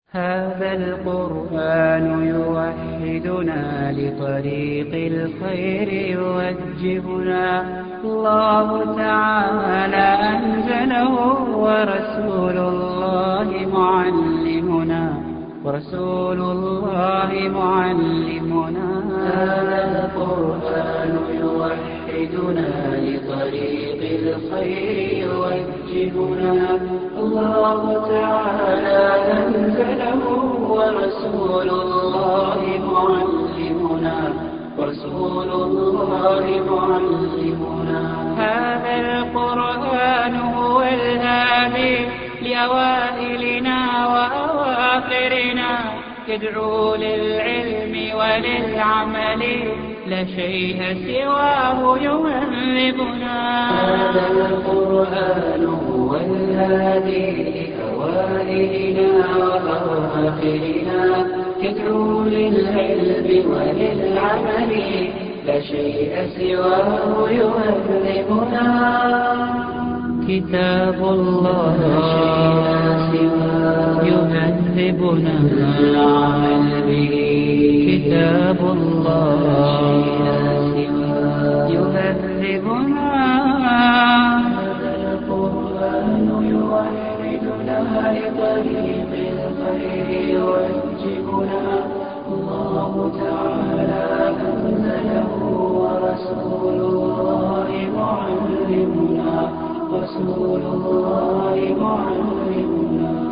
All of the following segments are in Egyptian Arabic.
هذا القرآن يوحدنا لطريق الخير يوجهنا الله تعالى أنزله ورسول الله معلمنا ورسول الله معلمنا هذا القرآن يوحدنا لطريق الخير يوجهنا الله تعالى أنزله ورسول الله معلمنا رسول الله معلمنا هذا القرآن هو الهادي لأوائلنا وأواخرنا يدعو للعلم وللعمل لا شيء سواه يهذبنا هذا القرآن هو الهادي لأوائلنا وأواخرنا يدعو للعلم وللعمل لا شيء سواه يهذبنا كتاب الله يهذبنا العمل به كتاب الله يهذبنا هذا القرآن يوحدنا لطريق الخير يوجهنا الله تعالى أنزله ورسول الله معلمنا رسول الله معلمنا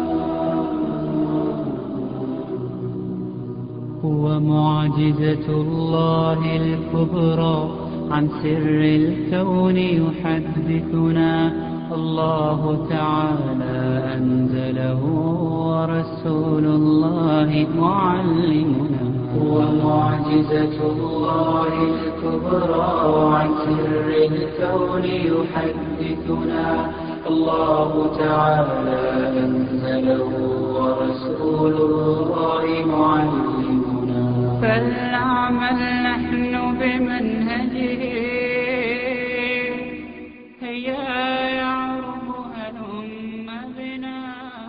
هو معجزة الله الكبرى عن سر الكون يحدثنا الله تعالى أنزله ورسول الله معلمنا هو معجزة الله الكبرى عن سر الكون يحدثنا الله تعالى أنزله ورسول الله معلمنا فلنعمل نحن بمنهجه هيا يعرب هلم بنا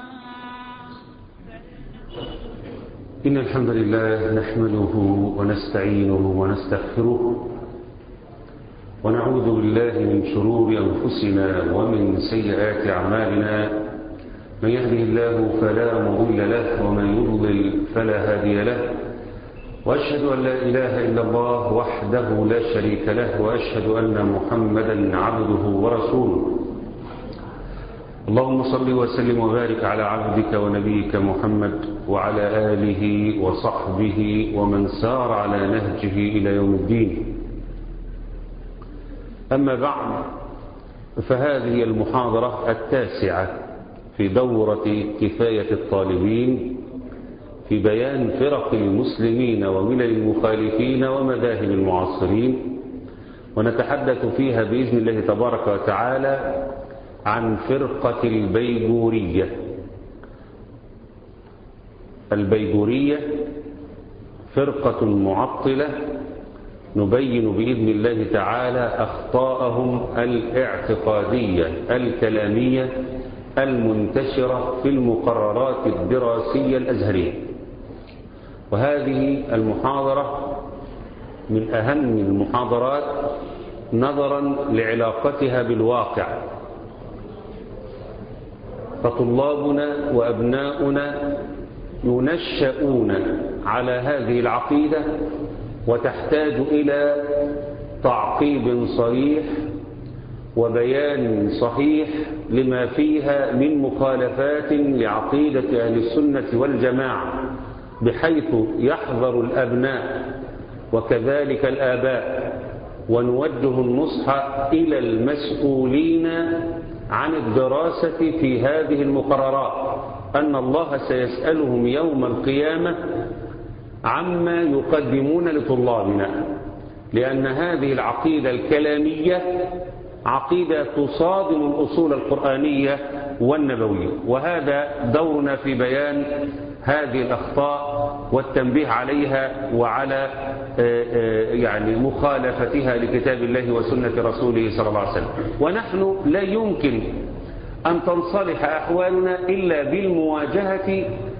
إن الحمد لله نحمده ونستعينه ونستغفره ونعوذ بالله من شرور أنفسنا ومن سيئات أعمالنا من يهده الله فلا مضل له ومن يضلل فلا هادي له وأشهد أن لا إله إلا الله وحده لا شريك له وأشهد أن محمدا عبده ورسوله اللهم صل وسلم وبارك على عبدك ونبيك محمد وعلى آله وصحبه ومن سار على نهجه إلى يوم الدين أما بعد فهذه المحاضرة التاسعة في دورة كفاية الطالبين في بيان فرق المسلمين وملل المخالفين ومذاهب المعاصرين ونتحدث فيها بإذن الله تبارك وتعالى عن فرقة البيجورية البيجورية فرقة معطلة نبين بإذن الله تعالى أخطاءهم الاعتقادية الكلامية المنتشرة في المقررات الدراسية الأزهرية وهذه المحاضرة من أهم المحاضرات نظرا لعلاقتها بالواقع فطلابنا وأبناؤنا ينشأون على هذه العقيدة وتحتاج إلى تعقيب صريح وبيان صحيح لما فيها من مخالفات لعقيدة أهل السنة والجماعة بحيث يحذر الأبناء وكذلك الآباء ونوجه النصح إلى المسؤولين عن الدراسة في هذه المقررات أن الله سيسألهم يوم القيامة عما يقدمون لطلابنا لأن هذه العقيدة الكلامية عقيدة تصادم الأصول القرآنية والنبوية وهذا دورنا في بيان هذه الأخطاء والتنبيه عليها وعلى يعني مخالفتها لكتاب الله وسنة رسوله صلى الله عليه وسلم ونحن لا يمكن أن تنصلح أحوالنا إلا بالمواجهة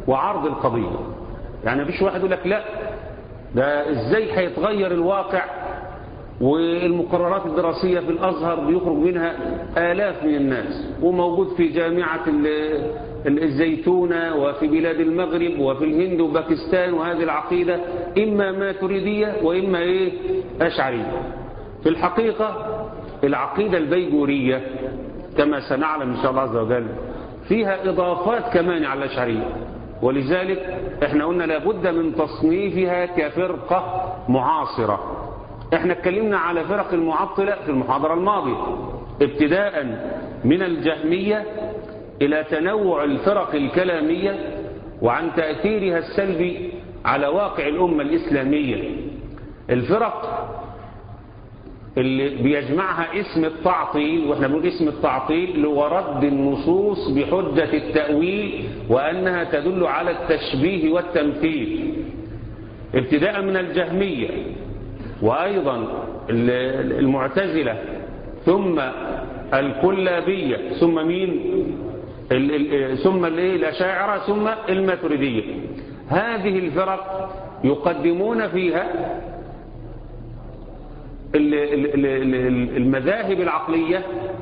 وعرض القضية يعني مفيش واحد يقول لك لا ده ازاي هيتغير الواقع والمقررات الدراسية في الأزهر بيخرج منها آلاف من الناس وموجود في جامعة الزيتونة وفي بلاد المغرب وفي الهند وباكستان وهذه العقيدة إما ماتريدية وإما إيه أشعرية في الحقيقة العقيدة البيجورية كما سنعلم إن شاء الله عز وجل فيها إضافات كمان على الأشعرية ولذلك احنا قلنا لابد من تصنيفها كفرقة معاصرة احنا اتكلمنا على فرق المعطلة في المحاضرة الماضية ابتداء من الجهمية إلى تنوع الفرق الكلامية وعن تأثيرها السلبي على واقع الأمة الإسلامية الفرق اللي بيجمعها اسم التعطيل واحنا بنقول اسم التعطيل اللي هو رد النصوص بحجة التأويل وأنها تدل على التشبيه والتمثيل ابتداء من الجهمية وأيضا المعتزلة ثم الكلابية ثم مين ثم الأشاعرة ثم الماتريدية هذه الفرق يقدمون فيها المذاهب العقلية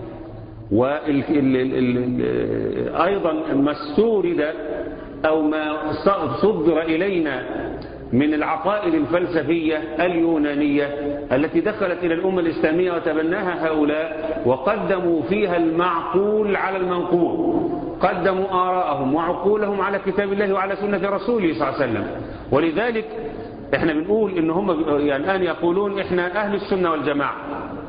وأيضا ما استورد أو ما صدر إلينا من العقائد الفلسفية اليونانية التي دخلت إلى الأمة الإسلامية وتبناها هؤلاء وقدموا فيها المعقول على المنقول قدموا آراءهم وعقولهم على كتاب الله وعلى سنة رسوله صلى الله عليه وسلم ولذلك احنا بنقول ان هم يعني الآن يقولون احنا أهل السنة والجماعة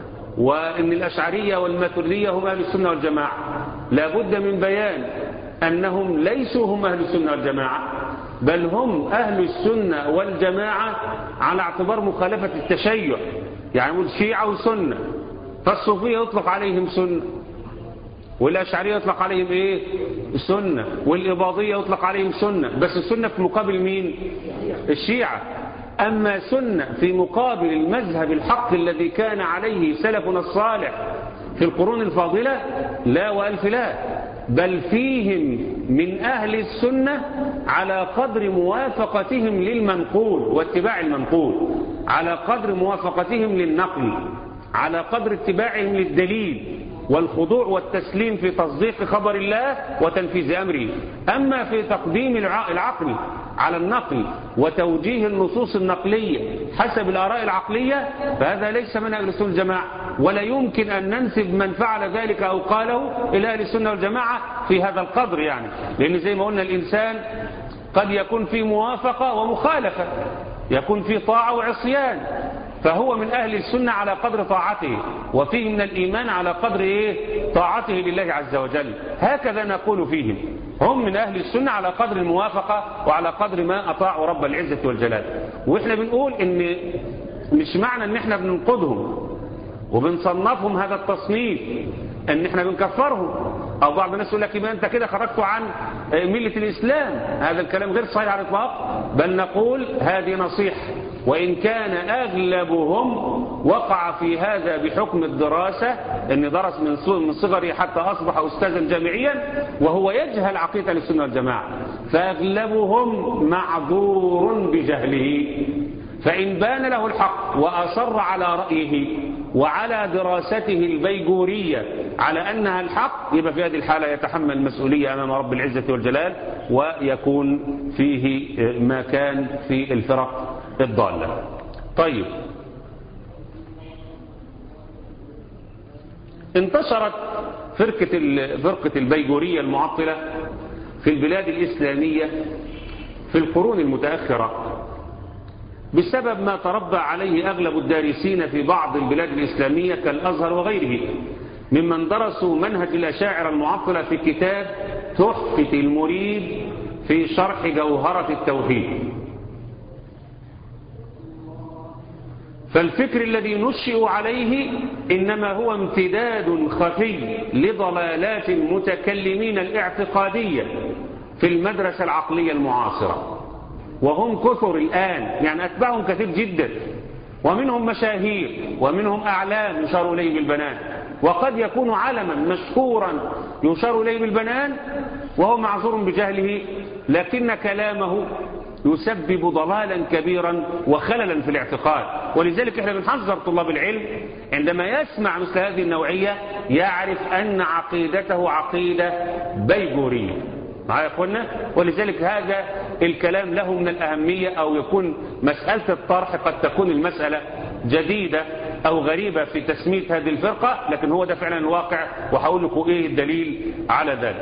وان الأشعرية والماتريدية هم أهل السنة والجماعة لابد من بيان أنهم ليسوا هم أهل السنة والجماعة بل هم أهل السنة والجماعة على اعتبار مخالفة التشيع يعني يقول شيعة وسنة فالصوفية يطلق عليهم سنة والأشعرية يطلق عليهم إيه السنة والإباضية يطلق عليهم سنة بس السنة في مقابل مين الشيعة أما سنة في مقابل المذهب الحق الذي كان عليه سلفنا الصالح في القرون الفاضلة لا وألف لا بل فيهم من أهل السنة على قدر موافقتهم للمنقول واتباع المنقول على قدر موافقتهم للنقل على قدر اتباعهم للدليل والخضوع والتسليم في تصديق خبر الله وتنفيذ أمره أما في تقديم العقل على النقل وتوجيه النصوص النقلية حسب الآراء العقلية فهذا ليس من أهل السنة والجماعة ولا يمكن أن ننسب من فعل ذلك أو قاله إلى أهل السنة والجماعة في هذا القدر يعني لأن زي ما قلنا الإنسان قد يكون في موافقة ومخالفة يكون في طاعة وعصيان فهو من أهل السنة على قدر طاعته وفيه من الإيمان على قدر إيه؟ طاعته لله عز وجل هكذا نقول فيهم هم من أهل السنة على قدر الموافقة وعلى قدر ما أطاعوا رب العزة والجلال وإحنا بنقول إن مش معنى إن إحنا بننقضهم وبنصنفهم هذا التصنيف ان احنا بنكفرهم او بعض الناس يقول لك يبقى انت كده خرجتوا عن ملة الاسلام هذا الكلام غير صحيح على الاطلاق بل نقول هذه نصيحة وان كان اغلبهم وقع في هذا بحكم الدراسة ان درس من صغره حتى اصبح استاذا جامعيا وهو يجهل عقيدة السنة والجماعة فاغلبهم معذور بجهله فإن بان له الحق وأصر على رأيه وعلى دراسته البيجورية على أنها الحق يبقى في هذه الحالة يتحمل المسؤولية أمام رب العزة والجلال ويكون فيه ما كان في الفرق الضالة طيب انتشرت فرقة فرقة البيجورية المعطلة في البلاد الإسلامية في القرون المتأخرة بسبب ما تربى عليه أغلب الدارسين في بعض البلاد الإسلامية كالأزهر وغيره ممن درسوا منهج الأشاعر المعطلة في كتاب تحفة المريد في شرح جوهرة التوحيد فالفكر الذي نشئ عليه إنما هو امتداد خفي لضلالات المتكلمين الاعتقادية في المدرسة العقلية المعاصرة وهم كثر الآن يعني أتباعهم كثير جدا ومنهم مشاهير ومنهم أعلام يشار إليه بالبنان وقد يكون علما مشهورا يشار إليه بالبنان وهو معذور بجهله لكن كلامه يسبب ضلالا كبيرا وخللا في الاعتقاد ولذلك احنا بنحذر طلاب العلم عندما يسمع مثل هذه النوعية يعرف أن عقيدته عقيدة بيجورية معايا يا اخوانا ولذلك هذا الكلام له من الأهمية أو يكون مسألة الطرح قد تكون المسألة جديدة أو غريبة في تسمية هذه الفرقة لكن هو ده فعلا الواقع وهقول لكم إيه الدليل على ذلك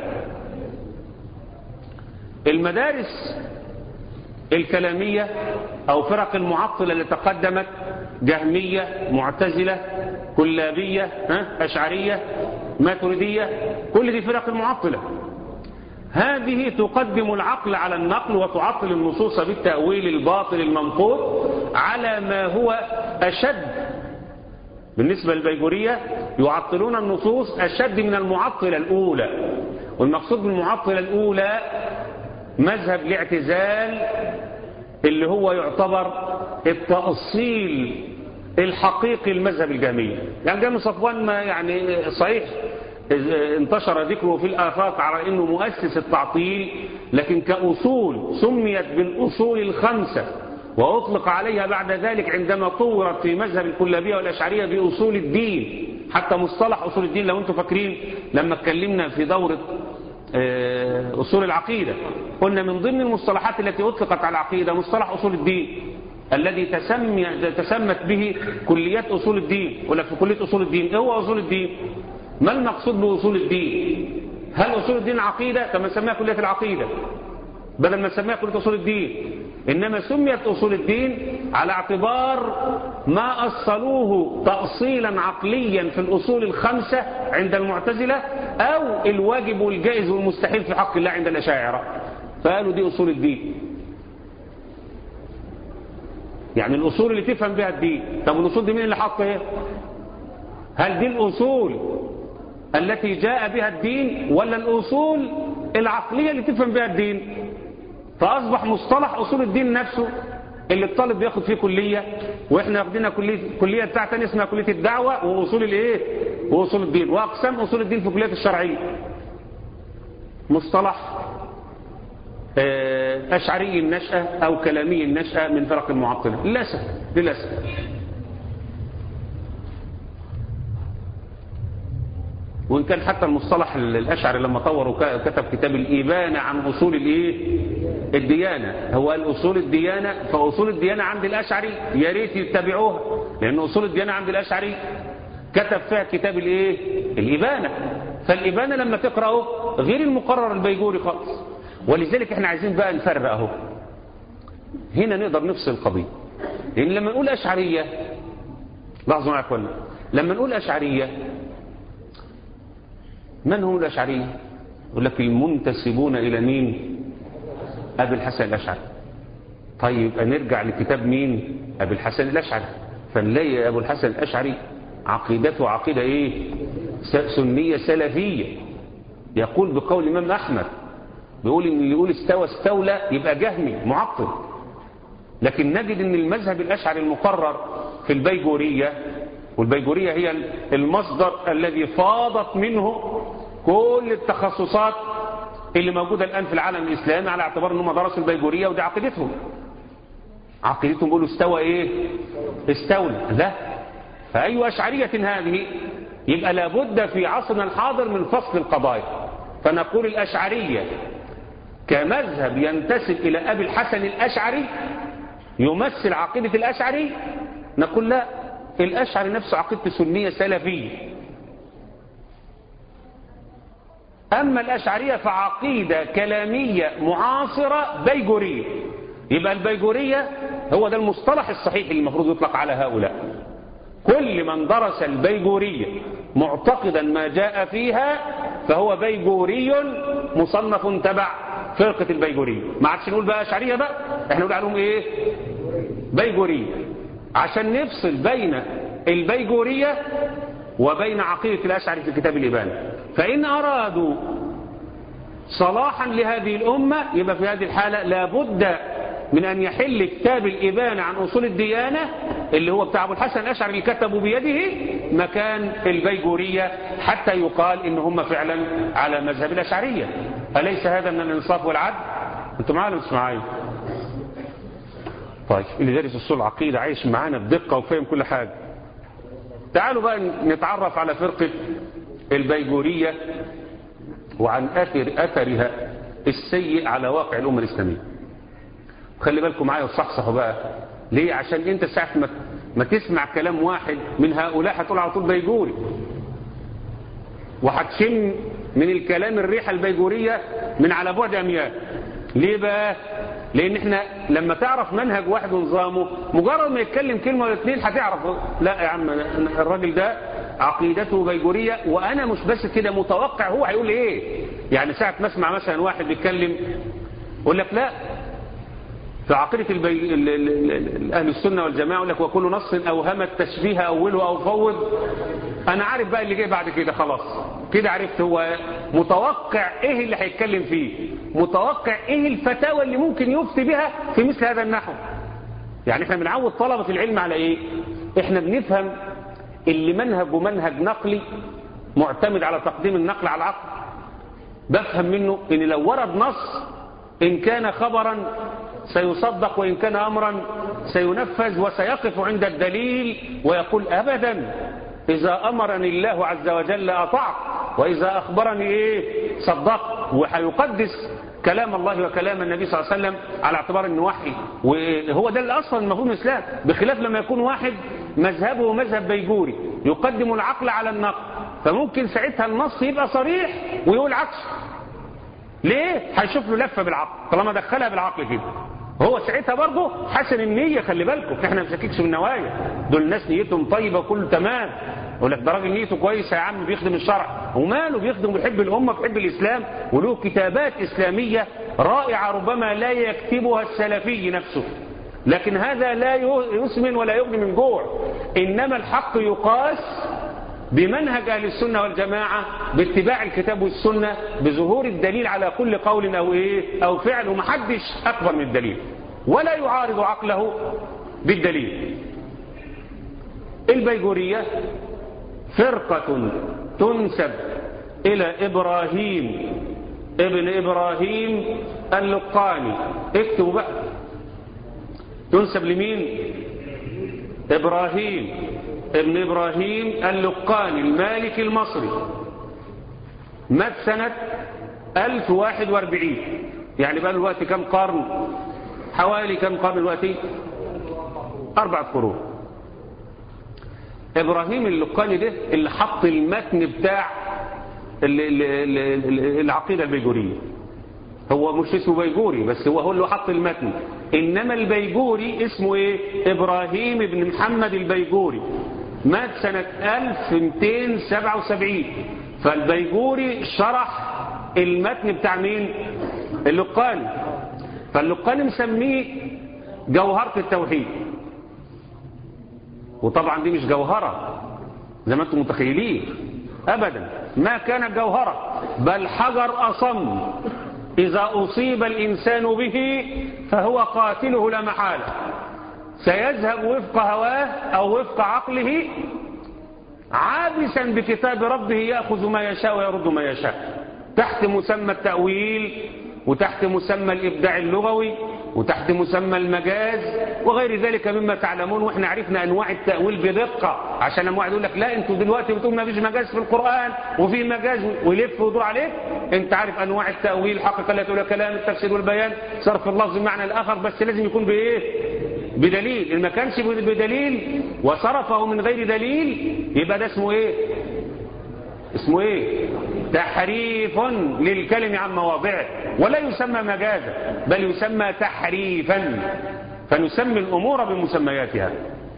المدارس الكلامية أو فرق المعطلة اللي تقدمت جهمية معتزلة كلابية أشعرية ماتريدية كل دي فرق المعطلة هذه تقدم العقل على النقل وتعطل النصوص بالتأويل الباطل المنقول على ما هو أشد بالنسبة للبيجورية يعطلون النصوص أشد من المعطلة الأولى والمقصود بالمعطلة الأولى مذهب الاعتزال اللي هو يعتبر التأصيل الحقيقي المذهب الجهمية يعني جامع صفوان ما يعني صحيح انتشر ذكره في الآفاق على أنه مؤسس التعطيل لكن كأصول سميت بالأصول الخمسة وأطلق عليها بعد ذلك عندما طورت في مذهب الكلابية والأشعرية بأصول الدين حتى مصطلح أصول الدين لو أنتم فاكرين لما اتكلمنا في دورة أصول العقيدة قلنا من ضمن المصطلحات التي أطلقت على العقيدة مصطلح أصول الدين الذي تسمي تسمت به كليات أصول الدين ولا في كلية أصول الدين إيه هو أصول الدين ما المقصود بأصول الدين هل أصول الدين عقيدة كما نسميها كلية العقيدة بدل ما نسميها كلية أصول الدين إنما سميت أصول الدين على اعتبار ما أصلوه تأصيلا عقليا في الأصول الخمسة عند المعتزلة أو الواجب والجائز والمستحيل في حق الله عند الأشاعرة فقالوا دي أصول الدين يعني الأصول اللي تفهم بها الدين طب الأصول دي مين اللي حط ايه هل دي الأصول التي جاء بها الدين ولا الأصول العقلية اللي تفهم بها الدين فأصبح مصطلح أصول الدين نفسه اللي الطالب بياخد فيه كلية وإحنا واخدينها كلية, كلية بتاع تاني اسمها كلية الدعوة وأصول الإيه وأصول الدين وأقسام أصول الدين في كلية الشرعية مصطلح أشعري النشأة أو كلامي النشأة من فرق المعطلة للأسف للأسف وإن كان حتى المصطلح الأشعري لما طوروا كتب كتاب الإبانة عن أصول الإيه الديانة هو الأصول الديانة فأصول الديانة عند الأشعري يا ريت يتبعوها لأن أصول الديانة عند الأشعري كتب فيها كتاب الإيه الإبانة فالإبانة لما تقرأه غير المقرر البيجوري خالص ولذلك احنا عايزين بقى نفرق اهو هنا نقدر نفصل القضية لأن لما نقول أشعرية لاحظوا معايا كله لما نقول أشعرية من هم الأشعرية يقول لك المنتسبون إلى مين أبي الحسن الأشعري طيب نرجع لكتاب مين أبي الحسن الأشعري فنلاقي أبو الحسن الأشعري عقيدته عقيدة إيه سنية سلفية يقول بقول الإمام أحمد بيقول إن اللي يقول استوى استولى يبقى جهمي معطل لكن نجد ان المذهب الأشعري المقرر في البيجورية والبيجورية هي المصدر الذي فاضت منه كل التخصصات اللي موجودة الآن في العالم الإسلامي على اعتبار أنهم درسوا البيجورية ودي عقيدتهم عقيدتهم بيقولوا استوى إيه استولى لا فأي أشعرية هذه يبقى لابد في عصرنا الحاضر من فصل القضايا فنقول الأشعرية كمذهب ينتسب إلى أبي الحسن الأشعري يمثل عقيدة الأشعري نقول لا الأشعري نفسه عقيدة سنية سلفية أما الأشعرية فعقيدة كلامية معاصرة بيجورية يبقى البيجورية هو ده المصطلح الصحيح اللي المفروض يطلق على هؤلاء كل من درس البيجورية معتقدا ما جاء فيها فهو بيجوري مصنف تبع فرقة البيجورية ما عادش نقول بقى أشعرية بقى احنا نقول عليهم ايه بيجورية عشان نفصل بين البيجورية وبين عقيدة الأشعري في كتاب الإبانة فإن أرادوا صلاحا لهذه الأمة يبقى في هذه الحالة لابد من أن يحل كتاب الإبانة عن أصول الديانة اللي هو بتاع أبو الحسن الأشعري اللي كتبوا بيده مكان البيجورية حتى يقال إن هم فعلا على مذهب الأشعرية أليس هذا من الإنصاف والعدل انتوا معانا مش معايا طيب اللي دارس اصول العقيده عايش معانا بدقه وفاهم كل حاجه تعالوا بقى نتعرف على فرقه البيجوريه وعن اثر اثرها السيء على واقع الامه الاسلاميه خلي بالكم معايا وصحصحوا بقى ليه عشان انت ساعه ما ما تسمع كلام واحد من هؤلاء هتقول على طول بيجوري وهتشم من الكلام الريحه البيجوريه من على بعد اميال ليه بقى لان احنا لما تعرف منهج واحد ونظامه مجرد ما يتكلم كلمه ولا اتنين هتعرف لا يا عم الراجل ده عقيدته بيجوريه وانا مش بس كده متوقع هو هيقول ايه يعني ساعه ما اسمع مثلا واحد بيتكلم يقول لك لا في عقيدة البي... ال... ال... ال... أهل السنة والجماعة يقول لك وكل نص أوهم التشبيه أوله أو فوض أنا عارف بقى اللي جاي بعد كده خلاص كده عرفت هو متوقع إيه اللي هيتكلم فيه متوقع إيه الفتاوى اللي ممكن يفتي بها في مثل هذا النحو يعني احنا بنعود طلبة العلم على إيه احنا بنفهم اللي منهجه منهج نقلي معتمد على تقديم النقل على العقل بفهم منه ان لو ورد نص ان كان خبرا سيصدق وإن كان أمرا سينفذ وسيقف عند الدليل ويقول أبدا إذا أمرني الله عز وجل أطعت وإذا أخبرني إيه صدقت وهيقدس كلام الله وكلام النبي صلى الله عليه وسلم على اعتبار انه وحي وهو ده اللي اصلا المفهوم الاسلام بخلاف لما يكون واحد مذهبه مذهب بيجوري يقدم العقل على النقل فممكن ساعتها النص يبقى صريح ويقول عكس ليه هيشوف له لفه بالعقل طالما دخلها بالعقل كده هو ساعتها برضه حسن النية خلي بالكم احنا ما بنشككش من النوايا دول ناس نيتهم طيبة كل تمام يقول لك ده راجل نيته كويسة يا عم بيخدم الشرع وماله بيخدم بيحب الأمة بيحب الإسلام وله كتابات إسلامية رائعة ربما لا يكتبها السلفي نفسه لكن هذا لا يسمن ولا يغني من جوع إنما الحق يقاس بمنهج أهل السنة والجماعة باتباع الكتاب والسنة بظهور الدليل على كل قول أو إيه أو فعل ومحدش أكبر من الدليل ولا يعارض عقله بالدليل البيجورية فرقة تنسب إلى إبراهيم ابن إبراهيم اللقاني اكتبوا بقى تنسب لمين إبراهيم ابن إبراهيم اللقاني المالكي المصري مات سنة 1041 يعني بقى الوقت كم قرن حوالي كم قرن الوقت أربعة قرون إبراهيم اللقاني ده اللي حط المتن بتاع العقيدة البيجورية هو مش اسمه بيجوري بس هو هو اللي حط المتن إنما البيجوري اسمه إيه إبراهيم بن محمد البيجوري مات سنة 1277 فالبيجوري شرح المتن بتاع مين اللقاني فاللقاني مسميه جوهرة التوحيد وطبعا دي مش جوهرة زي ما انتم متخيلين ابدا ما كانت جوهرة بل حجر اصم اذا اصيب الانسان به فهو قاتله لا محالة سيذهب وفق هواه او وفق عقله عابسا بكتاب ربه يأخذ ما يشاء ويرد ما يشاء تحت مسمى التأويل وتحت مسمى الإبداع اللغوي وتحت مسمى المجاز وغير ذلك مما تعلمون واحنا عرفنا انواع التأويل بدقة عشان لما واحد يقول لك لا انتوا دلوقتي بتقول ما فيش مجاز في القرآن وفي مجاز ويلف ويدور عليك انت عارف انواع التأويل حقيقة لا تقول كلام التفسير والبيان صرف اللفظ بمعنى الاخر بس لازم يكون بايه بدليل ان ما كانش بدليل وصرفه من غير دليل يبقى ده اسمه ايه اسمه ايه تحريف للكلم عن مواضعه ولا يسمى مجازا بل يسمى تحريفا فنسمي الأمور بمسمياتها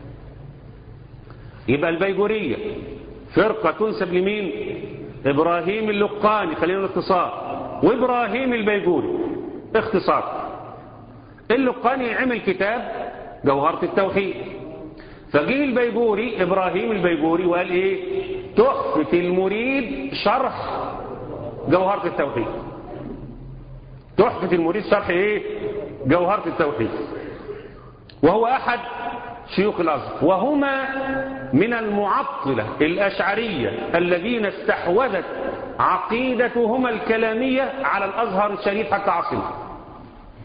يبقى البيجورية فرقة تنسب لمين إبراهيم اللقاني خلينا الاختصار وإبراهيم البيجوري اختصار اللقاني عمل كتاب جوهرة التوحيد فجه البيجوري إبراهيم البيجوري وقال إيه تحفة المريد شرح جوهرة التوحيد تحفة المريد شرح إيه جوهرة التوحيد وهو أحد شيوخ الأزهر وهما من المعطلة الأشعرية الذين استحوذت عقيدتهما الكلامية على الأزهر الشريف حتى عصره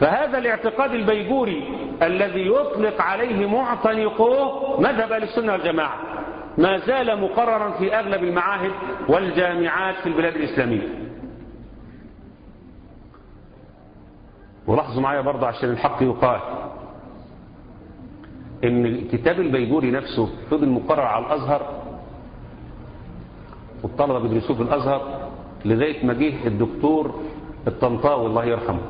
فهذا الاعتقاد البيجوري الذي يطلق عليه معتنقوه مذهب اهل السنه والجماعه ما زال مقررا في اغلب المعاهد والجامعات في البلاد الاسلاميه ولاحظوا معايا برضه عشان الحق يقال ان كتاب البيجوري نفسه فضل مقرر على الازهر والطلبه بيدرسوه في الازهر لغايه ما جه الدكتور الطنطاوي الله يرحمه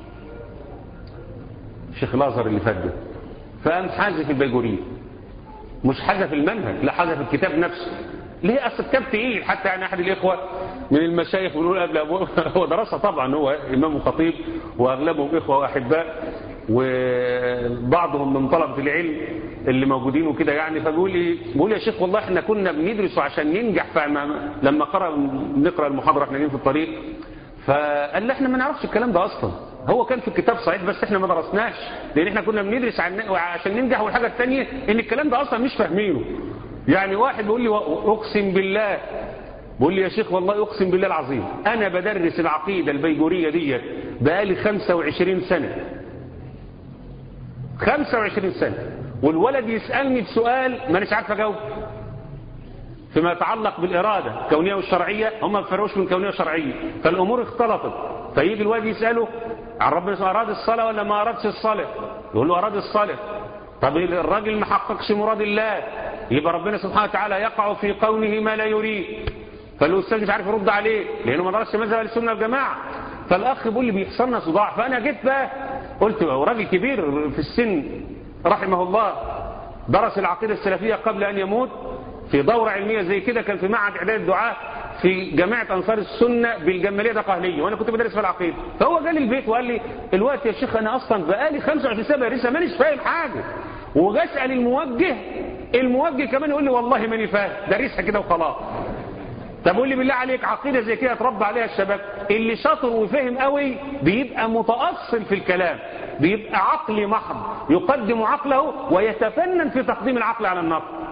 شيخ الازهر اللي فات ده فقام حذف البيجوريه مش حذف المنهج لا حذف الكتاب نفسه ليه اصل كتاب تقيل حتى يعني احد الاخوه من المشايخ بيقول قبل أبوه هو درسها طبعا هو امام وخطيب واغلبهم اخوه واحباء وبعضهم من طلبه العلم اللي موجودين وكده يعني فبيقول لي بيقول يا شيخ والله احنا كنا بندرسه عشان ننجح فما لما قرأ نقرا المحاضره احنا في الطريق فقال لي احنا ما نعرفش الكلام ده اصلا هو كان في الكتاب صحيح بس احنا ما درسناش لان احنا كنا بندرس عشان ننجح والحاجه الثانيه ان الكلام ده اصلا مش فاهمينه يعني واحد بيقول لي اقسم بالله بيقول لي يا شيخ والله اقسم بالله العظيم انا بدرس العقيده البيجوريه ديت بقالي 25 سنه 25 سنه والولد يسالني بسؤال مانيش عارف اجاوب فيما يتعلق بالإرادة الكونية والشرعية هم ما فرقوش من كونية وشرعية فالأمور اختلطت فيجي الواد يسأله عن ربنا أراد الصلاة ولا ما أرادش الصلاة يقول له أراد الصلاة طب الراجل ما حققش مراد الله يبقى ربنا سبحانه وتعالى يقع في قوله ما لا يريد فالأستاذ مش عارف يرد عليه لأنه ما درسش مذهب السنة والجماعة فالأخ بيقول لي بيحصل لنا صداع فأنا جيت بقى قلت راجل كبير في السن رحمه الله درس العقيدة السلفية قبل أن يموت في دورة علمية زي كده كان في معهد إعداد الدعاء في جماعة أنصار السنة بالجمالية دقهلية وأنا كنت بدرس في العقيدة فهو جالي البيت وقال لي الوقت يا شيخ أنا أصلا بقالي 25 سنة بدرسها مانيش فاهم حاجة وجا أسأل الموجه الموجه كمان يقول لي والله ماني فاهم دارسها كده وخلاص طب قول لي بالله عليك عقيدة زي كده اتربى عليها الشباب اللي شاطر وفهم قوي بيبقى متأصل في الكلام بيبقى عقلي محض يقدم عقله ويتفنن في تقديم العقل على النقل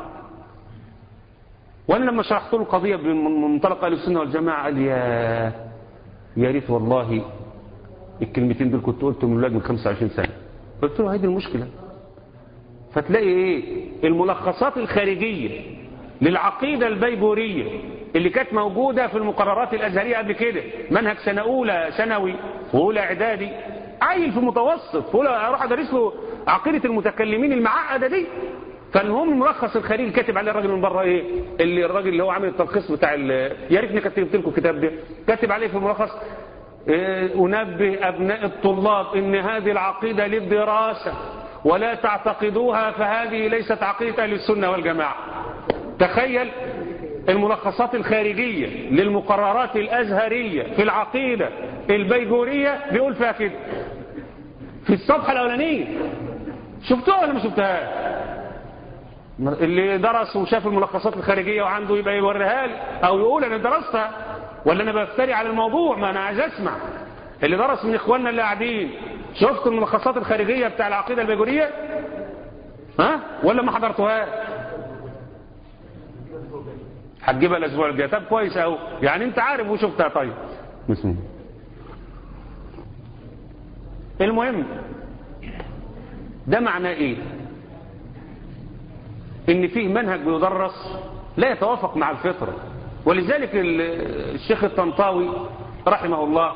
وانا لما شرحت له القضيه من منطلق اهل السنه والجماعه قال يا يا ريت والله الكلمتين دول كنت قلتهم للولاد من 25 سنه قلت له هذه المشكله فتلاقي ايه الملخصات الخارجيه للعقيده البيجوريه اللي كانت موجوده في المقررات الازهريه قبل كده منهج سنه اولى ثانوي واولى اعدادي عيل في متوسط فقول اروح ادرس له عقيده المتكلمين المعقده دي فالمهم الملخص الخارجي كاتب عليه الراجل من بره ايه اللي الراجل اللي هو عامل التلخيص بتاع يا ريتني كتبت لكم الكتاب ده كاتب عليه في الملخص إيه انبه ابناء الطلاب ان هذه العقيده للدراسه ولا تعتقدوها فهذه ليست عقيده اهل السنه والجماعه تخيل الملخصات الخارجيه للمقررات الازهريه في العقيده البيجوريه بيقول فيها كده في الصفحه الاولانيه شفتوها ولا ما شفتهاش اللي درس وشاف الملخصات الخارجية وعنده يبقى يوريها لي أو يقول أنا درستها ولا أنا بفتري على الموضوع ما أنا عايز أسمع اللي درس من إخواننا اللي قاعدين شفت الملخصات الخارجية بتاع العقيدة البيجورية ها ولا ما حضرتوها هتجيبها الأسبوع الجاي طب كويس أهو يعني أنت عارف وشفتها طيب بسم الله المهم ده معناه ايه ان فيه منهج بيدرس لا يتوافق مع الفطرة ولذلك الشيخ الطنطاوي رحمه الله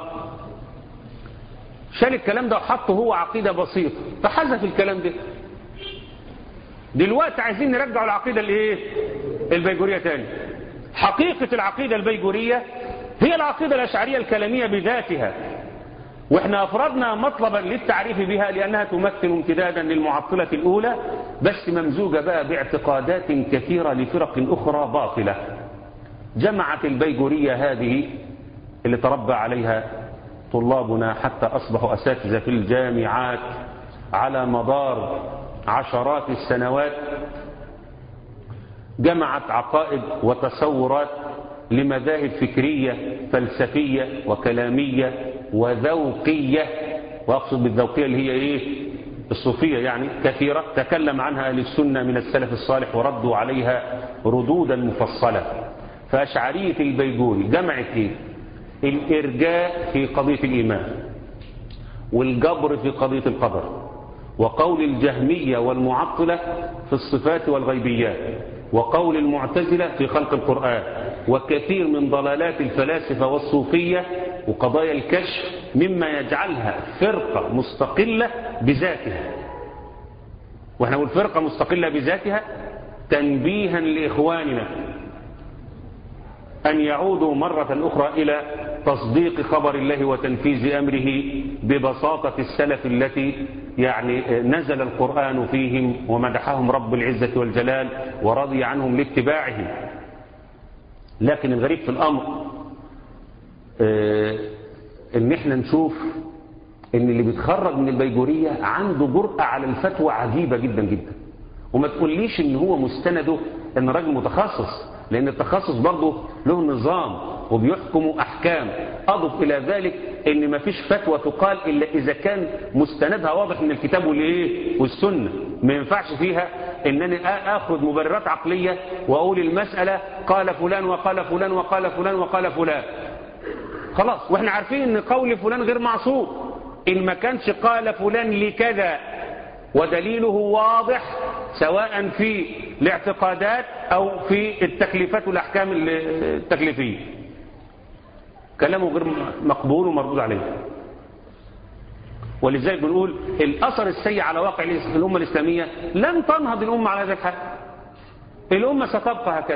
شال الكلام ده وحطه هو عقيدة بسيطة فحذف الكلام ده دلوقتي عايزين نرجع العقيدة الايه البيجورية تاني حقيقة العقيدة البيجورية هي العقيدة الأشعرية الكلامية بذاتها واحنا افردنا مطلبا للتعريف بها لانها تمثل امتدادا للمعطلة الاولى بس ممزوجة بقى باعتقادات كثيرة لفرق اخرى باطلة جمعت البيجورية هذه اللي تربى عليها طلابنا حتى اصبحوا اساتذة في الجامعات على مدار عشرات السنوات جمعت عقائد وتصورات لمذاهب فكرية فلسفية وكلامية وذوقية وأقصد بالذوقية اللي هي إيه الصوفية يعني كثيرة تكلم عنها أهل السنة من السلف الصالح وردوا عليها ردودا مفصلة فأشعرية البيجوري جمعت إيه الإرجاء في قضية الإيمان والجبر في قضية القدر وقول الجهمية والمعطلة في الصفات والغيبيات وقول المعتزلة في خلق القرآن وكثير من ضلالات الفلاسفة والصوفية وقضايا الكشف مما يجعلها فرقة مستقلة بذاتها واحنا نقول فرقة مستقلة بذاتها تنبيها لإخواننا أن يعودوا مرة أخرى إلى تصديق خبر الله وتنفيذ أمره ببساطة السلف التي يعني نزل القرآن فيهم ومدحهم رب العزة والجلال ورضي عنهم لاتباعهم لكن الغريب في الأمر اه ان احنا نشوف ان اللي بيتخرج من البيجورية عنده جرأة على الفتوى عجيبة جدا جدا وما تقوليش ان هو مستنده ان راجل متخصص لان التخصص برضه له نظام وبيحكم احكام اضف الى ذلك ان ما فيش فتوى تقال الا اذا كان مستندها واضح من الكتاب والايه والسنه ما ينفعش فيها انني اخذ مبررات عقليه واقول المساله قال فلان وقال فلان وقال فلان وقال فلان خلاص واحنا عارفين ان قول فلان غير معصوم ان ما كانش قال فلان لكذا ودليله واضح سواء في الاعتقادات او في التكليفات والاحكام التكليفيه كلامه غير مقبول ومردود عليه ولذلك بنقول الاثر السيء على واقع الامه الاسلاميه لن تنهض الامه على هذا الحال الامه ستبقى هكذا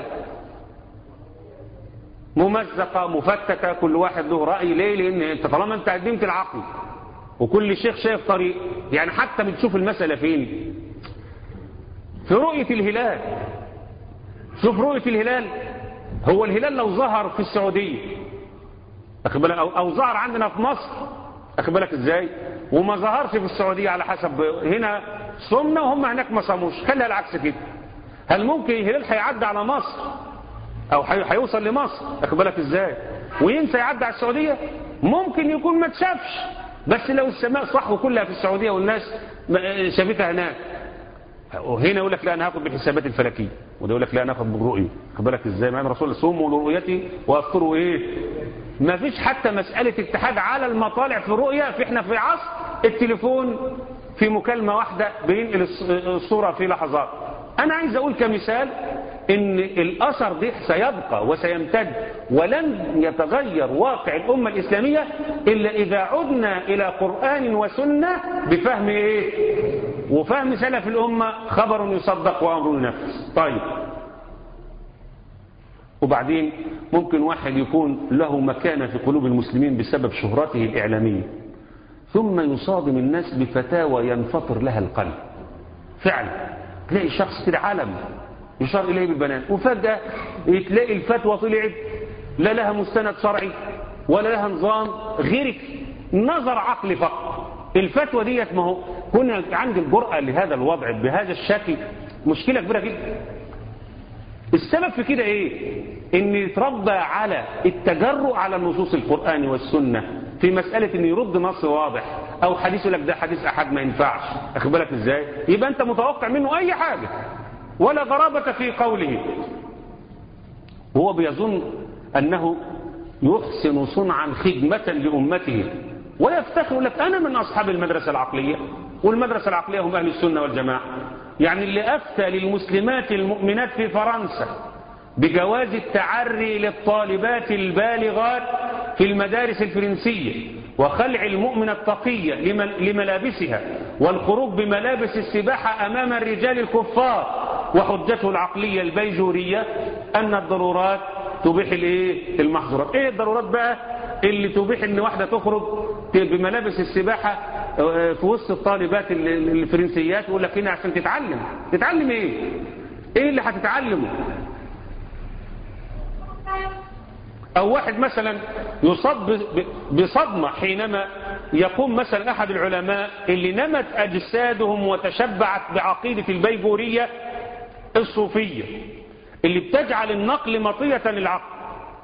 ممزقه مفتته كل واحد له راي ليه لان انت طالما انت قدمت العقل وكل شيخ شايف طريق يعني حتى بتشوف المسألة فين في رؤية الهلال شوف رؤية الهلال هو الهلال لو ظهر في السعودية أو, أو ظهر عندنا في مصر أخي بالك إزاي وما ظهرش في السعودية على حسب هنا صمنا وهم هناك ما صاموش خليها العكس كده هل ممكن الهلال هيعدي على مصر أو هيوصل لمصر أخي بالك إزاي وينسى يعدي على السعودية ممكن يكون ما تشافش بس لو السماء صحو كلها في السعودية والناس شافتها هناك وهنا يقول لك لا انا هاخد بالحسابات الفلكيه وده يقول لك لا انا هاخد بالرؤيه خد بالك ازاي ما الرسول صوموا لرؤيتي وافطروا ايه ما فيش حتى مساله اتحاد على المطالع في الرؤيه في احنا في عصر التليفون في مكالمه واحده بينقل الصوره في لحظات انا عايز اقول كمثال ان الاثر ده سيبقى وسيمتد ولن يتغير واقع الامه الاسلاميه الا اذا عدنا الى قران وسنه بفهم ايه وفهم سلف الامه خبر يصدق وامر ينفذ طيب وبعدين ممكن واحد يكون له مكانه في قلوب المسلمين بسبب شهرته الاعلاميه ثم يصادم الناس بفتاوى ينفطر لها القلب فعلا تلاقي شخص كده علم يشار إليه بالبنان وفجأة تلاقي الفتوى طلعت لا لها مستند شرعي ولا لها نظام غير نظر عقلي فقط الفتوى ديت ما هو كنا عندي الجرأة لهذا الوضع بهذا الشكل مشكلة كبيرة جدا السبب في كده ايه ان يتربى على التجرؤ على نصوص القرآن والسنة في مسألة ان يرد نص واضح او حديث لك ده حديث احد ما ينفعش اخد بالك ازاي يبقى انت متوقع منه اي حاجة ولا غرابة في قوله هو بيظن أنه يحسن صنعا خدمة لأمته ويفتخر لك أنا من أصحاب المدرسة العقلية والمدرسة العقلية هم أهل السنة والجماعة يعني اللي أفتى للمسلمات المؤمنات في فرنسا بجواز التعري للطالبات البالغات في المدارس الفرنسية وخلع المؤمنة التقية لملابسها والخروج بملابس السباحة أمام الرجال الكفار وحجته العقلية البيجورية أن الضرورات تبيح الايه المحظورات ايه الضرورات بقى اللي تبيح ان واحدة تخرج بملابس السباحة في وسط الطالبات الفرنسيات ويقول لك هنا عشان تتعلم تتعلم ايه ايه اللي هتتعلمه او واحد مثلا يصاب بصدمة حينما يقوم مثلا احد العلماء اللي نمت اجسادهم وتشبعت بعقيدة البيجورية الصوفية اللي بتجعل النقل مطية للعقل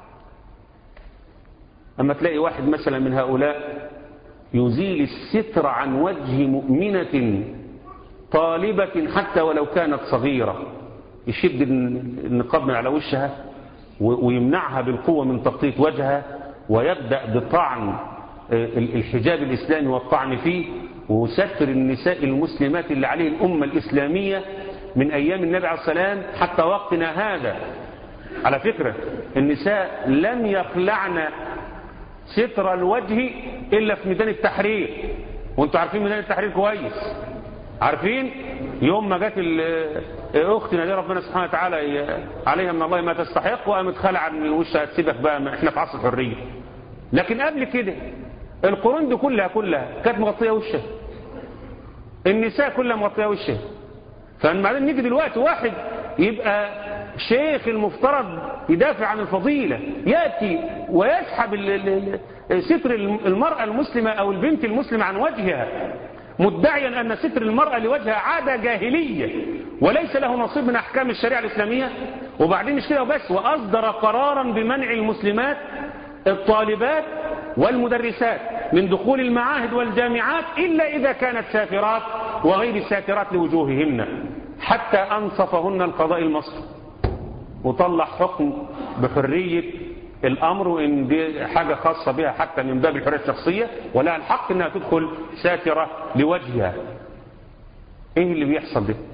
أما تلاقي واحد مثلا من هؤلاء يزيل الستر عن وجه مؤمنة طالبة حتى ولو كانت صغيرة يشد النقاب من على وشها ويمنعها بالقوة من تغطية وجهها ويبدأ بطعن الحجاب الإسلامي والطعن فيه وستر النساء المسلمات اللي عليه الأمة الإسلامية من أيام النبي عليه السلام حتى وقتنا هذا على فكرة النساء لم يخلعن ستر الوجه إلا في ميدان التحرير وانتوا عارفين ميدان التحرير كويس عارفين يوم ما جت اختنا دي ربنا سبحانه وتعالى عليها من الله ما تستحق وقامت خلع من وشها تسيبك بقى احنا في عصر الحريه لكن قبل كده القرون دي كلها كلها كانت مغطيه وشها النساء كلها مغطيه وشها فبعدين نيجي دلوقتي واحد يبقى شيخ المفترض يدافع عن الفضيلة يأتي ويسحب ستر المرأة المسلمة أو البنت المسلمة عن وجهها مدعيا أن ستر المرأة لوجهها عادة جاهلية وليس له نصيب من أحكام الشريعة الإسلامية وبعدين مش كده وبس وأصدر قرارا بمنع المسلمات الطالبات والمدرسات من دخول المعاهد والجامعات إلا إذا كانت سافرات وغير الساترات لوجوههن حتى أنصفهن القضاء المصري وطلع حكم بحرية الأمر وإن دي حاجة خاصة بها حتى من باب الحرية الشخصية ولا الحق إنها تدخل ساترة لوجهها إيه اللي بيحصل ده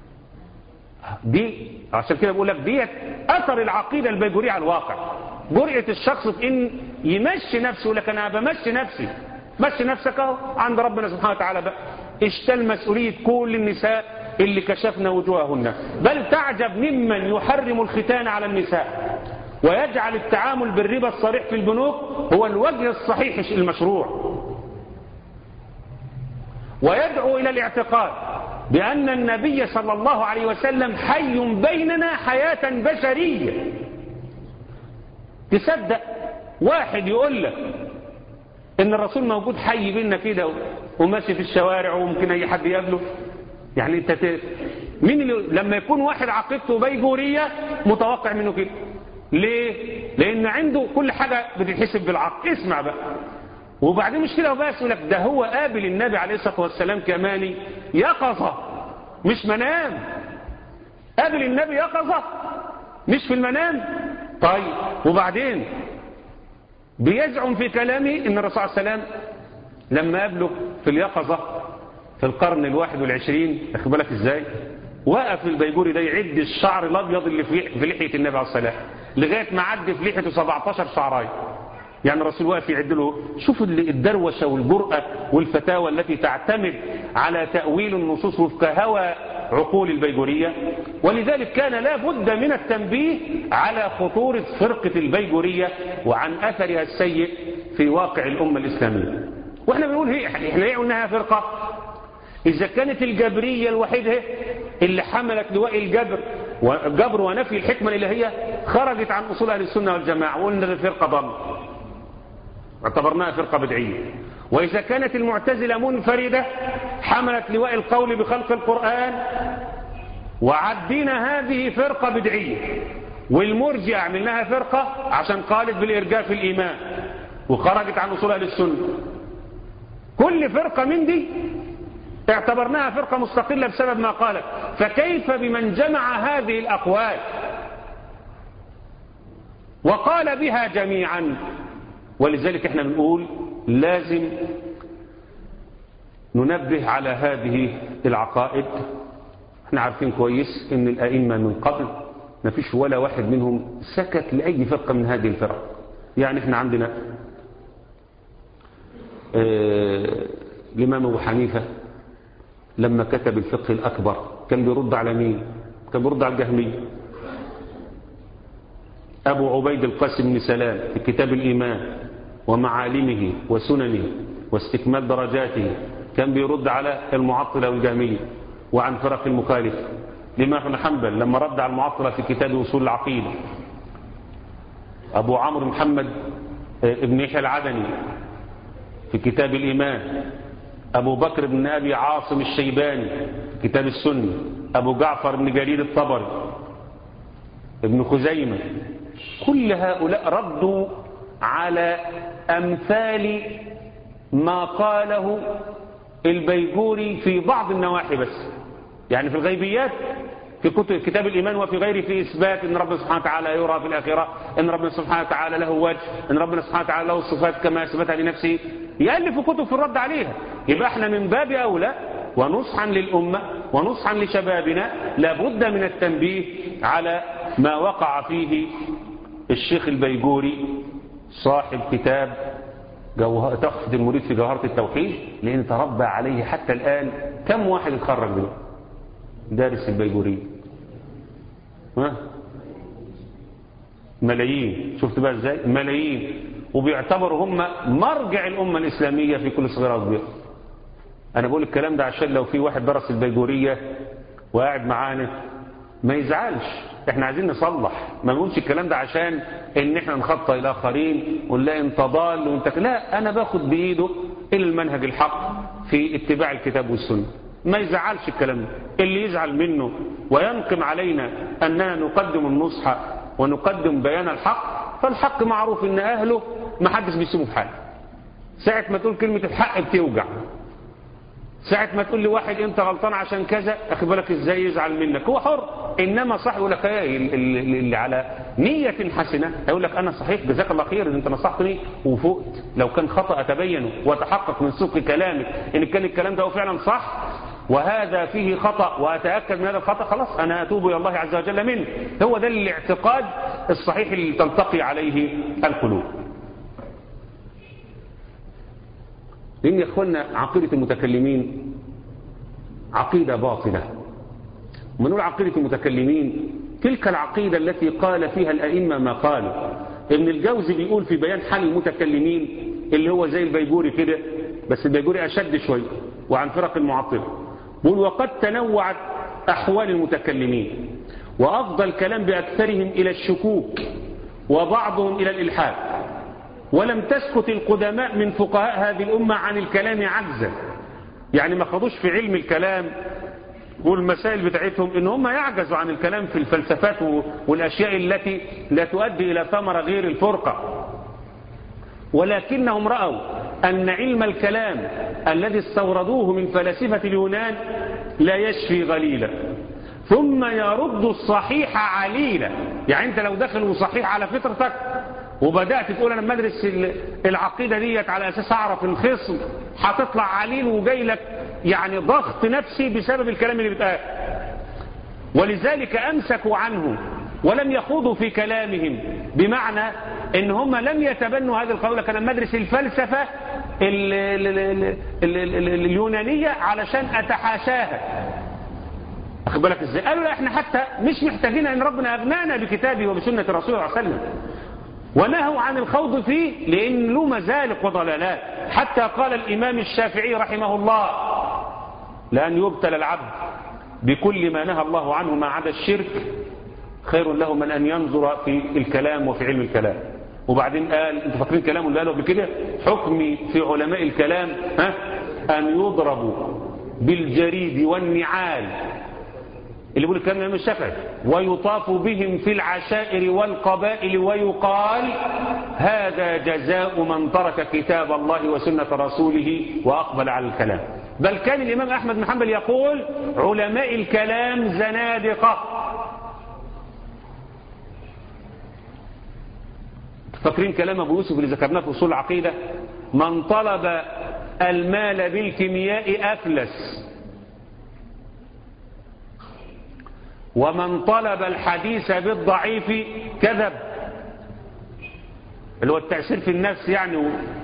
دي عشان كده بقول لك ديت أثر العقيدة البيجورية على الواقع جرأة الشخص في إن يمشي نفسه لك أنا بمشي نفسي مشي نفسك اهو عند ربنا سبحانه وتعالى بقى اشتل مسؤولية كل النساء اللي كشفنا وجوههن بل تعجب ممن يحرم الختان على النساء ويجعل التعامل بالربا الصريح في البنوك هو الوجه الصحيح المشروع ويدعو إلى الاعتقاد بأن النبي صلى الله عليه وسلم حي بيننا حياة بشرية تصدق واحد يقول لك ان الرسول موجود حي بيننا كده وماشي في الشوارع وممكن اي حد يقابله يعني انت ت... مين اللي لما يكون واحد عقيدته بيجوريه متوقع منه كده ليه لان عنده كل حاجه بتتحسب بالعقل اسمع بقى وبعدين مش كده وبس يقول لك ده هو قابل النبي عليه الصلاه والسلام كماني يقظه مش منام قابل النبي يقظه مش في المنام طيب وبعدين بيزعم في كلامه ان الرسول صلى الله عليه وسلم لما قابله في اليقظة في القرن الواحد والعشرين اخد بالك ازاي وقف البيجوري ده يعد الشعر الابيض اللي في لحية النبي عليه الصلاة لغاية ما عد في لحيته 17 شعراي يعني الرسول واقف يعد له شوف الدروشة والجرأة والفتاوى التي تعتمد على تأويل النصوص وفق هوى عقول البيجورية ولذلك كان لا بد من التنبيه على خطورة فرقة البيجورية وعن أثرها السيء في واقع الأمة الإسلامية واحنا بنقول هي احنا ليه قلناها فرقة إذا كانت الجبرية الوحيدة اللي حملت لواء الجبر والجبر ونفي الحكمة الإلهية خرجت عن أصول أهل السنة والجماعة وقلنا الفرقة ضل اعتبرناها فرقة بدعية وإذا كانت المعتزلة منفردة حملت لواء القول بخلق القرآن وعدينا هذه فرقة بدعية والمرجع عملناها فرقة عشان قالت بالإرجاء في الإيمان وخرجت عن أصول أهل السنة كل فرقة من دي اعتبرناها فرقة مستقلة بسبب ما قالت فكيف بمن جمع هذه الأقوال وقال بها جميعا ولذلك احنا بنقول لازم ننبه على هذه العقائد احنا عارفين كويس ان الأئمة من قبل ما فيش ولا واحد منهم سكت لأي فرقة من هذه الفرق يعني احنا عندنا اه الإمام أبو حنيفة لما كتب الفقه الأكبر كان بيرد على مين كان بيرد على الجهمية أبو عبيد القاسم بن سلام في كتاب الإيمان ومعالمه وسننه واستكمال درجاته كان بيرد على المعطلة والجهمية وعن فرق المخالفة الإمام بن حنبل لما رد على المعطلة في كتاب أصول العقيدة أبو عمرو محمد ابن يحيى العدني في كتاب الإيمان أبو بكر بن أبي عاصم الشيباني في كتاب السنة أبو جعفر بن جرير الطبري ابن خزيمة كل هؤلاء ردوا على أمثال ما قاله البيجوري في بعض النواحي بس يعني في الغيبيات في كتب كتاب الإيمان وفي غيره في إثبات أن ربنا سبحانه وتعالى يرى في الآخرة أن ربنا سبحانه وتعالى له وجه أن ربنا سبحانه وتعالى له الصفات كما أثبتها لنفسه يألف كتب في الرد عليها يبقى احنا من باب أولى ونصحا للأمة ونصحا لشبابنا لابد من التنبيه على ما وقع فيه الشيخ البيجوري صاحب كتاب جوه... تحفة المريد في جوهرة التوحيد لأن تربى عليه حتى الآن كم واحد اتخرج منه دارس البيجوري ها ملايين شفت بقى ازاي ملايين وبيعتبروا هم مرجع الأمة الإسلامية في كل صغيرة وكبيرة أنا بقول الكلام ده عشان لو في واحد درس البيجورية وقاعد معانا ما يزعلش احنا عايزين نصلح ما نقولش الكلام ده عشان ان احنا نخطى الاخرين ونلاقي انت ضال وانت لا انا باخد بايده الى المنهج الحق في اتباع الكتاب والسنه ما يزعلش الكلام ده اللي يزعل منه وينقم علينا اننا نقدم النصح ونقدم بيان الحق فالحق معروف ان اهله ما حدش بيسيبه في حاله ساعه ما تقول كلمه الحق بتوجع ساعة ما تقول لي واحد انت غلطان عشان كذا اخي بالك ازاي يزعل منك هو حر انما صح يقول لك اللي على نية حسنة هيقول لك انا صحيح جزاك الله خير ان انت نصحتني وفقت لو كان خطأ اتبينه وتحقق من صدق كلامك ان كان الكلام ده هو فعلا صح وهذا فيه خطأ وأتأكد من هذا الخطأ خلاص أنا أتوب إلى الله عز وجل منه هو ده الاعتقاد الصحيح اللي تلتقي عليه القلوب لأن يا إخوانا عقيدة المتكلمين عقيدة باطلة منقول عقيدة المتكلمين تلك العقيدة التي قال فيها الأئمة ما قالوا ابن الجوزي بيقول في بيان حال المتكلمين اللي هو زي البيجوري كده بس البيجوري أشد شوي وعن فرق المعطلة بيقول وقد تنوعت أحوال المتكلمين وأفضى الكلام بأكثرهم إلى الشكوك وبعضهم إلى الإلحاد ولم تسكت القدماء من فقهاء هذه الأمة عن الكلام عجزا يعني ما خدوش في علم الكلام والمسائل بتاعتهم ان هم يعجزوا عن الكلام في الفلسفات والأشياء التي لا تؤدي إلى ثمرة غير الفرقة ولكنهم رأوا أن علم الكلام الذي استوردوه من فلاسفة اليونان لا يشفي غليلا ثم يرد الصحيح عليلا يعني انت لو دخل صحيح على فطرتك وبدأت تقول أنا مدرس العقيدة ديت على أساس أعرف الخصم هتطلع عليل وجاي لك يعني ضغط نفسي بسبب الكلام اللي بيتقال ولذلك أمسكوا عنه ولم يخوضوا في كلامهم بمعنى ان هم لم يتبنوا هذا القول كان مدرس الفلسفة ال ال ال ال ال اليونانية علشان أتحاشاها أخذ بالك ازاي قالوا لا احنا حتى مش محتاجين ان ربنا أغنانا بكتابه وبسنة الرسول صلى الله عليه وسلم ونهوا عن الخوض فيه لأن له مزالق وضلالات حتى قال الإمام الشافعي رحمه الله لأن يبتلى العبد بكل ما نهى الله عنه ما عدا الشرك خير له من أن ينظر في الكلام وفي علم الكلام وبعدين قال انتوا فاكرين كلامه اللي قاله قبل كده حكمي في علماء الكلام ها أن يضربوا بالجريد والنعال اللي بيقول الكلام الإمام الشافعي ويطاف بهم في العشائر والقبائل ويقال هذا جزاء من ترك كتاب الله وسنة رسوله وأقبل على الكلام بل كان الإمام أحمد بن حنبل يقول علماء الكلام زنادقة فاكرين كلام أبو يوسف اللي ذكرناه في أصول العقيدة من طلب المال بالكيمياء أفلس ومن طلب الحديث بالضعيف كذب اللي هو التأثير في النفس يعني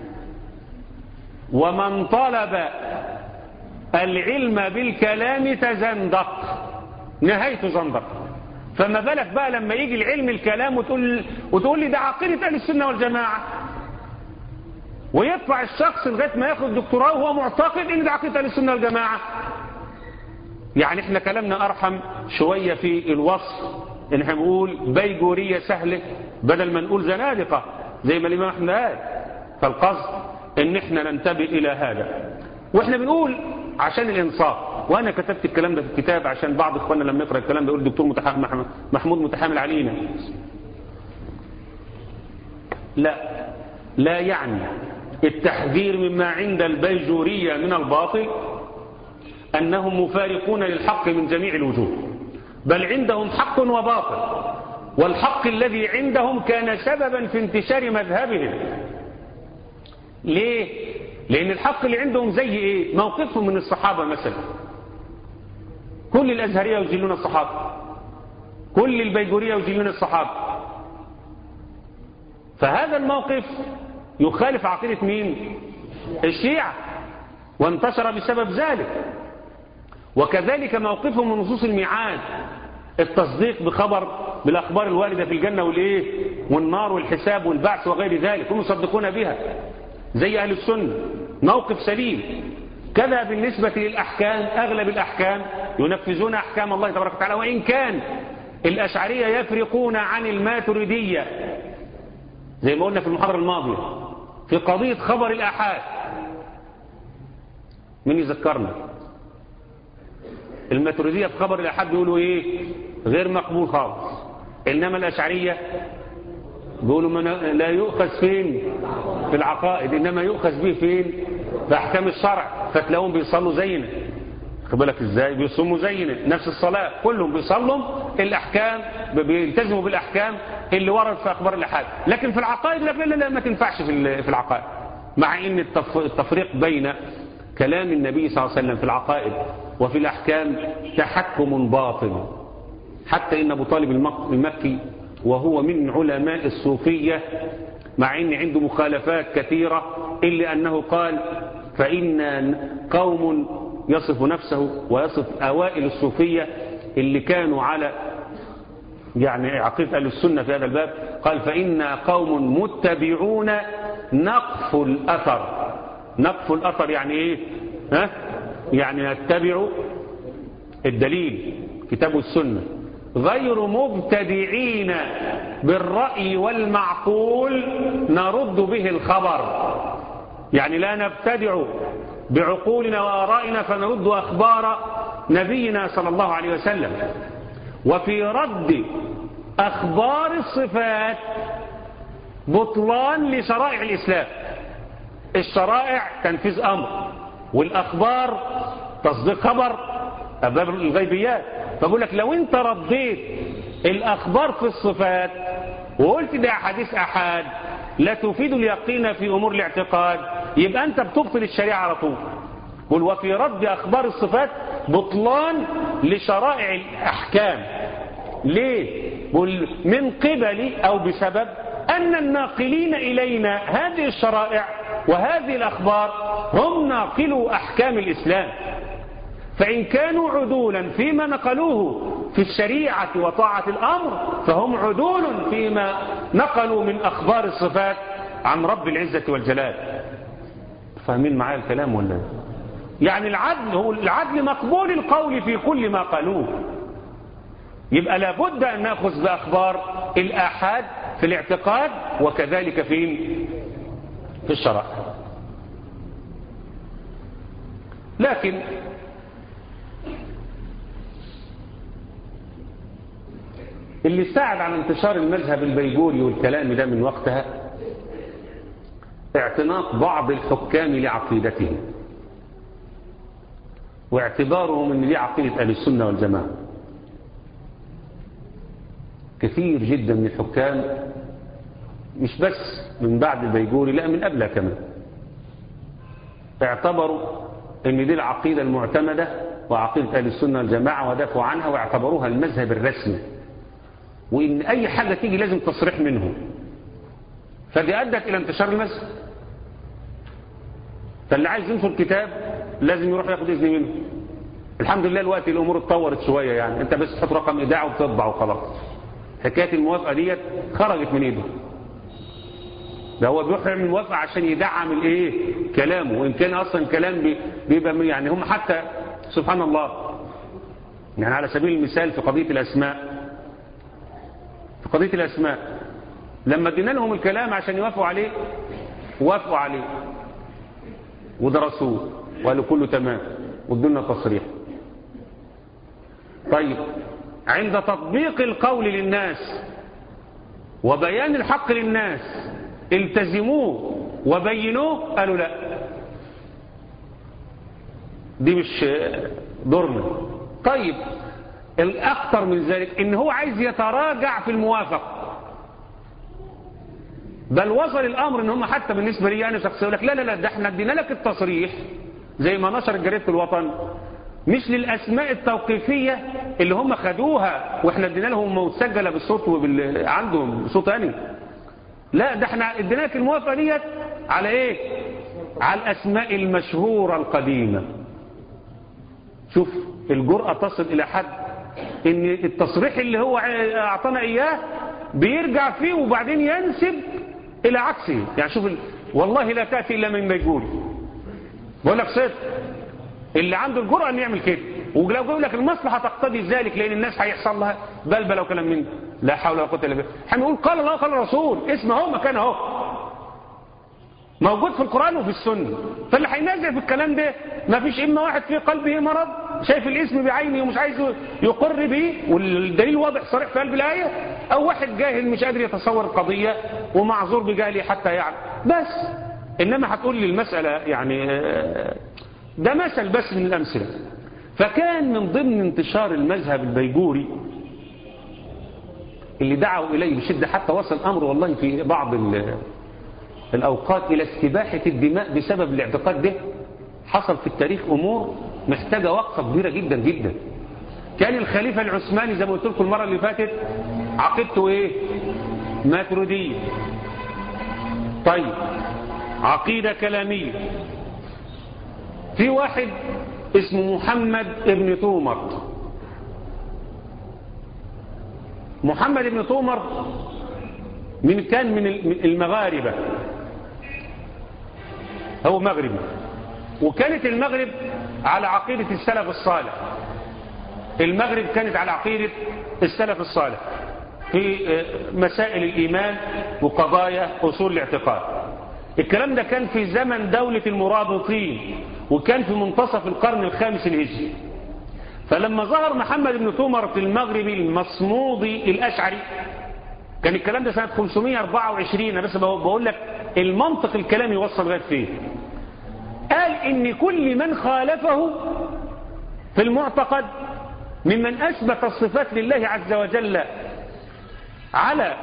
ومن طلب العلم بالكلام تزندق نهايته زندق فما بالك بقى لما يجي العلم الكلام وتقول, وتقول لي ده عقيدة أهل السنة والجماعة ويطلع الشخص لغاية ما ياخد دكتوراه وهو معتقد ان ده عقيدة أهل السنة والجماعة يعني احنا كلامنا ارحم شوية في الوصف ان احنا بنقول بيجورية سهلة بدل ما نقول زنادقة زي ما الامام احمد قال فالقصد ان احنا ننتبه الى هذا واحنا بنقول عشان الانصاف وانا كتبت الكلام ده في الكتاب عشان بعض اخواننا لما يقرا الكلام ده يقول الدكتور متحمل محمود متحامل علينا لا لا يعني التحذير مما عند البيجورية من الباطل أنهم مفارقون للحق من جميع الوجوه بل عندهم حق وباطل والحق الذي عندهم كان سببا في انتشار مذهبهم ليه؟ لأن الحق اللي عندهم زي إيه؟ موقفهم من الصحابة مثلا كل الأزهرية يجلون الصحابة كل البيجورية يجلون الصحابة فهذا الموقف يخالف عقيدة مين؟ الشيعة وانتشر بسبب ذلك وكذلك موقفهم من نصوص الميعاد التصديق بخبر بالأخبار الواردة في الجنة والإيه والنار والحساب والبعث وغير ذلك هم يصدقون بها زي أهل السنة موقف سليم كذا بالنسبة للأحكام أغلب الأحكام ينفذون أحكام الله تبارك وتعالى وإن كان الأشعرية يفرقون عن الماتريدية زي ما قلنا في المحاضرة الماضية في قضية خبر الآحاد مين يذكرنا الماتريدية في خبر الآحاد بيقولوا إيه غير مقبول خالص إنما الأشعرية بيقولوا من لا يؤخذ فين في العقائد إنما يؤخذ به فين في أحكام الشرع فتلاقوهم بيصلوا زينا خد بالك ازاي بيصوموا زينا نفس الصلاة كلهم بيصلوا الأحكام بيلتزموا بالأحكام اللي ورد في أخبار الأحاد لكن في العقائد لا لا لا ما تنفعش في في العقائد مع ان التفريق بين كلام النبي صلى الله عليه وسلم في العقائد وفي الأحكام تحكم باطل حتى إن أبو طالب المكي وهو من علماء الصوفية مع أن عنده مخالفات كثيرة إلا أنه قال فإن قوم يصف نفسه ويصف أوائل الصوفية اللي كانوا على يعني عقيدة أهل السنة في هذا الباب قال فإن قوم متبعون نقف الأثر نقف الأثر يعني إيه ها؟ يعني نتبع الدليل كتاب السنة غير مبتدعين بالرأي والمعقول نرد به الخبر يعني لا نبتدع بعقولنا وآرائنا فنرد أخبار نبينا صلى الله عليه وسلم وفي رد أخبار الصفات بطلان لشرائع الإسلام الشرائع تنفيذ أمر والأخبار تصديق خبر أباب الغيبيات فبقول لك لو انت رديت الأخبار في الصفات وقلت ده حديث أحاد لا تفيد اليقين في أمور الاعتقاد يبقى أنت بتبطل الشريعة على طول قل وفي رد أخبار الصفات بطلان لشرائع الأحكام ليه قل من قبل أو بسبب أن الناقلين إلينا هذه الشرائع وهذه الأخبار هم ناقلوا أحكام الإسلام فإن كانوا عدولا فيما نقلوه في الشريعة وطاعة الأمر فهم عدول فيما نقلوا من أخبار الصفات عن رب العزة والجلال فاهمين معايا الكلام ولا يعني العدل هو العدل مقبول القول في كل ما قالوه يبقى لابد أن نأخذ بأخبار الآحاد في الاعتقاد وكذلك في في الشرع لكن اللي ساعد على انتشار المذهب البيجوري والكلام ده من وقتها اعتناق بعض الحكام لعقيدتهم واعتبارهم ان دي عقيدة اهل السنة والجماعة كثير جدا من الحكام مش بس من بعد البيجوري لا من قبلها كمان اعتبروا ان دي العقيدة المعتمدة وعقيدة اهل السنة والجماعة ودافعوا عنها واعتبروها المذهب الرسمي وان اي حاجة تيجي لازم تصريح منهم فدي ادت الى انتشار المذهب فاللي عايز ينشر كتاب لازم يروح ياخد اذن منه الحمد لله الوقت الامور اتطورت شوية يعني انت بس تحط رقم ايداع وتطبع وخلاص حكاية الموافقة ديت خرجت من ايده ده هو بيروح يعمل موافقة عشان يدعم الايه كلامه وان كان اصلا كلام بيبقى يعني هم حتى سبحان الله يعني على سبيل المثال في قضية الاسماء في قضية الاسماء لما ادينا لهم الكلام عشان يوافقوا عليه وافقوا عليه ودرسوه وقالوا كله تمام وادونا تصريح طيب عند تطبيق القول للناس وبيان الحق للناس التزموه وبينوه قالوا لا دي مش دورنا طيب الأخطر من ذلك إن هو عايز يتراجع في الموافقة بل وصل الأمر إن هم حتى بالنسبة لي أنا شخصيا يقول لك لا لا لا ده احنا ادينا لك التصريح زي ما نشر جريدة الوطن مش للأسماء التوقيفية اللي هم خدوها واحنا ادينا لهم مسجلة بالصوت وبال... عندهم صوت تاني لا ده احنا ادينا لك الموافقة ديت على ايه على الأسماء المشهورة القديمة شوف الجرأة تصل إلى حد ان التصريح اللي هو اعطانا اياه بيرجع فيه وبعدين ينسب الى عكسه يعني شوف ال... والله لا تأتي الا من بيقول بقول لك صدق اللي عنده الجرأة ان يعمل كده ولو يقول لك المصلحة تقتضي ذلك لان الناس هيحصل لها بلبلة وكلام من ده لا حول ولا قوه الا بالله هنقول قال الله قال الرسول اسمه هو مكان اهو موجود في القرآن وفي السنة فاللي هينازع في الكلام ده ما فيش إما واحد في قلبه مرض شايف الاسم بعينه ومش عايز يقر به والدليل واضح صريح في قلب الآية أو واحد جاهل مش قادر يتصور القضية ومعذور بجهله حتى يعلم بس إنما هتقول لي المسألة يعني ده مثل بس من الأمثلة فكان من ضمن انتشار المذهب البيجوري اللي دعوا إليه بشدة حتى وصل الأمر والله في بعض الأوقات إلى استباحة الدماء بسبب الاعتقاد ده حصل في التاريخ أمور محتاجة وقفة كبيرة جدا جدا كان الخليفة العثماني زي ما قلت لكم المرة اللي فاتت عقيدته ايه ماترودية طيب عقيدة كلامية في واحد اسمه محمد ابن تومر محمد ابن تومر من كان من المغاربة هو مغربي وكانت المغرب على عقيدة السلف الصالح المغرب كانت على عقيدة السلف الصالح في مسائل الإيمان وقضايا أصول الاعتقاد الكلام ده كان في زمن دولة المرابطين وكان في منتصف القرن الخامس الهجري فلما ظهر محمد بن تومر في المغرب المصمودي الأشعري كان الكلام ده سنة 524 بس بقول لك المنطق الكلامي وصل لغايه فين قال ان كل من خالفه في المعتقد ممن اثبت الصفات لله عز وجل على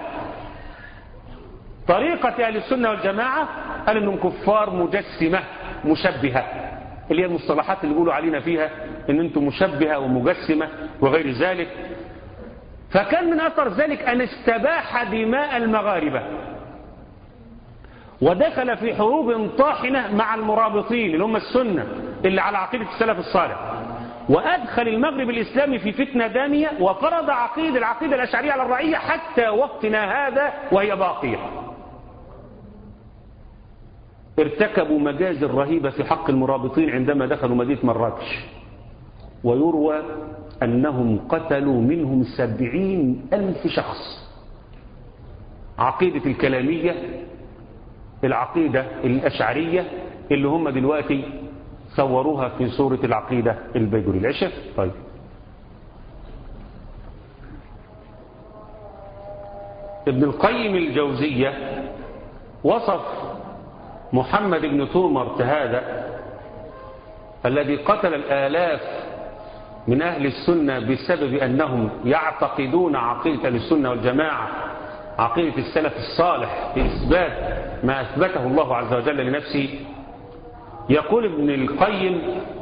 طريقة اهل السنة والجماعة قال انهم كفار مجسمة مشبهة اللي هي المصطلحات اللي بيقولوا علينا فيها ان انتم مشبهة ومجسمة وغير ذلك فكان من أثر ذلك أن استباح دماء المغاربة ودخل في حروب طاحنة مع المرابطين اللي هم السنة اللي على عقيدة السلف الصالح وأدخل المغرب الإسلامي في فتنة دامية وفرض عقيدة العقيدة الأشعرية على الرعية حتى وقتنا هذا وهي باقية ارتكبوا مجازر رهيبة في حق المرابطين عندما دخلوا مدينة مراكش ويروى أنهم قتلوا منهم سبعين ألف شخص عقيدة الكلامية العقيدة الأشعرية اللي هم دلوقتي صوروها في صورة العقيدة البيجوري العشاء طيب ابن القيم الجوزية وصف محمد بن تومرت هذا الذي قتل الآلاف من أهل السنة بسبب أنهم يعتقدون عقيدة السنة والجماعة عقيدة السلف الصالح في إثبات ما أثبته الله عز وجل لنفسه يقول ابن القيم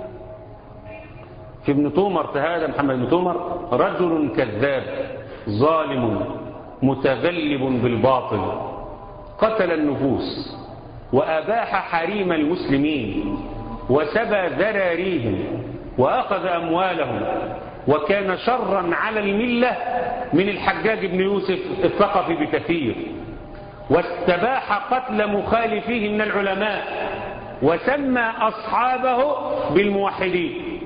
في ابن تومر هذا محمد بن تومر رجل كذاب ظالم متغلب بالباطل قتل النفوس وأباح حريم المسلمين وسبى ذراريهم وأخذ أموالهم وكان شرا على الملة من الحجاج بن يوسف الثقفي بكثير واستباح قتل مخالفيه من العلماء وسمى أصحابه بالموحدين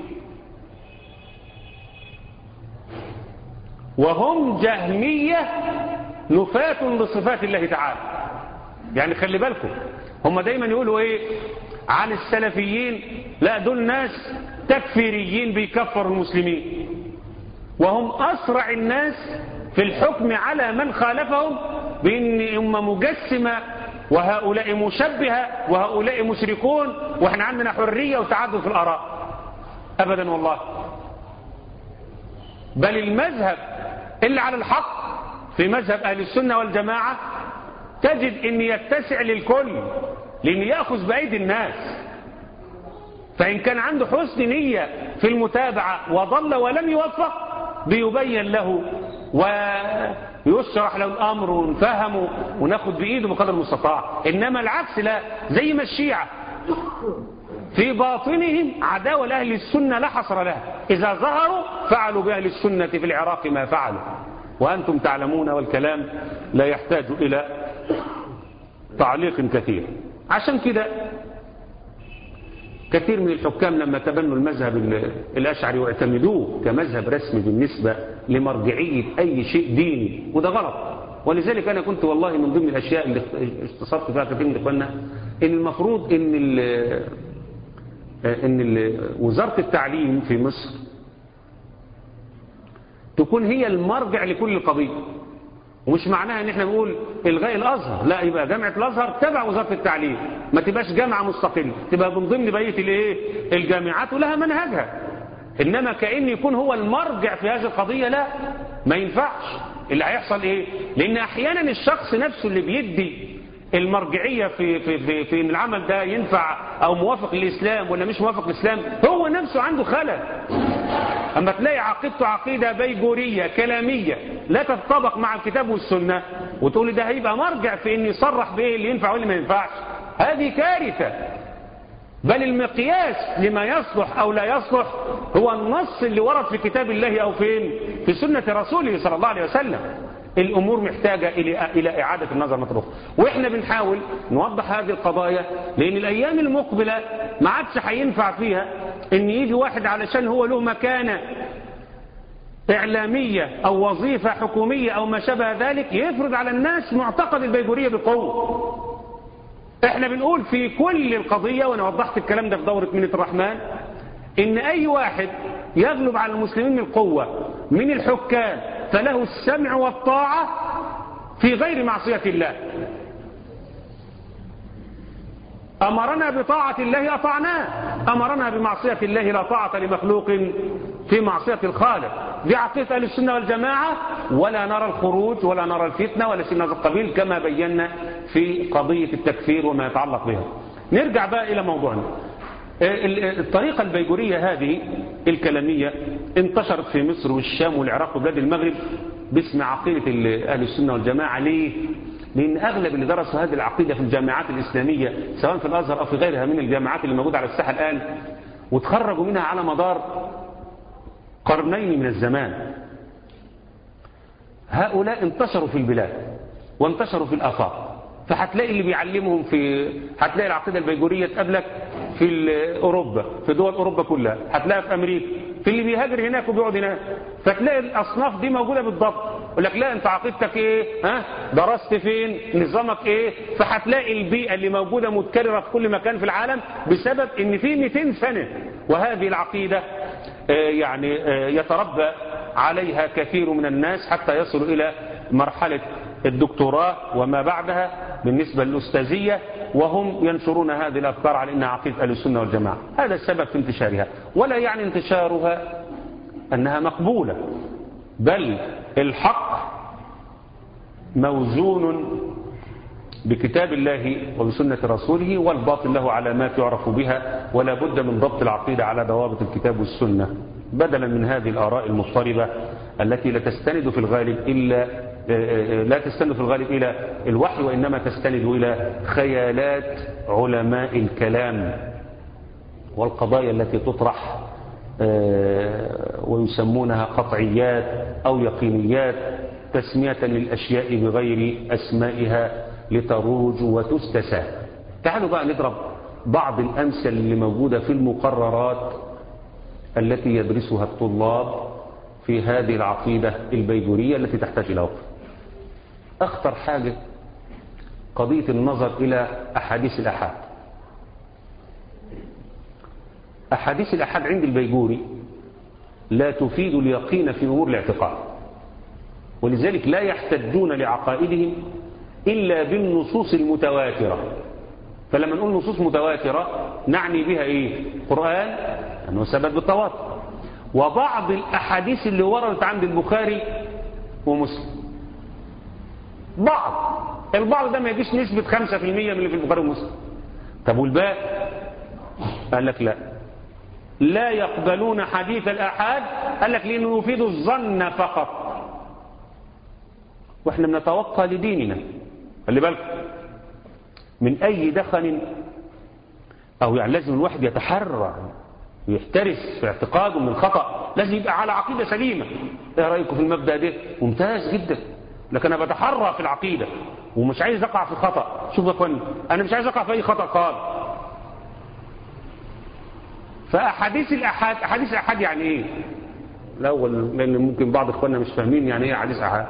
وهم جهمية نفاة لصفات الله تعالى يعني خلي بالكم هم دايما يقولوا ايه عن السلفيين لا دول ناس تكفيريين بيكفروا المسلمين وهم أسرع الناس في الحكم على من خالفهم بأن هم مجسمة وهؤلاء مشبهة وهؤلاء مشركون وإحنا عندنا حرية وتعدد في الآراء أبدا والله بل المذهب اللي على الحق في مذهب أهل السنة والجماعة تجد أن يتسع للكل لأن يأخذ بأيدي الناس فإن كان عنده حسن نية في المتابعة وضل ولم يوفق بيبين له ويشرح له الأمر ونفهمه وناخد بإيده بقدر المستطاع إنما العكس لا زي ما الشيعة في باطنهم عداوة لأهل السنة لا حصر لها إذا ظهروا فعلوا بأهل السنة في العراق ما فعلوا وأنتم تعلمون والكلام لا يحتاج إلى تعليق كثير عشان كده كثير من الحكام لما تبنوا المذهب الأشعري واعتمدوه كمذهب رسمي بالنسبة لمرجعية أي شيء ديني وده غلط ولذلك أنا كنت والله من ضمن الأشياء اللي اتصلت فيها كثير من إخواننا إن المفروض إن ال إن ال وزارة التعليم في مصر تكون هي المرجع لكل قضية ومش معناها ان احنا بنقول الغاء الازهر لا يبقى جامعه الازهر تبع وزاره التعليم ما تبقاش جامعه مستقله تبقى من ضمن بقيه الايه الجامعات ولها منهجها انما كان يكون هو المرجع في هذه القضيه لا ما ينفعش اللي هيحصل ايه لان احيانا الشخص نفسه اللي بيدي المرجعيه في في في, في ان العمل ده ينفع او موافق للاسلام ولا مش موافق للاسلام هو نفسه عنده خلل أما تلاقي عقيدته عقيدة بيجورية كلامية لا تتطابق مع الكتاب والسنة وتقول ده هيبقى مرجع في أن يصرح بإيه اللي ينفع واللي ما ينفعش هذه كارثة بل المقياس لما يصلح أو لا يصلح هو النص اللي ورد في كتاب الله أو فين في سنة رسوله صلى الله عليه وسلم الأمور محتاجة إلى إلى إعادة النظر مطروح وإحنا بنحاول نوضح هذه القضايا لأن الأيام المقبلة ما عادش هينفع فيها إن يجي واحد علشان هو له مكانة إعلامية أو وظيفة حكومية أو ما شابه ذلك يفرض على الناس معتقد البيجورية بقوة إحنا بنقول في كل القضية وأنا وضحت الكلام ده في دورة منة الرحمن إن أي واحد يغلب على المسلمين القوة من الحكام فله السمع والطاعة في غير معصية الله أمرنا بطاعة الله أطعناه أمرنا بمعصية الله لا طاعة لمخلوق في معصية الخالق دي عقيدة أهل السنة والجماعة ولا نرى الخروج ولا نرى الفتنة ولا شيء من هذا القبيل كما بينا في قضية التكفير وما يتعلق بها نرجع بقى إلى موضوعنا الطريقة البيجورية هذه الكلامية انتشرت في مصر والشام والعراق وبلاد المغرب باسم عقيدة أهل السنة والجماعة ليه؟ لأن أغلب اللي درسوا هذه العقيدة في الجامعات الإسلامية سواء في الأزهر أو في غيرها من الجامعات اللي موجودة على الساحة الآن وتخرجوا منها على مدار قرنين من الزمان هؤلاء انتشروا في البلاد وانتشروا في الآفاق فهتلاقي اللي بيعلمهم في هتلاقي العقيدة البيجورية تقابلك في أوروبا في دول أوروبا كلها هتلاقي في أمريكا في اللي بيهاجر هناك وبيقعد هناك فتلاقي الأصناف دي موجودة بالضبط يقول لك لا أنت عقيدتك إيه ها درست فين نظامك إيه فهتلاقي البيئة اللي موجودة متكررة في كل مكان في العالم بسبب إن في 200 سنة وهذه العقيدة آه يعني آه يتربى عليها كثير من الناس حتى يصلوا إلى مرحلة الدكتوراه وما بعدها بالنسبة للأستاذية وهم ينشرون هذه الأفكار على أنها عقيدة أهل السنة والجماعة هذا السبب في انتشارها ولا يعني انتشارها أنها مقبولة بل الحق موزون بكتاب الله وبسنة رسوله والباطل له علامات يعرف بها ولا بد من ضبط العقيدة على ضوابط الكتاب والسنة بدلا من هذه الآراء المضطربة التي لا تستند في الغالب إلا لا تستند في الغالب إلى الوحي وإنما تستند إلى خيالات علماء الكلام والقضايا التي تطرح ويسمونها قطعيات أو يقينيات تسمية للأشياء بغير أسمائها لتروج وتستسى تعالوا بقى نضرب بعض الأمثل اللي موجودة في المقررات التي يدرسها الطلاب في هذه العقيدة البيجورية التي تحتاج إلى وقت أخطر حاجة قضية النظر إلى أحاديث الأحاد أحاديث الأحاد عند البيجوري لا تفيد اليقين في أمور الاعتقاد ولذلك لا يحتجون لعقائدهم إلا بالنصوص المتواترة فلما نقول نصوص متواترة نعني بها إيه قرآن أنه ثبت بالتواتر وبعض الأحاديث اللي وردت عند البخاري ومسلم بعض البعض ده ما يجيش نسبة 5% من اللي في البخاري ومسلم طب والباقي قال لك لا لا يقبلون حديث الأحاد قال لك لأنه يفيد الظن فقط واحنا بنتوقع لديننا خلي بالك من أي دخن أو يعني لازم الواحد يتحرى ويحترس في اعتقاده من الخطأ لازم يبقى على عقيدة سليمة ايه رأيكم في المبدأ ده ممتاز جدا لكن أنا بتحرى في العقيدة ومش عايز أقع في خطأ شوف يا اخواني أنا مش عايز أقع في أي خطأ قال فأحاديث الأحاد أحاديث الأحاد يعني إيه الأول لأن ممكن بعض إخواننا مش فاهمين يعني إيه أحاديث أحاد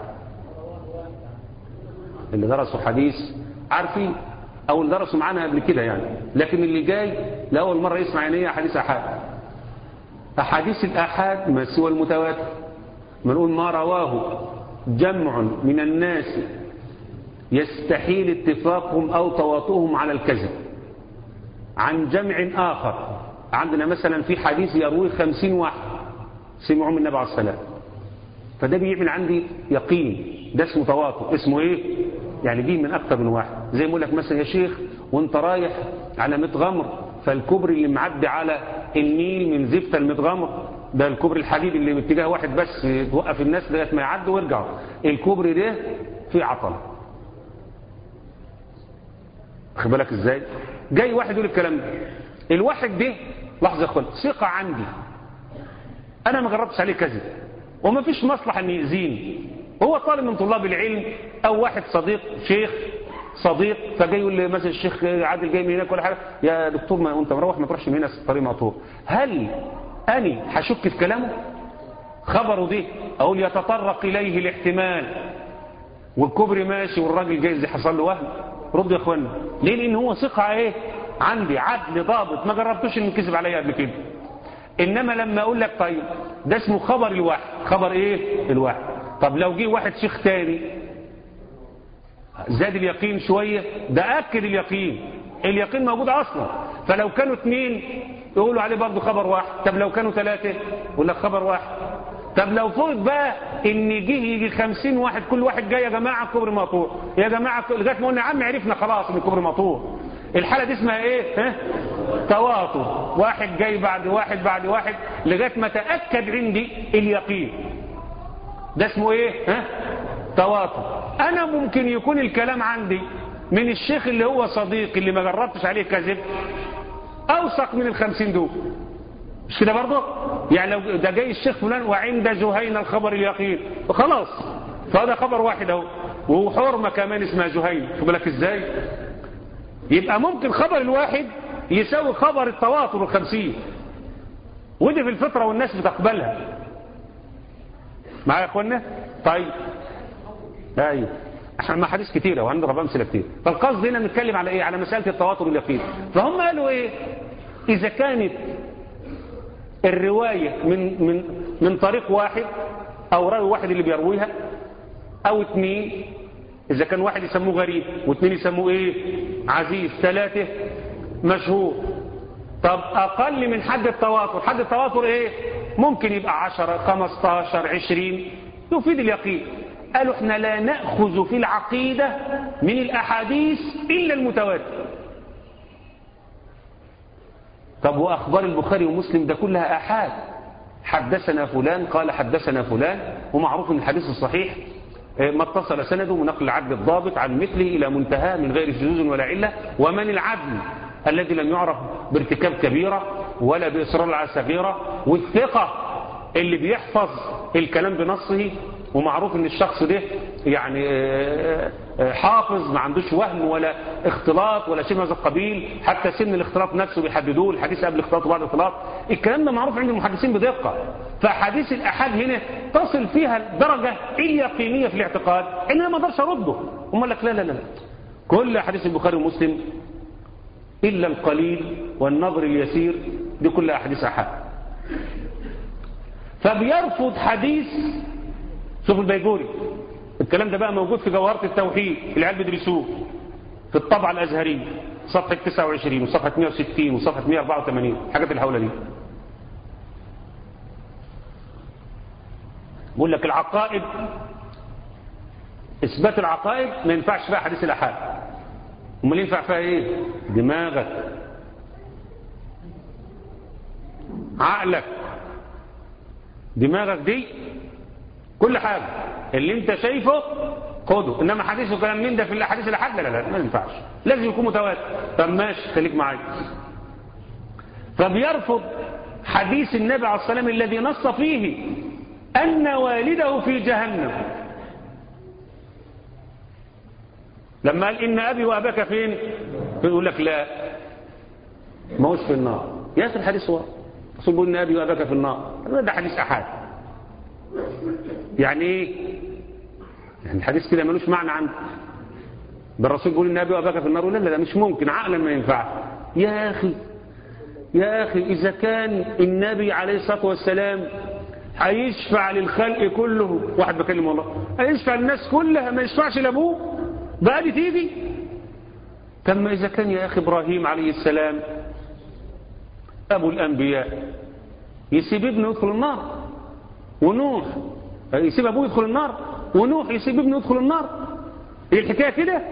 اللي درسوا حديث عارفين أو اللي درسوا معانا قبل كده يعني لكن اللي جاي لأول مرة يسمع يعني إيه أحاديث أحاد أحاديث الأحاد ما سوى المتواتر ما نقول ما رواه جمع من الناس يستحيل اتفاقهم أو تواطؤهم على الكذب عن جمع آخر عندنا مثلا في حديث يرويه خمسين واحد سمعوا من النبي عليه السلام فده بيعمل عندي يقين ده اسمه تواطؤ اسمه ايه يعني دي من اكتر من واحد زي ما اقول لك مثلا يا شيخ وانت رايح على متغمر فالكوبري اللي معدي على النيل من زفت المتغمر ده الكوبري الحديد اللي باتجاه واحد بس توقف الناس لغايه ما يعدوا ويرجعوا الكوبري ده فيه عطل خد بالك ازاي جاي واحد يقول الكلام ده الواحد ده لحظه يا اخوان ثقه عندي انا ما جربتش عليه كذب وما فيش مصلحه ان يأذيني هو طالب من طلاب العلم او واحد صديق شيخ صديق فجاي يقول لي مثلا الشيخ عادل جاي من هناك ولا حاجه يا دكتور ما وانت مروح ما تروحش من هنا الطريق مقطوع هل اني هشك في كلامه خبره ده اقول يتطرق اليه الاحتمال والكوبري ماشي والراجل جايز حصل له وهم رد يا اخوانا ليه لان هو ثقه ايه عندي عدل ضابط ما جربتوش ان كذب عليا قبل كده انما لما اقول لك طيب ده اسمه خبر الواحد خبر ايه الواحد طب لو جه واحد شيخ تاني زاد اليقين شوية ده أكد اليقين اليقين موجود أصلا فلو كانوا اثنين يقولوا عليه برضه خبر واحد طب لو كانوا ثلاثة يقول لك خبر واحد طب لو فرض بقى ان جه يجي خمسين واحد كل واحد جاي يا جماعة الكوبري مقطوع يا جماعة لغاية ما قلنا يا عم عرفنا خلاص ان الكوبري مقطوع الحالة دي اسمها ايه ها تواطر واحد جاي بعد واحد بعد واحد لغاية ما تأكد عندي اليقين ده اسمه ايه ها تواطر انا ممكن يكون الكلام عندي من الشيخ اللي هو صديقي اللي ما جربتش عليه كذب اوثق من الخمسين دول مش كده برضه يعني لو ده جاي الشيخ فلان وعند جهينة الخبر اليقين وخلاص فهذا خبر واحد اهو وحرمة كمان اسمها جهينة خد بالك ازاي يبقى ممكن خبر الواحد يساوي خبر التواتر الخمسين ودي في الفطرة والناس بتقبلها معايا يا اخوانا طيب ايوه احنا ما حديث كتيرة وهنضرب امثله كتير فالقصد هنا بنتكلم على ايه على مساله التواتر واليقين فهم قالوا ايه اذا كانت الروايه من من من طريق واحد او راوي واحد اللي بيرويها او اثنين اذا كان واحد يسموه غريب واثنين يسموه ايه عزيز ثلاثه مشهور طب اقل من حد التواتر حد التواتر ايه ممكن يبقى عشرة خمستاشر عشرين يفيد اليقين قالوا احنا لا نأخذ في العقيدة من الأحاديث إلا المتواتر طب وأخبار البخاري ومسلم ده كلها أحاد حدثنا فلان قال حدثنا فلان ومعروف ان الحديث الصحيح ما اتصل سنده من نقل العدل الضابط عن مثله إلى منتهى من غير شذوذ ولا علة ومن العدل الذي لم يعرف بارتكاب كبيرة ولا بإصرار على صغيرة والثقة اللي بيحفظ الكلام بنصه ومعروف ان الشخص ده يعني حافظ ما عندوش وهم ولا اختلاط ولا شيء من هذا القبيل حتى سن الاختلاط نفسه بيحددوه الحديث قبل الاختلاط وبعد الاختلاط الكلام ده معروف عند المحدثين بدقة فحديث الأحاد هنا تصل فيها الدرجة اليقينية في الاعتقاد ان انا ما اقدرش ارده هم لك لا لا لا كل حديث البخاري ومسلم إلا القليل والنظر اليسير دي كلها أحاديث أحاد فبيرفض حديث شوف البيجوري الكلام ده بقى موجود في جوهرة التوحيد العيال بيدرسوه في الطبعة الأزهرية صفحة 29 وصفحة 160 وصفحة 184 حاجات الحولة دي بقول لك العقائد إثبات العقائد ما ينفعش فيها حديث الأحاد امال ينفع فيها إيه دماغك عقلك دماغك دي كل حاجة اللي انت شايفه خده انما حديث وكلام من ده في الاحاديث الاحاد لا لا لا ما ينفعش لازم يكون متواتر طب ماشي خليك معايا فبيرفض حديث النبي عليه الصلاه والسلام الذي نص فيه ان والده في جهنم لما قال ان ابي واباك فين يقول لك لا ما هوش في النار يا اخي الحديث هو الرسول بيقول ان ابي واباك في النار ده حديث احاد يعني ايه يعني الحديث كده ملوش معنى عنده ده الرسول بيقول ان ابي واباك في النار لا لا ده مش ممكن عقلا ما ينفع يا اخي يا اخي اذا كان النبي عليه الصلاه والسلام هيشفع للخلق كله واحد بكلم والله هيشفع للناس كلها ما يشفعش لابوه بقى دي تيجي كما اذا كان يا اخي ابراهيم عليه السلام ابو الانبياء يسيب ابنه يدخل النار ونوح يسيب ابوه يدخل النار ونوح يسيب ابنه يدخل النار هي الحكايه كده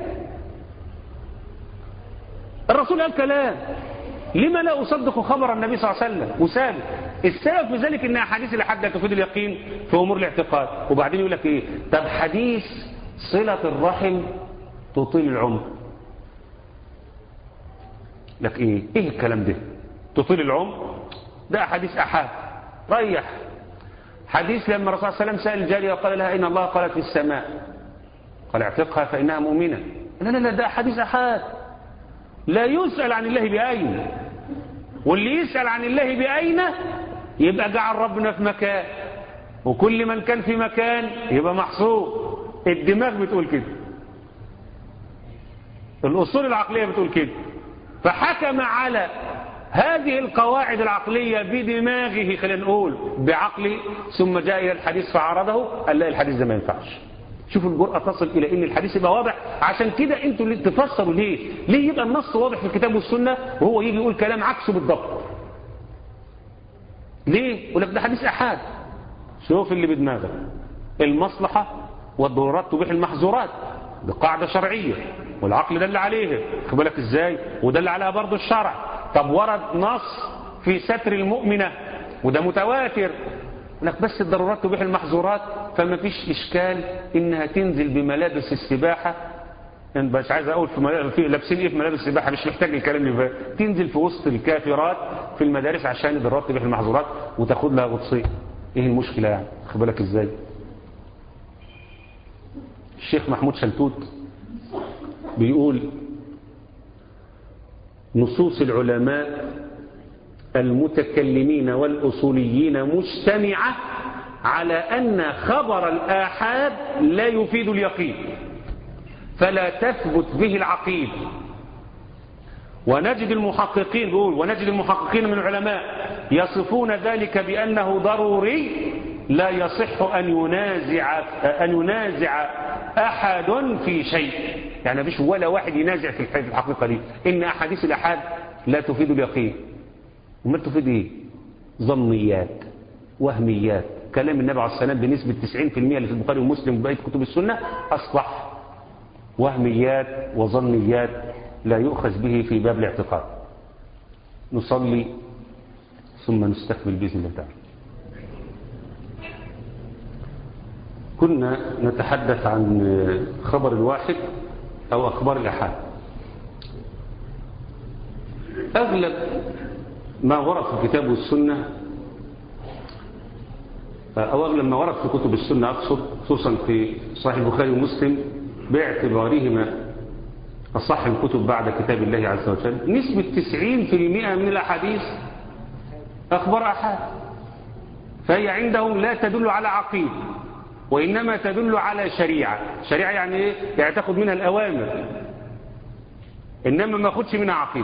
الرسول قال كلام لما لا اصدق خبر النبي صلى الله عليه وسلم وسابق السبب في ذلك ان احاديث الاحاد لا تفيد اليقين في امور الاعتقاد وبعدين يقول لك ايه طب حديث صله الرحم تطيل العمر لك ايه ايه الكلام ده تطيل العمر ده حديث احاد ريح حديث لما الرسول صلى الله عليه وسلم سأل الجارية وقال لها إن الله قالت في السماء قال اعتقها فإنها مؤمنة لا لا لا ده حديث أحاد لا يسأل عن الله بأين واللي يسأل عن الله بأين يبقى جعل ربنا في مكان وكل من كان في مكان يبقى محصور الدماغ بتقول كده الأصول العقلية بتقول كده فحكم على هذه القواعد العقلية بدماغه خلينا نقول بعقله ثم جاء إلى الحديث فعرضه قال لا الحديث ده ما ينفعش شوفوا الجرأة تصل إلى إن الحديث يبقى واضح عشان كده أنتوا اللي تفسروا ليه ليه يبقى النص واضح في الكتاب والسنة وهو يجي يقول كلام عكسه بالضبط ليه يقول لك ده حديث أحاد شوف اللي بدماغك المصلحة والضرورات تبيح المحظورات دي قاعدة شرعية والعقل دل عليها خد بالك ازاي ودل عليها برضه الشرع طب ورد نص في ستر المؤمنة وده متواتر لك بس الضرورات تبيح المحظورات فما فيش إشكال إنها تنزل بملابس السباحة أنا مش عايز أقول في, ملابس في لابسين إيه في ملابس السباحة مش محتاج الكلام اللي فات تنزل في وسط الكافرات في المدارس عشان الضرورات تبيح المحظورات وتاخد لها غطسية إيه المشكلة يعني خد بالك إزاي الشيخ محمود شلتوت بيقول نصوص العلماء المتكلمين والأصوليين مجتمعة على أن خبر الآحاد لا يفيد اليقين فلا تثبت به العقيد ونجد المحققين بيقول ونجد المحققين من العلماء يصفون ذلك بأنه ضروري لا يصح أن ينازع أن ينازع أحد في شيء يعني مفيش ولا واحد ينازع في الحقيقة دي إن أحاديث الأحاد لا تفيد اليقين وما تفيد إيه ظنيات وهميات كلام النبي عليه السلام بنسبة 90% اللي في البخاري ومسلم وبقية كتب السنة أصبح وهميات وظنيات لا يؤخذ به في باب الاعتقاد نصلي ثم نستقبل بإذن الله تعالى كنا نتحدث عن خبر الواحد أو أخبار الأحاد أغلب ما ورد في الكتاب والسنة أو أغلب ما ورد في كتب السنة أقصد خصوصا في صحيح البخاري ومسلم باعتبارهما أصح الكتب بعد كتاب الله عز وجل نسبة 90% من الأحاديث أخبار أحاد فهي عندهم لا تدل على عقيدة وإنما تدل على شريعة شريعة يعني إيه؟ يعني تاخد منها الأوامر إنما ما أخدش منها عقيدة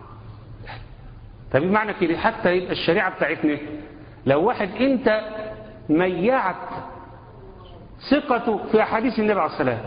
طب معنى كده حتى يبقى الشريعة بتاعتنا لو واحد أنت ميعت ثقته في أحاديث النبي عليه السلام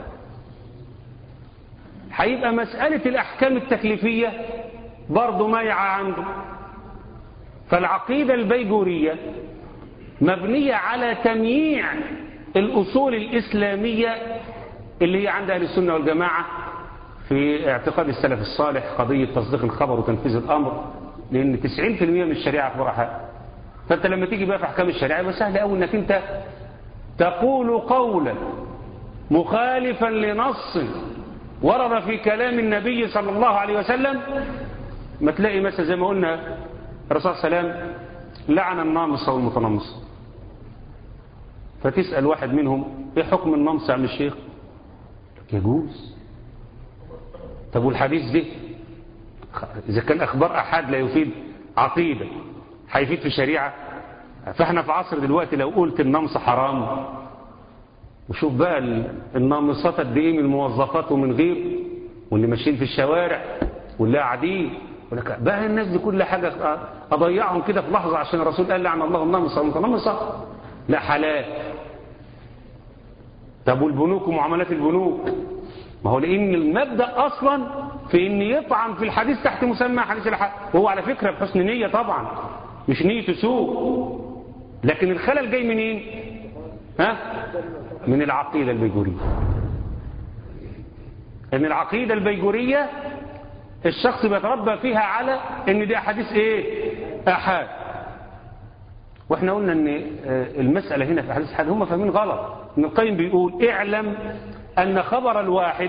هيبقى مسألة الأحكام التكليفية برضه مايعة عنده فالعقيدة البيجورية مبنية على تمييع الأصول الإسلامية اللي هي عند أهل السنة والجماعة في اعتقاد السلف الصالح قضية تصديق الخبر وتنفيذ الأمر لأن 90% من الشريعة أخبار أحد فأنت لما تيجي بقى في أحكام الشريعة يبقى سهل أوي إنك أنت تقول قولا مخالفا لنص ورد في كلام النبي صلى الله عليه وسلم ما تلاقي مثلا زي ما قلنا الرسول صلى الله عليه وسلم لعن النامص والمتنمص فتسأل واحد منهم ايه حكم النمص يا عم الشيخ يجوز طب والحديث ده إذا كان أخبار أحد لا يفيد عقيدة هيفيد في شريعة فاحنا في عصر دلوقتي لو قلت النمص حرام وشوف بقى النامصات قد ايه من الموظفات ومن غير واللي ماشيين في الشوارع واللي قاعدين بقى الناس دي كل حاجة أضيعهم كده في لحظة عشان الرسول قال لعن الله النامصة والمتنمصة لا حلال طب والبنوك ومعاملات البنوك ما هو لأن المبدأ أصلا في أن يطعن في الحديث تحت مسمى حديث الحق وهو على فكرة بحسن نية طبعا مش نية سوء لكن الخلل جاي منين ها من العقيدة البيجورية ان العقيدة البيجورية الشخص بيتربى فيها على ان دي احاديث ايه احاد واحنا قلنا ان المسألة هنا في احاديث احاد هم فاهمين غلط ابن القيم بيقول اعلم ان خبر الواحد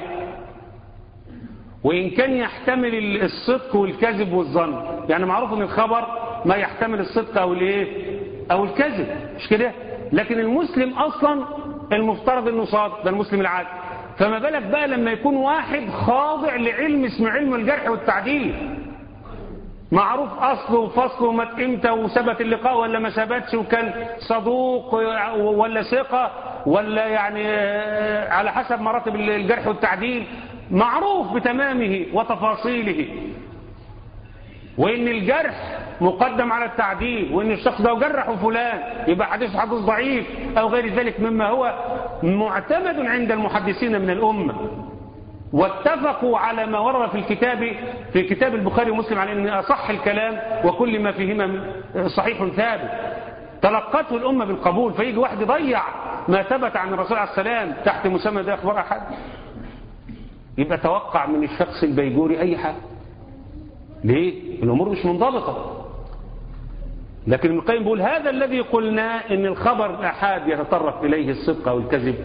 وان كان يحتمل الصدق والكذب والظن يعني معروف ان الخبر ما يحتمل الصدق او الايه او الكذب مش كده لكن المسلم اصلا المفترض انه صادق ده المسلم العادي فما بالك بقى لما يكون واحد خاضع لعلم اسمه علم الجرح والتعديل معروف اصله وفصله ومات امتى وثبت اللقاء ولا ما ثبتش وكان صدوق ولا ثقه ولا يعني على حسب مراتب الجرح والتعديل معروف بتمامه وتفاصيله وان الجرح مقدم على التعديل وان الشخص ده جرح فلان يبقى حديث حديث ضعيف او غير ذلك مما هو معتمد عند المحدثين من الامه واتفقوا على ما ورد في الكتاب في كتاب البخاري ومسلم على ان اصح الكلام وكل ما فيهما صحيح ثابت تلقته الامه بالقبول فيجي واحد يضيع ما ثبت عن الرسول عليه السلام تحت مسمى ده اخبار احد يبقى توقع من الشخص البيجوري اي حاجه ليه الامور مش منضبطه لكن ابن القيم بيقول هذا الذي قلنا ان الخبر الاحاد يتطرق اليه الصدق او الكذب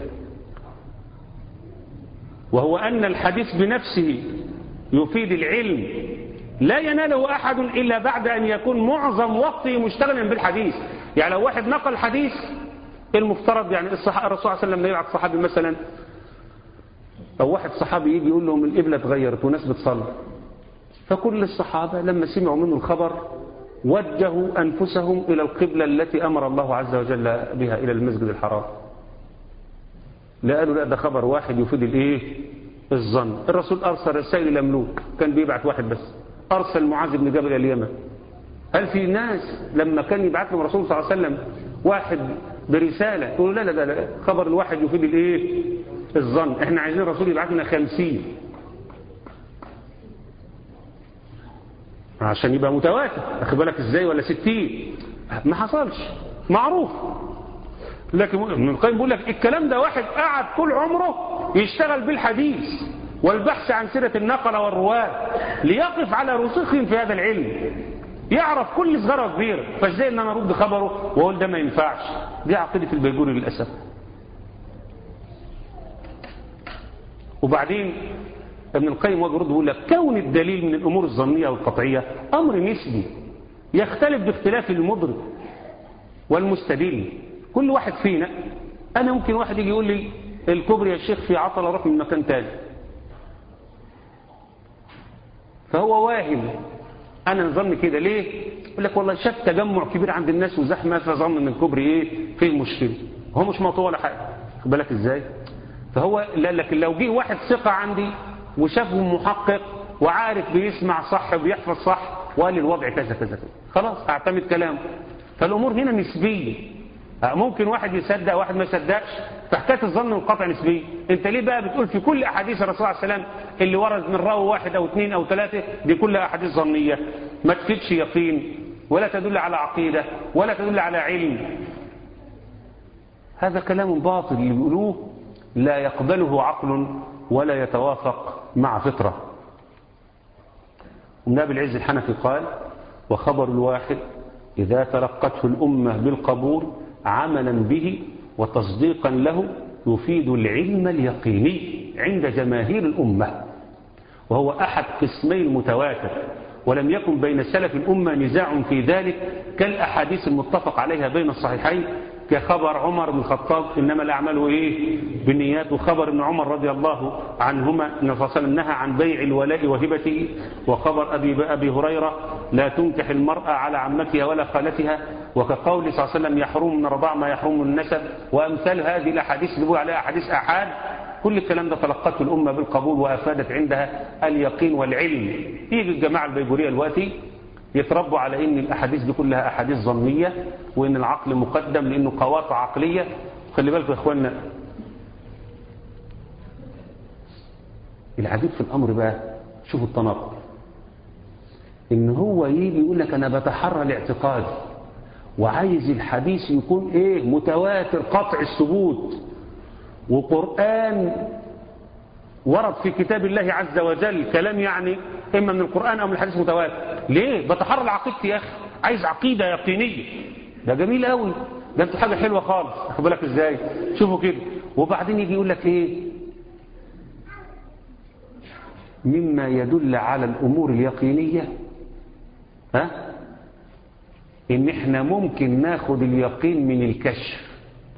وهو ان الحديث بنفسه يفيد العلم لا يناله احد الا بعد ان يكون معظم وقته مشتغلا بالحديث يعني لو واحد نقل حديث المفترض يعني الرسول صلى الله عليه وسلم يبعث صحابي مثلا او واحد صحابي يجي يقول لهم القبله اتغيرت وناس بتصلي فكل الصحابه لما سمعوا منه الخبر وجهوا أنفسهم إلى القبلة التي أمر الله عز وجل بها إلى المسجد الحرام لا قالوا لا ده خبر واحد يفيد الايه الظن الرسول أرسل رسائل إلى ملوك كان بيبعت واحد بس أرسل معاذ بن جبل اليمن هل في ناس لما كان يبعت لهم الرسول صلى الله عليه وسلم واحد برسالة يقولوا لا لا لا خبر الواحد يفيد الايه الظن احنا عايزين الرسول يبعت لنا خمسين عشان يبقى متواتر اخد بالك ازاي ولا ستين ما حصلش معروف لكن ابن القيم بيقول لك الكلام ده واحد قعد طول عمره يشتغل بالحديث والبحث عن سيرة النقلة والرواة ليقف على رسوخهم في هذا العلم يعرف كل صغيرة وكبيرة فازاي ان انا ارد خبره واقول ده ما ينفعش دي عقيدة البيجوري للأسف وبعدين ابن القيم وجه رد يقول لك كون الدليل من الامور الظنيه والقطعيه امر نسبي يختلف باختلاف المدرك والمستدل كل واحد فينا انا ممكن واحد يجي يقول لي الكوبري يا شيخ في عطل اروح من مكان تاني فهو واهم انا نظن كده ليه يقول لك والله شاف تجمع كبير عند الناس وزحمه فظن ان الكوبري ايه فيه مشكله هو مش موضوع ولا حاجه خد بالك ازاي فهو لا لكن لو جه واحد ثقه عندي وشافه محقق وعارف بيسمع صح وبيحفظ صح وقال لي الوضع كذا كذا كذا خلاص اعتمد كلامه فالامور هنا نسبيه ممكن واحد يصدق واحد ما يصدقش فحكايه الظن والقطع نسبيه انت ليه بقى بتقول في كل احاديث الرسول عليه السلام اللي ورد من راوي واحد او اثنين او ثلاثه دي كلها احاديث ظنيه ما تفيدش يقين ولا تدل على عقيده ولا تدل على علم هذا كلام باطل اللي بيقولوه لا يقبله عقل ولا يتوافق مع فطرة ومن أبي العز الحنفي قال وخبر الواحد إذا تلقته الأمة بالقبول عملا به وتصديقا له يفيد العلم اليقيني عند جماهير الأمة وهو أحد قسمي المتواتر ولم يكن بين سلف الأمة نزاع في ذلك كالأحاديث المتفق عليها بين الصحيحين كخبر عمر بن الخطاب إنما الأعمال إيه بالنيات وخبر ابن عمر رضي الله عنهما أن الرسول صلى الله عليه وسلم نهى عن بيع الولاء وهبته وخبر أبي, أبي هريرة لا تنكح المرأة على عمتها ولا خالتها وكقول صلى الله عليه وسلم يحرم من الرضاع ما يحرم من النسب وأمثال هذه الأحاديث اللي بيقول عليها أحاديث أحاد كل الكلام ده تلقته الأمة بالقبول وأفادت عندها اليقين والعلم يجي الجماعة البيجورية دلوقتي يتربوا على ان الاحاديث دي كلها احاديث ظنيه وان العقل مقدم لانه قواطع عقليه خلي بالكم يا اخوانا العجيب في الامر بقى شوفوا التناقض ان هو يجي يقول لك انا بتحرى الاعتقاد وعايز الحديث يكون ايه متواتر قطع الثبوت وقران ورد في كتاب الله عز وجل كلام يعني إما من القرآن أو من الحديث متواتر ليه بتحرر عقيدتي يا أخي عايز عقيدة يقينية ده جميل قوي ده انت حاجة حلوة خالص أخد بالك إزاي شوفوا كده وبعدين يجي يقول لك إيه مما يدل على الأمور اليقينية ها إن إحنا ممكن ناخد اليقين من الكشف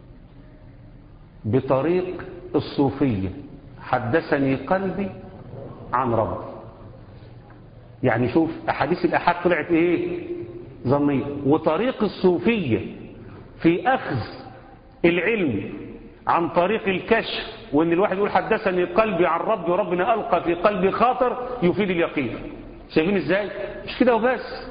بطريق الصوفية حدثني قلبي عن ربي يعني شوف أحاديث الأحاد طلعت إيه ظنية وطريق الصوفية في أخذ العلم عن طريق الكشف وإن الواحد يقول حدثني قلبي عن ربي وربنا ألقى في قلبي خاطر يفيد اليقين شايفين إزاي مش كده وبس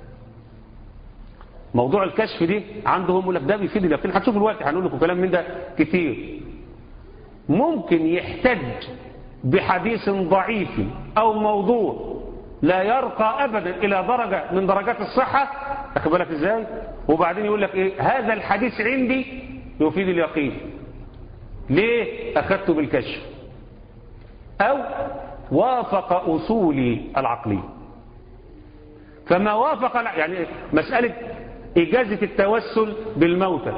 موضوع الكشف دي عندهم يقول لك ده بيفيد اليقين هتشوفوا الوقت هنقول لكم كلام من ده كتير ممكن يحتج بحديث ضعيف أو موضوع لا يرقى أبدا إلى درجة من درجات الصحة أخذ بالك إزاي وبعدين يقول لك إيه هذا الحديث عندي يفيد اليقين ليه أخذته بالكشف أو وافق أصولي العقلية فما وافق يعني مسألة إجازة التوسل بالموتى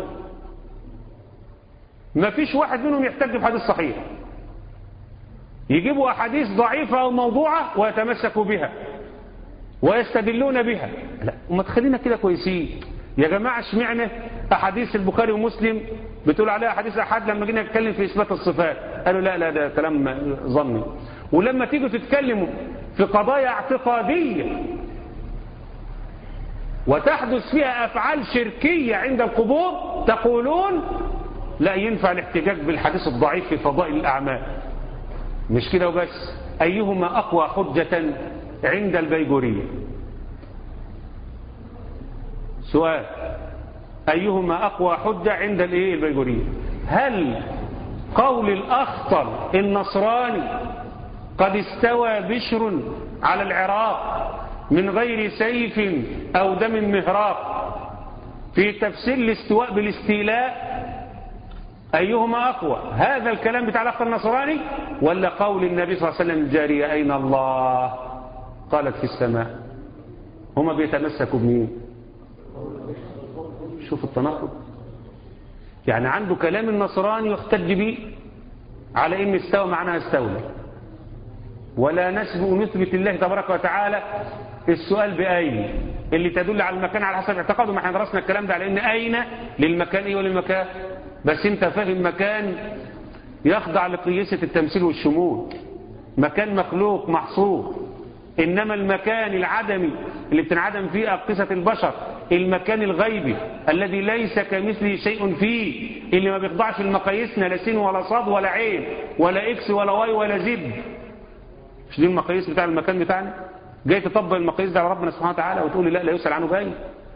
ما فيش واحد منهم يحتج بحديث صحيح يجيبوا أحاديث ضعيفة أو موضوعة ويتمسكوا بها ويستدلون بها لا وما تخلينا كده كويسين يا جماعة اشمعنى أحاديث البخاري ومسلم بتقول عليها أحاديث أحد لما جينا نتكلم في إثبات الصفات قالوا لا لا ده كلام ظني ولما تيجوا تتكلموا في قضايا اعتقادية وتحدث فيها أفعال شركية عند القبور تقولون لا ينفع الاحتجاج بالحديث الضعيف في فضائل الأعمال مش كده وبس أيهما أقوى حجة عند البيجورية سؤال أيهما أقوى حجة عند الإيه البيجورية هل قول الأخطر النصراني قد استوى بشر على العراق من غير سيف أو دم مهراق في تفسير الاستواء بالاستيلاء أيهما أقوى هذا الكلام بتاع الأخ النصراني ولا قول النبي صلى الله عليه وسلم الجارية أين الله قالت في السماء هما بيتمسكوا بمين شوف التناقض يعني عنده كلام النصراني يحتج به على إن استوى معناها استولى ولا نسبق نثبت الله تبارك وتعالى السؤال بأين اللي تدل على المكان على حسب اعتقاده ما احنا درسنا الكلام ده على ان أين للمكان ايه وللمكان بس انت فاهم مكان يخضع لقياسة التمثيل والشمول مكان مخلوق محصور إنما المكان العدمي اللي بتنعدم فيه أقصة البشر المكان الغيبي الذي ليس كمثله شيء فيه اللي ما بيخضعش لمقاييسنا لا سين ولا صاد ولا عين ولا إكس ولا واي ولا زد مش دي المقاييس بتاع المكان بتاعنا جاي تطبق المقاييس ده على ربنا سبحانه وتعالى وتقول لي لا لا يسأل عنه باين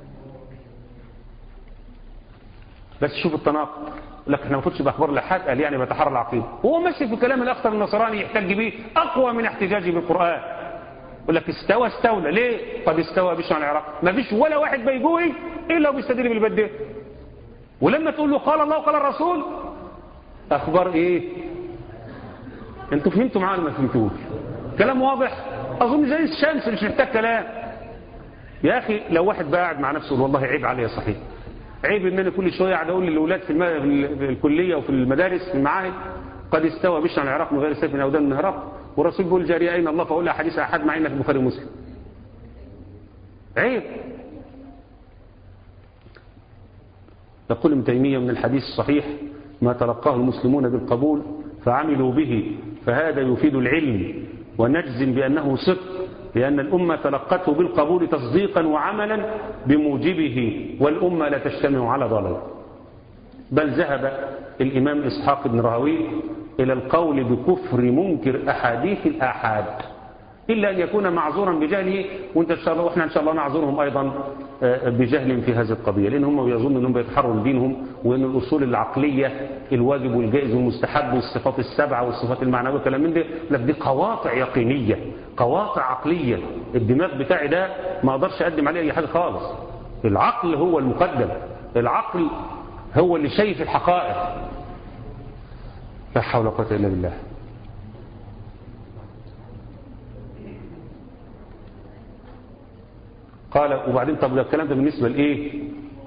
بس شوف التناقض لك احنا ما ناخدش باخبار الاحاد قال يعني بتحرى العقيده وهو ماشي في كلام الاخطر النصراني يحتج به اقوى من احتجاجه بالقران يقول لك استوى استولى ليه قد استوى بشر على العراق ما فيش ولا واحد بيجوي الا وبيستدل بالبدء ولما تقول له قال الله وقال الرسول اخبار ايه انتوا فهمتوا معانا ما فهمتوش كلام واضح اظن زي الشمس مش محتاج كلام يا اخي لو واحد بقى قاعد مع نفسه يقول والله عيب عليا صحيح عيب ان انا كل شويه قاعد اقول للاولاد في, الم... في الكليه وفي المدارس في المعاهد قد استوى بشر العراق من غير سيف من اودان النهراق والرسول بيقول جاريه اين الله فاقول لها حديث احد مع انك البخاري ومسلم عيب يقول ابن تيميه من الحديث الصحيح ما تلقاه المسلمون بالقبول فعملوا به فهذا يفيد العلم ونجزم بأنه صدق لأن الأمة تلقته بالقبول تصديقا وعملا بموجبه والأمة لا تجتمع على ضلال بل ذهب الإمام إسحاق بن راهوي إلى القول بكفر منكر أحاديث الآحاد إلا أن يكون معذورا بجهله وانت إن شاء الله وإحنا إن شاء الله نعذرهم أيضا بجهل في هذه القضية لأن هم يظنون أنهم بيتحروا دينهم وأن الأصول العقلية الواجب والجائز والمستحب والصفات السبعة والصفات المعنوية والكلام من ده لك دي قواطع يقينية قواطع عقلية الدماغ بتاعي ده ما أقدرش أقدم عليه أي حاجة خالص العقل هو المقدم العقل هو اللي شايف الحقائق لا حول ولا قوة إلا بالله قال وبعدين طب ده الكلام ده بالنسبة لإيه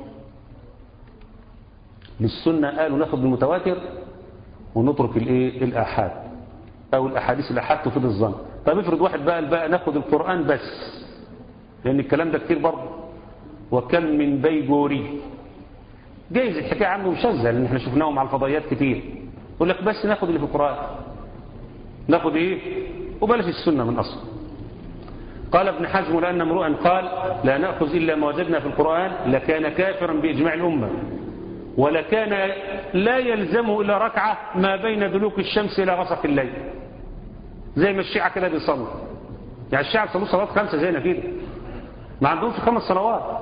للسنة قالوا ناخد بالمتواتر ونترك الإيه الآحاد أو الأحاديث الآحاد تفيد الظن طب افرض واحد بقى بقى ناخد القرآن بس لأن الكلام ده كتير برضه وكم من بيجوري جايز الحكاية عنه مشزة لأن احنا شفناهم على الفضائيات كتير يقول لك بس ناخد اللي في القرآن ناخد ايه وبلاش السنة من أصل قال ابن حزم لأن امرؤا قال لا نأخذ إلا ما وجدنا في القرآن لكان كافرا بإجماع الأمة ولكان لا يلزمه إلا ركعة ما بين دلوك الشمس إلى غسق الليل زي ما الشيعة كده بيصلوا يعني الشيعة بيصلوا صلوات خمسة زينا كده ما عندهمش خمس صلوات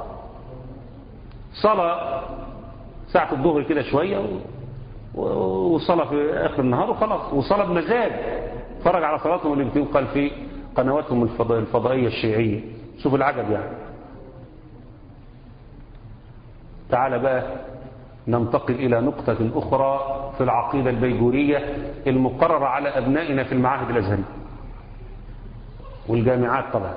صلاة ساعة الظهر كده شوية وصلاة في آخر النهار وخلاص وصلاة بمزاج فرج على صلاتهم اللي بتنقل في قنواتهم الفضائية الشيعية شوف العجب يعني تعال بقى ننتقل إلى نقطة أخرى في العقيدة البيجورية المقررة على أبنائنا في المعاهد الأزهرية والجامعات طبعا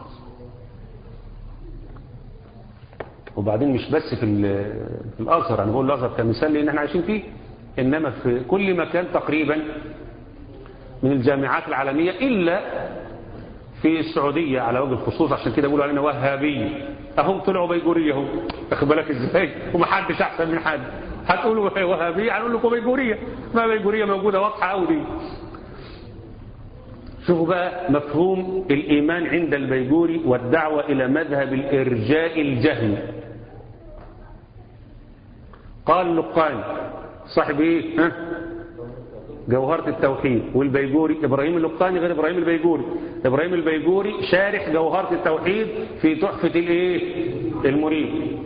وبعدين مش بس في, في الأزهر أنا بقول الأزهر كمثال لأن احنا عايشين فيه إنما في كل مكان تقريبا من الجامعات العالمية إلا في السعودية على وجه الخصوص عشان كده بيقولوا علينا وهابية اهم طلعوا بيجورية هم واخد بالك ازاي ومحدش احسن من حد هتقولوا وهابية هنقول لكم بيجورية ما بيجورية موجودة واضحة قوي دي شوفوا بقى مفهوم الإيمان عند البيجوري والدعوة إلى مذهب الإرجاء الجهمي قال لقان صاحب ايه ها جوهرة التوحيد والبيجوري إبراهيم اللقاني غير إبراهيم البيجوري إبراهيم البيجوري شارح جوهرة التوحيد في تحفة الإيه المريد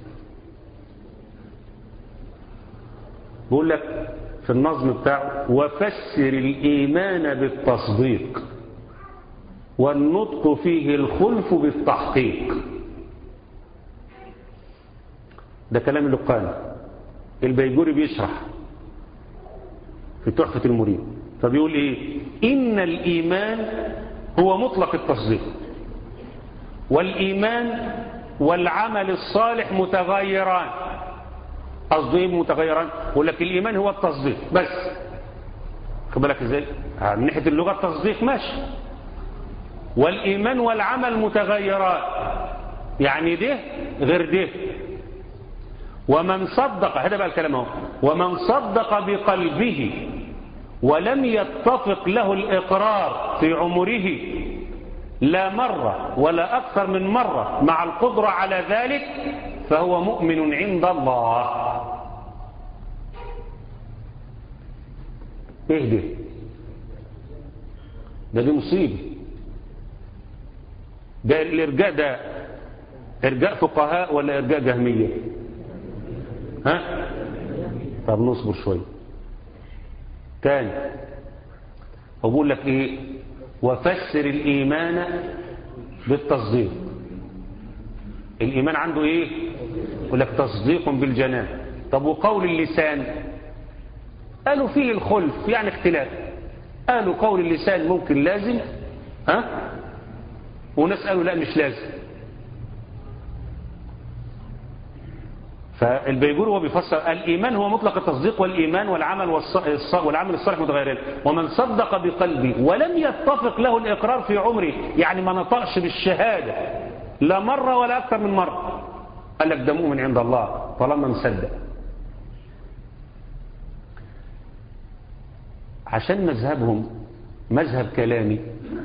بقول لك في النظم بتاعه وفسر الإيمان بالتصديق والنطق فيه الخلف بالتحقيق ده كلام اللقاني البيجوري بيشرح في تحفة المريد فبيقول ايه ان الايمان هو مطلق التصديق والايمان والعمل الصالح متغيران قصده ايه متغيران يقول لك الايمان هو التصديق بس خد بالك ازاي من ناحيه اللغه التصديق ماشي والايمان والعمل متغيران يعني ده غير ده ومن صدق هذا بقى الكلام اهو ومن صدق بقلبه ولم يتفق له الإقرار في عمره لا مرة ولا أكثر من مرة مع القدرة على ذلك فهو مؤمن عند الله ايه ده ده دي مصيبة ده الإرجاء ده إرجاء فقهاء ولا إرجاء جهمية ها طب نصبر شوية تاني أقول لك إيه وفسر الإيمان بالتصديق الإيمان عنده إيه يقول لك تصديق بالجنان طب وقول اللسان قالوا فيه الخلف يعني اختلاف قالوا قول اللسان ممكن لازم ها وناس قالوا لا مش لازم فالبيجور هو بيفسر الإيمان هو مطلق التصديق والإيمان والعمل والص... والعمل الصالح متغيرين ومن صدق بقلبه ولم يتفق له الإقرار في عمره يعني ما نطقش بالشهادة لا مرة ولا أكثر من مرة قال لك ده مؤمن عند الله طالما مصدق عشان مذهبهم مذهب كلامي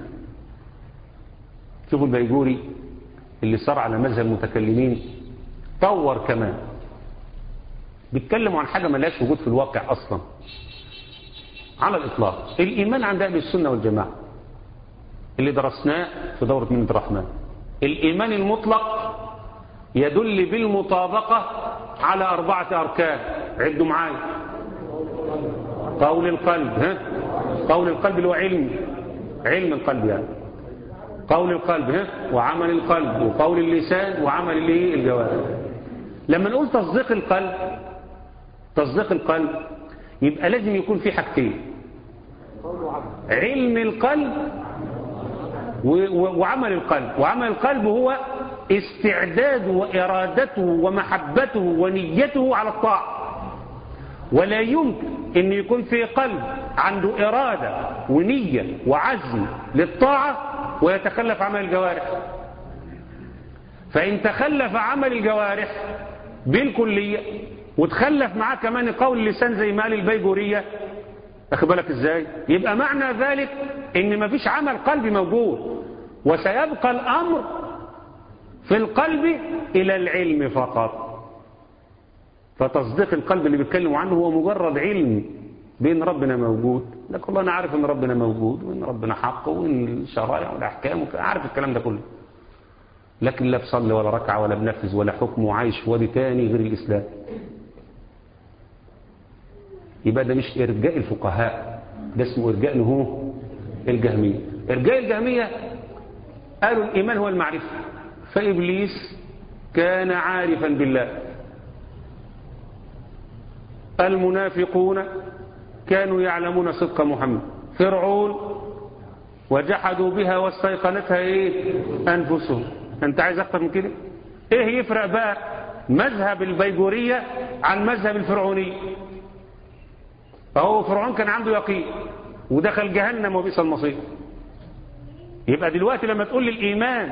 شوفوا البيجوري اللي صار على مذهب المتكلمين طور كمان بيتكلموا عن حاجة ملاش وجود في الواقع أصلا على الإطلاق الإيمان عند أهل السنة والجماعة اللي درسناه في دورة من الرحمن الإيمان المطلق يدل بالمطابقة على أربعة أركان عدوا معايا قول القلب ها قول القلب اللي هو علم علم القلب يعني قول القلب ها وعمل القلب وقول اللسان وعمل الايه الجوارح لما نقول تصديق القلب تصديق القلب يبقى لازم يكون في حاجتين علم القلب وعمل القلب وعمل القلب هو استعداده وإرادته ومحبته ونيته على الطاعة ولا يمكن أن يكون في قلب عنده إرادة ونية وعزم للطاعة ويتخلف عمل الجوارح فإن تخلف عمل الجوارح بالكلية وتخلف معاه كمان قول اللسان زي ما قال البيجورية أخي بالك إزاي يبقى معنى ذلك إن مفيش عمل قلبي موجود وسيبقى الأمر في القلب إلى العلم فقط فتصديق القلب اللي بيتكلموا عنه هو مجرد علم بأن ربنا موجود لك والله أنا عارف أن ربنا موجود وأن ربنا حق وأن الشرائع والأحكام عارف الكلام ده كله لكن لا بصلي ولا ركعة ولا بنفذ ولا حكم وعايش في وادي تاني غير الإسلام يبقى ده مش إرجاء الفقهاء ده اسمه إرجاء هو الجهمية إرجاء الجهمية قالوا الإيمان هو المعرفة فإبليس كان عارفا بالله المنافقون كانوا يعلمون صدق محمد فرعون وجحدوا بها واستيقنتها ايه انفسهم انت عايز اكتر من كده ايه يفرق بقى مذهب البيجورية عن مذهب الفرعوني فهو فرعون كان عنده يقين ودخل جهنم وبئس المصير يبقى دلوقتي لما تقول لي الايمان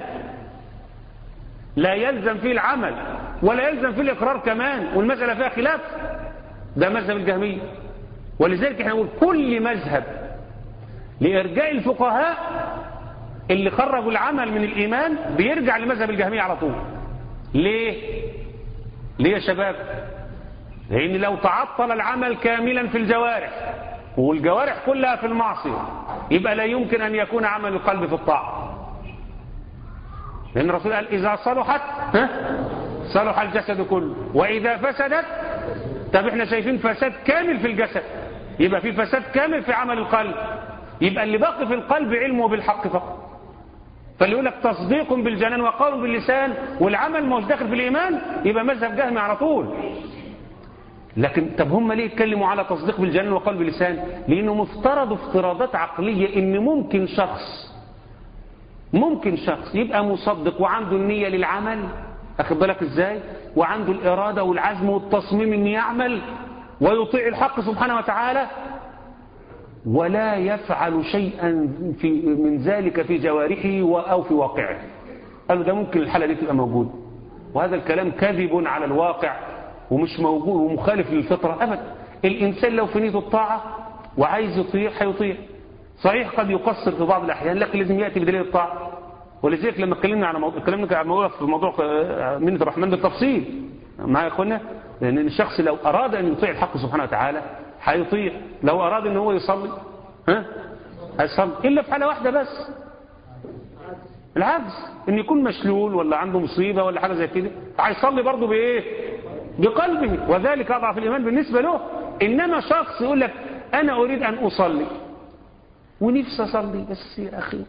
لا يلزم فيه العمل ولا يلزم فيه الاقرار كمان والمسألة فيها خلاف ده مذهب الجهمية ولذلك احنا نقول كل مذهب لإرجاء الفقهاء اللي خرجوا العمل من الإيمان بيرجع لمذهب الجهمية على طول ليه؟ ليه يا شباب؟ لأن لو تعطل العمل كاملا في الجوارح والجوارح كلها في المعصية يبقى لا يمكن أن يكون عمل القلب في الطاعة لأن الرسول قال إذا صلحت ها؟ صلح الجسد كله وإذا فسدت طب احنا شايفين فساد كامل في الجسد يبقى في فساد كامل في عمل القلب يبقى اللي باقي في القلب علمه بالحق فقط فاللي يقول لك تصديق بالجنان وقول باللسان والعمل مش داخل في الإيمان يبقى مذهب جهمي على طول لكن طب هم ليه يتكلموا على تصديق بالجنان وقول باللسان لأنهم افترضوا افتراضات عقلية ان ممكن شخص ممكن شخص يبقى مصدق وعنده النية للعمل أخذ بالك إزاي وعنده الإرادة والعزم والتصميم أن يعمل ويطيع الحق سبحانه وتعالى ولا يفعل شيئا في من ذلك في جوارحه أو في واقعه قالوا ده ممكن الحالة دي تبقى موجودة وهذا الكلام كذب على الواقع ومش موجود ومخالف للفطرة أبدا الإنسان لو في نيته الطاعة وعايز يطيع هيطيع صحيح قد يقصر في بعض الأحيان لكن لازم يأتي بدليل الطاعة ولذلك لما اتكلمنا على موضوع اتكلمنا على موضوع في موضوع منة الرحمن بالتفصيل معايا يا اخوانا لان الشخص لو اراد ان يطيع الحق سبحانه وتعالى هيطيع لو اراد ان هو يصلي ها هيصلي الا في حاله واحده بس العجز ان يكون مشلول ولا عنده مصيبه ولا حاجه زي كده هيصلي برضه بايه بقلبه وذلك اضعف الايمان بالنسبه له انما شخص يقول لك انا اريد ان اصلي ونفسي اصلي بس يا اخي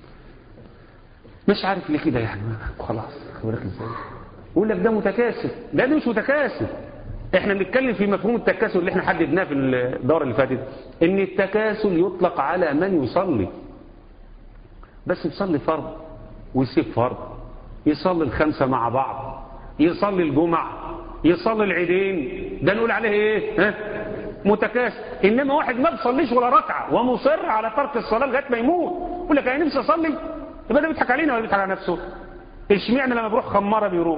مش عارف ليه كده يعني خلاص خبرك ازاي يقول لك ده متكاسل لا ده مش متكاسل احنا بنتكلم في مفهوم التكاسل اللي احنا حددناه في الدورة اللي فاتت ان التكاسل يطلق على من يصلي بس يصلي فرض ويسيب فرض يصلي الخمسة مع بعض يصلي الجمعة يصلي العيدين ده نقول عليه ايه ها؟ متكاسل انما واحد ما بيصليش ولا ركعة ومصر على ترك الصلاة لغايه ما يموت يقول لك انا نفسي اصلي يبقى ده بيضحك علينا ولا بيضحك على نفسه اشمعنى لما بيروح خمارة بيروح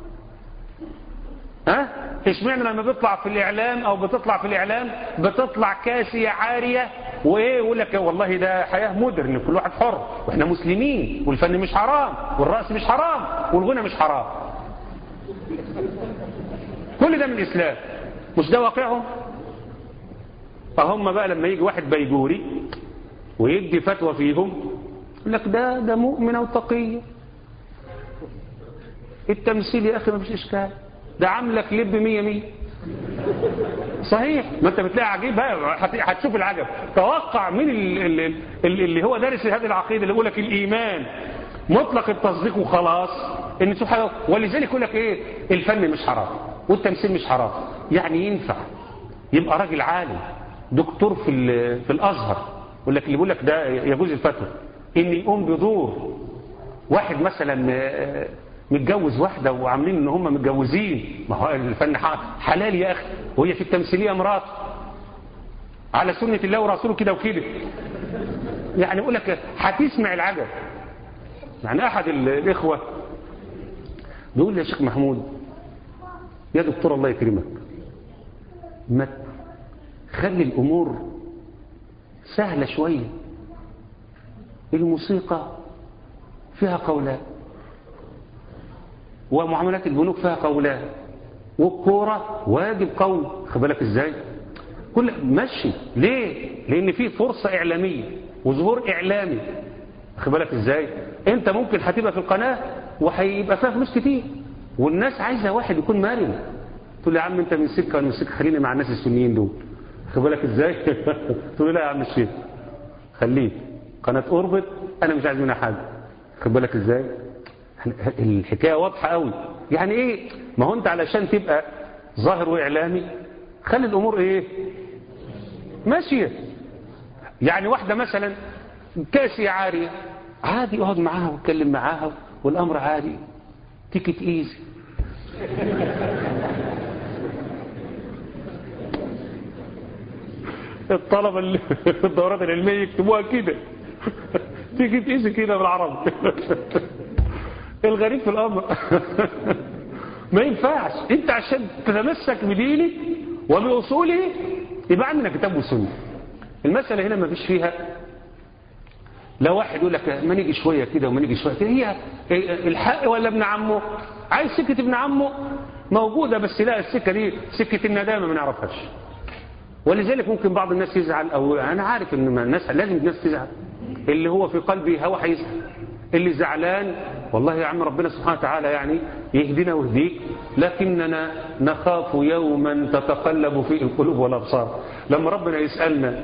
ها اشمعنى لما بيطلع في الاعلام او بتطلع في الاعلام بتطلع كاسية عارية وايه يقول لك والله ده حياة مودرن كل واحد حر واحنا مسلمين والفن مش حرام والرأس مش حرام والغنى مش حرام كل ده من الاسلام مش ده واقعهم فهم بقى لما يجي واحد بيجوري ويدي فتوى فيهم يقول لك ده ده مؤمنة وتقية التمثيل يا اخي ما فيش اشكال ده عاملك لب مية مية صحيح ما انت بتلاقي عجيب بقى هتشوف العجب توقع مين اللي, اللي هو دارس هذه العقيدة اللي يقول لك الإيمان مطلق التصديق وخلاص ان سبحانه ولذلك يقول لك ايه الفن مش حرام والتمثيل مش حرام يعني ينفع يبقى راجل عالم دكتور في في الازهر يقول لك اللي بيقول لك ده يجوز الفتوى ان يقوم بدور واحد مثلا متجوز واحدة وعاملين ان هم متجوزين ما هو الفن حلال يا اخي وهي في التمثيلية مرات على سنة الله ورسوله كده وكده يعني يقول لك هتسمع العجب يعني احد الاخوة بيقول لي يا شيخ محمود يا دكتور الله يكرمك ما خلي الامور سهلة شوية الموسيقى فيها قولان ومعاملات البنوك فيها قولان والكورة واجب قول خد بالك ازاي كل مشي ليه لان في فرصة اعلامية وظهور اعلامي خد بالك ازاي انت ممكن هتبقى في القناة وهيبقى فيها فلوس كتير والناس عايزة واحد يكون مرن تقول لي يا عم انت من سكة من سكة خليني مع الناس السنيين دول خد بالك ازاي تقول لي لا يا عم الشيخ خليك قناة اوربت انا مش عايز منها حاجة خد بالك ازاي الحكاية واضحة قوي يعني ايه ما هو انت علشان تبقى ظاهر واعلامي خلي الامور ايه ماشية يعني واحدة مثلا كاسية عارية عادي اقعد معاها واتكلم معاها والامر عادي تيكت ايزي الطلبة اللي في الدورات العلمية يكتبوها كده تيكت ايزي كده بالعربي الغريب في الامر ما ينفعش انت عشان تتمسك بدينك وبأصوله يبقى عندنا كتاب وسنة المسألة هنا ما فيش فيها لا واحد يقول لك ما نيجي شوية كده وما نيجي شوية كده هي الحق ولا ابن عمه عايز سكة ابن عمه موجودة بس لا السكة دي سكة الندامة ما نعرفهاش ولذلك ممكن بعض الناس يزعل او انا عارف ان الناس لازم الناس تزعل اللي هو في قلبي هو هيزعل اللي زعلان والله يا عم ربنا سبحانه وتعالى يعني يهدينا ويهديك لكننا نخاف يوما تتقلب فيه القلوب والأبصار لما ربنا يسألنا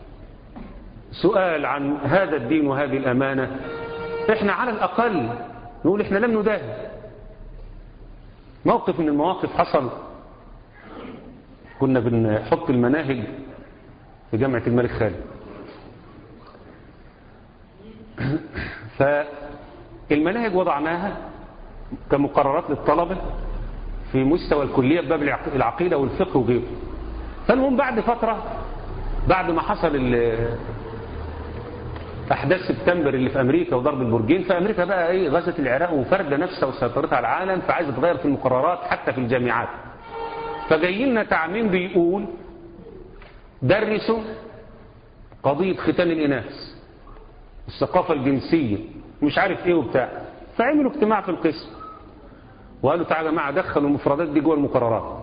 سؤال عن هذا الدين وهذه الأمانة احنا على الأقل نقول احنا لم نداهن موقف من المواقف حصل كنا بنحط المناهج في جامعة الملك خالد فالمناهج وضعناها كمقررات للطلبة في مستوى الكلية بباب العقيدة والفقه وغيره فالمهم بعد فترة بعد ما حصل أحداث سبتمبر اللي في أمريكا وضرب البرجين فأمريكا بقى إيه غزت العراق وفرد نفسها وسيطرتها على العالم فعايزة تغير في المقررات حتى في الجامعات فجاي لنا تعميم بيقول درسوا قضية ختان الإناث الثقافة الجنسية مش عارف ايه وبتاع فعملوا اجتماع في القسم وقالوا تعالى يا جماعه دخلوا المفردات دي جوه المقررات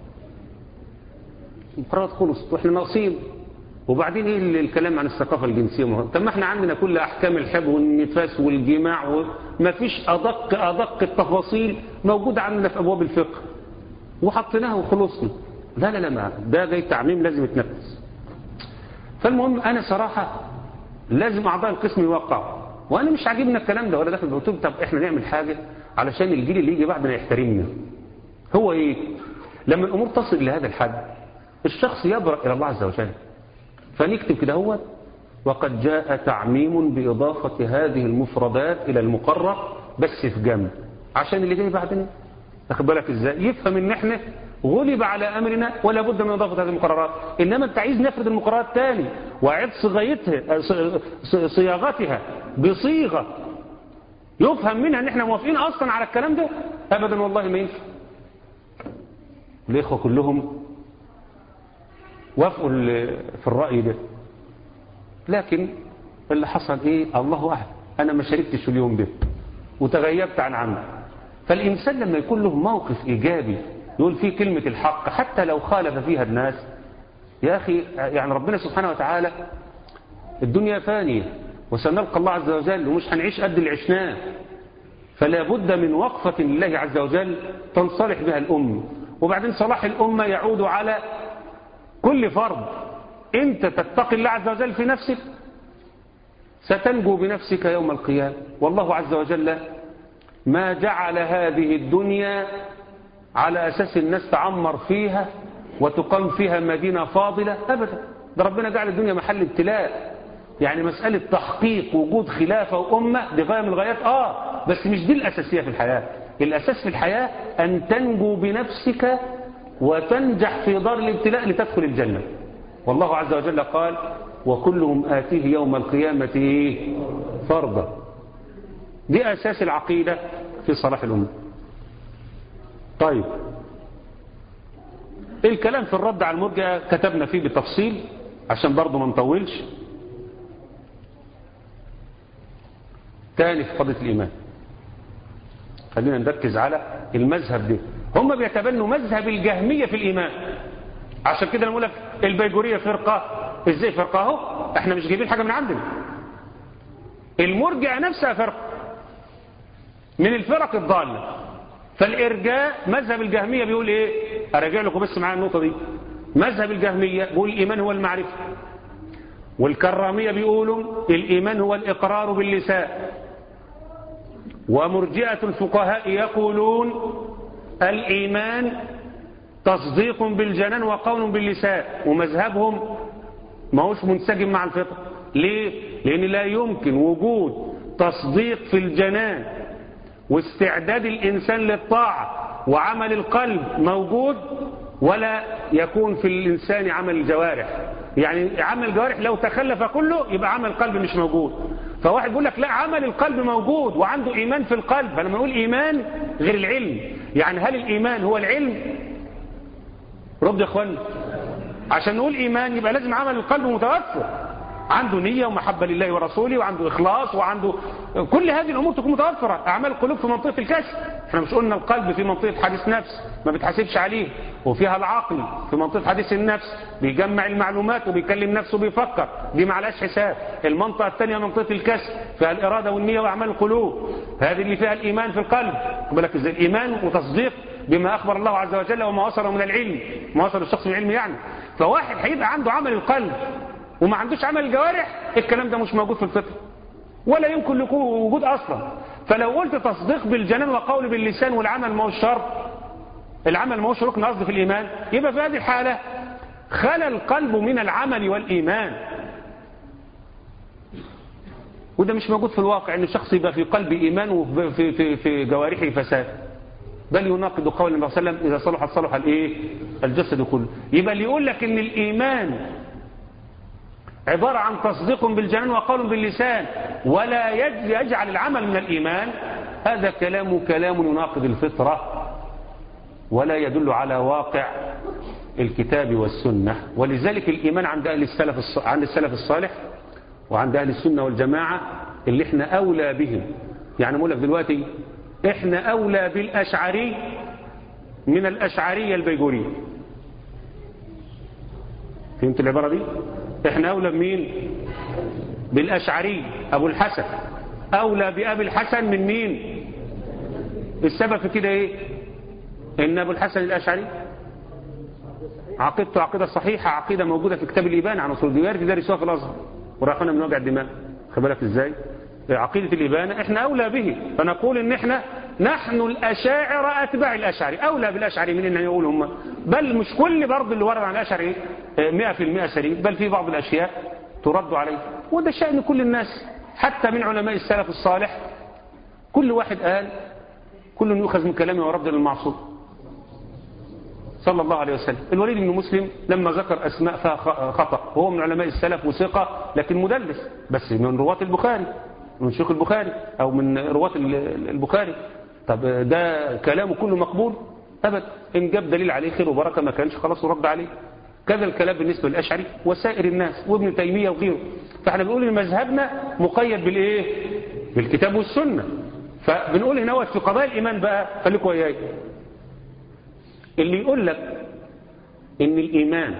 المقررات خلصت واحنا ناقصين وبعدين ايه الكلام عن الثقافة الجنسية طب ما احنا عندنا كل احكام الحب والنفاس والجماع وما فيش ادق ادق التفاصيل موجودة عندنا في ابواب الفقه وحطيناها وخلصنا لا لا لا ما ده جاي تعميم لازم يتنفذ فالمهم انا صراحة لازم اعضاء القسم يوقعوا وانا مش عاجبنا الكلام ده ولا داخل قلت طب احنا نعمل حاجة علشان الجيل اللي يجي بعدنا يحترمنا هو ايه لما الأمور تصل إلى هذا الحد الشخص يبرأ إلى الله عز وجل فنكتب كده هو وقد جاء تعميم بإضافة هذه المفردات إلى المقرر بس في جنب عشان اللي جاي بعدنا تاخد بالك ازاي يفهم ان احنا غلب على امرنا ولا بد من اضافه هذه المقررات انما انت عايز نفرد المقررات تاني واعد صياغتها صياغتها بصيغه يفهم منها ان احنا موافقين اصلا على الكلام ده ابدا والله ما ينفع الاخوه كلهم وافقوا في الراي ده لكن اللي حصل ايه الله اعلم انا ما شاركتش اليوم ده وتغيبت عن عمل فالإنسان لما يكون له موقف إيجابي يقول فيه كلمة الحق حتى لو خالف فيها الناس يا أخي يعني ربنا سبحانه وتعالى الدنيا فانية وسنلقى الله عز وجل ومش هنعيش قد اللي عشناه فلا بد من وقفة لله عز وجل تنصلح بها الأمة وبعدين صلاح الأمة يعود على كل فرد أنت تتقي الله عز وجل في نفسك ستنجو بنفسك يوم القيامة والله عز وجل ما جعل هذه الدنيا على أساس الناس تعمر فيها وتقام فيها مدينة فاضلة أبدا ده ربنا جعل الدنيا محل ابتلاء يعني مسألة تحقيق وجود خلافة وأمة دي غاية من الغايات آه بس مش دي الأساسية في الحياة الأساس في الحياة أن تنجو بنفسك وتنجح في دار الابتلاء لتدخل الجنة والله عز وجل قال وكلهم آتيه يوم القيامة فرضا دي أساس العقيدة في صلاح الأمة طيب الكلام في الرد على المرجع كتبنا فيه بتفصيل عشان برضه ما نطولش تاني في قضية الإيمان خلينا نركز على المذهب ده هم بيتبنوا مذهب الجهمية في الإيمان عشان كده نقول لك البيجورية فرقة ازاي فرقة اهو احنا مش جايبين حاجة من عندنا المرجع نفسها فرقة من الفرق الضالة فالإرجاء مذهب الجهمية بيقول إيه أرجع لكم بس معايا النقطة دي مذهب الجهمية بيقول الإيمان هو المعرفة والكرامية بيقولوا الإيمان هو الإقرار باللسان ومرجئة الفقهاء يقولون الإيمان تصديق بالجنان وقول باللسان ومذهبهم ما هوش منسجم مع الفطر ليه؟ لأن لا يمكن وجود تصديق في الجنان واستعداد الإنسان للطاعة وعمل القلب موجود ولا يكون في الإنسان عمل الجوارح يعني عمل الجوارح لو تخلف كله يبقى عمل القلب مش موجود فواحد يقول لك لا عمل القلب موجود وعنده إيمان في القلب فلما نقول إيمان غير العلم يعني هل الإيمان هو العلم رد يا اخوان عشان نقول إيمان يبقى لازم عمل القلب متوفر عنده نية ومحبة لله ورسوله وعنده إخلاص وعنده كل هذه الأمور تكون متوفرة أعمال القلوب في منطقة الكشف احنا مش قلنا القلب في منطقة حديث نفس ما بتحاسبش عليه وفيها العقل في منطقة حديث النفس بيجمع المعلومات وبيكلم نفسه وبيفكر دي معلاش حساب المنطقة الثانية منطقة الكشف فيها الإرادة والنية وأعمال القلوب هذه اللي فيها الإيمان في القلب بالك ازاي الإيمان وتصديق بما أخبر الله عز وجل وما وصله من العلم ما وصل الشخص من العلم يعني فواحد هيبقى عنده عمل القلب وما عندوش عمل الجوارح الكلام ده مش موجود في الفطر ولا يمكن له وجود أصلا فلو قلت تصديق بالجنان وقول باللسان والعمل ما هو الشرط العمل ما هوش ركن قصد في الإيمان يبقى في هذه الحالة خلى القلب من العمل والإيمان وده مش موجود في الواقع ان الشخص يبقى في قلبه إيمان وفي في في جوارحه فساد بل يناقض قول النبي صلى الله عليه وسلم إذا صلح صلح الإيه الجسد كله يبقى اللي يقول لك ان الإيمان عبارة عن تصديق بالجنان وقول باللسان ولا يجعل العمل من الإيمان هذا كلام كلام يناقض الفطرة ولا يدل على واقع الكتاب والسنة ولذلك الإيمان عند أهل السلف عند السلف الصالح وعند أهل السنة والجماعة اللي احنا أولى بهم يعني أقول لك دلوقتي احنا أولى بالأشعري من الأشعرية البيجورية فهمت العبارة دي احنا أولى بمين بالأشعري أبو الحسن أولى بأبي الحسن من مين السبب في كده ايه ان ابو الحسن الاشعري عقيدته عقيده صحيحه عقيده موجوده في كتاب الايبان عن اصول الديار في دارسوها في الازهر وراحونا من وجع الدماغ خد بالك ازاي عقيده الابانه احنا اولى به فنقول ان احنا نحن الأشاعرة أتباع الأشعري أولى بالأشعري من أن يقول هم بل مش كل برضه اللي ورد عن الأشعري 100% سليم بل في بعض الأشياء ترد عليه وده شأن كل الناس حتى من علماء السلف الصالح كل واحد قال كل يؤخذ من كلامه ورد للمعصوم صلى الله عليه وسلم الوليد بن مسلم لما ذكر أسماء فيها خطأ وهو من علماء السلف وثقة لكن مدلس بس من رواة البخاري من شيوخ البخاري أو من رواة البخاري طب ده كلامه كله مقبول أبدا إن جاب دليل عليه خير وبركة ما كانش خلاص ورد عليه كذا الكلام بالنسبة للأشعري وسائر الناس وابن تيمية وغيره فاحنا بنقول ان مذهبنا مقيد بالإيه بالكتاب والسنة فبنقول هنا في قضايا الإيمان بقى خليكوا وياي اللي يقول لك ان الإيمان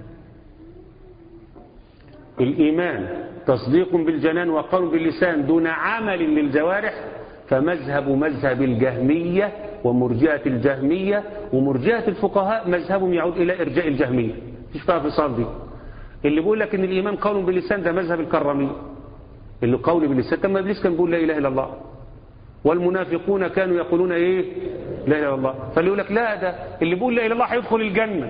الإيمان تصديق بالجنان وقول باللسان دون عمل للجوارح فمذهب مذهب الجهمية ومرجئة الجهمية ومرجئة الفقهاء مذهبهم يعود إلى إرجاء الجهمية مش فيها فصال دي اللي بيقول لك ان الإيمان قول باللسان ده مذهب الكرمية اللي قول باللسان كما إبليس كان بيقول لا إله إلا الله والمنافقون كانوا يقولون إيه لا إله إلا الله فاللي يقول لك لا ده اللي بيقول لا إله إلا الله هيدخل الجنة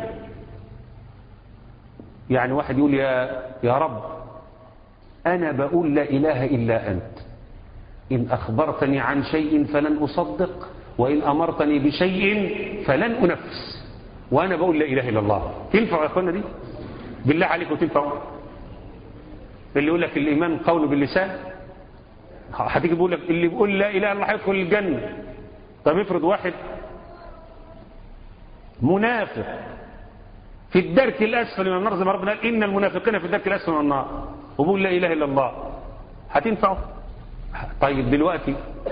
يعني واحد يقول يا يا رب أنا بقول لا إله إلا أنت إن أخبرتني عن شيء فلن أصدق وإن أمرتني بشيء فلن أنفس وأنا بقول لا إله إلا الله تنفع يا أخوانا دي بالله عليكم تنفع اللي يقول لك الإيمان قول باللسان هتيجي بيقول لك اللي بيقول لا إله إلا الله هيدخل الجنة طب افرض واحد منافق في الدرك الأسفل من النار زي ما ربنا قال إن المنافقين في الدرك الأسفل من النار وبقول لا إله إلا الله هتنفعه طيب دلوقتي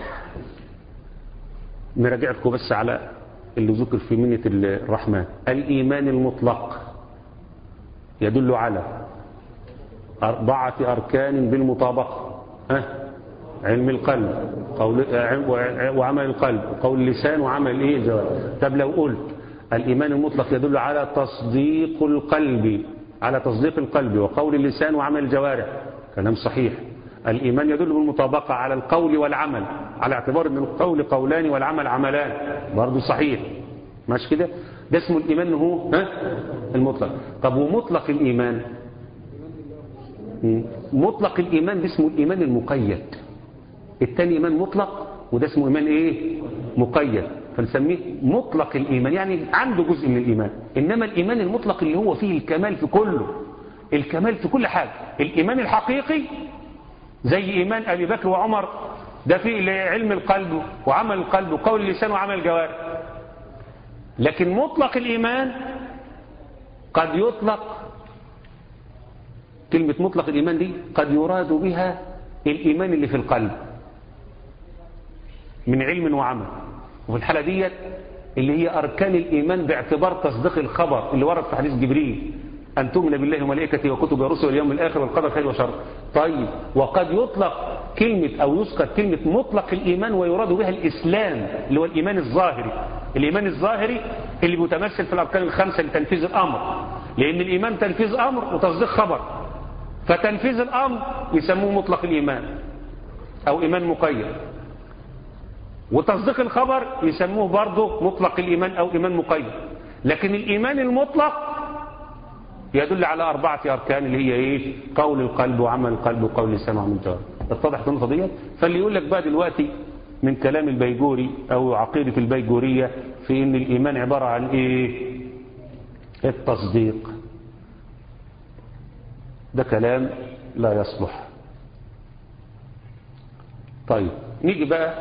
نراجعكم بس على اللي ذكر في منة الرحمن الإيمان المطلق يدل على أربعة أركان بالمطابقة أه؟ علم القلب قول وعمل القلب وقول اللسان وعمل ايه الجوارح طب لو قلت الإيمان المطلق يدل على تصديق القلب على تصديق القلب وقول اللسان وعمل الجوارح كلام صحيح الإيمان يدل بالمطابقة على القول والعمل على اعتبار أن القول قولان والعمل عملان برضه صحيح ماشي كده ده اسمه الإيمان هو ها المطلق طب ومطلق الإيمان مطلق الإيمان ده اسمه الإيمان المقيد الثاني إيمان مطلق وده اسمه إيمان إيه مقيد فنسميه مطلق الإيمان يعني عنده جزء من الإيمان إنما الإيمان المطلق اللي هو فيه الكمال في كله الكمال في كل حاجة الإيمان الحقيقي زي إيمان أبي بكر وعمر ده فيه علم القلب وعمل القلب وقول اللسان وعمل الجوارح لكن مطلق الإيمان قد يطلق كلمة مطلق الإيمان دي قد يراد بها الإيمان اللي في القلب من علم وعمل وفي الحالة ديت اللي هي أركان الإيمان باعتبار تصديق الخبر اللي ورد في حديث جبريل أن تؤمن بالله وملائكته وكتب ورسله واليوم الآخر والقدر خير وشر طيب وقد يطلق كلمة أو يسقط كلمة مطلق الإيمان ويراد بها الإسلام اللي هو الإيمان الظاهري الإيمان الظاهري اللي بيتمثل في الأركان الخمسة لتنفيذ الأمر لأن الإيمان تنفيذ أمر وتصديق خبر فتنفيذ الأمر يسموه مطلق الإيمان أو إيمان مقيد وتصديق الخبر يسموه برضه مطلق الإيمان أو إيمان مقيد لكن الإيمان المطلق يدل على أربعة أركان اللي هي إيه قول القلب وعمل القلب وقول اللسان وعمل الجوارح اتضحت النقطة ديت فاللي يقول لك بقى دلوقتي من كلام البيجوري أو عقيدة البيجورية في إن الإيمان عبارة عن إيه التصديق ده كلام لا يصلح طيب نيجي بقى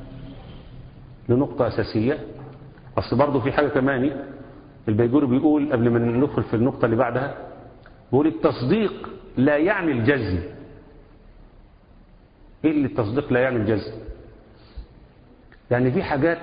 لنقطة أساسية أصل برضه في حاجة كمان البيجوري بيقول قبل ما ندخل في النقطة اللي بعدها بيقول التصديق لا يعني الجزم ايه اللي التصديق لا يعني الجزم يعني في حاجات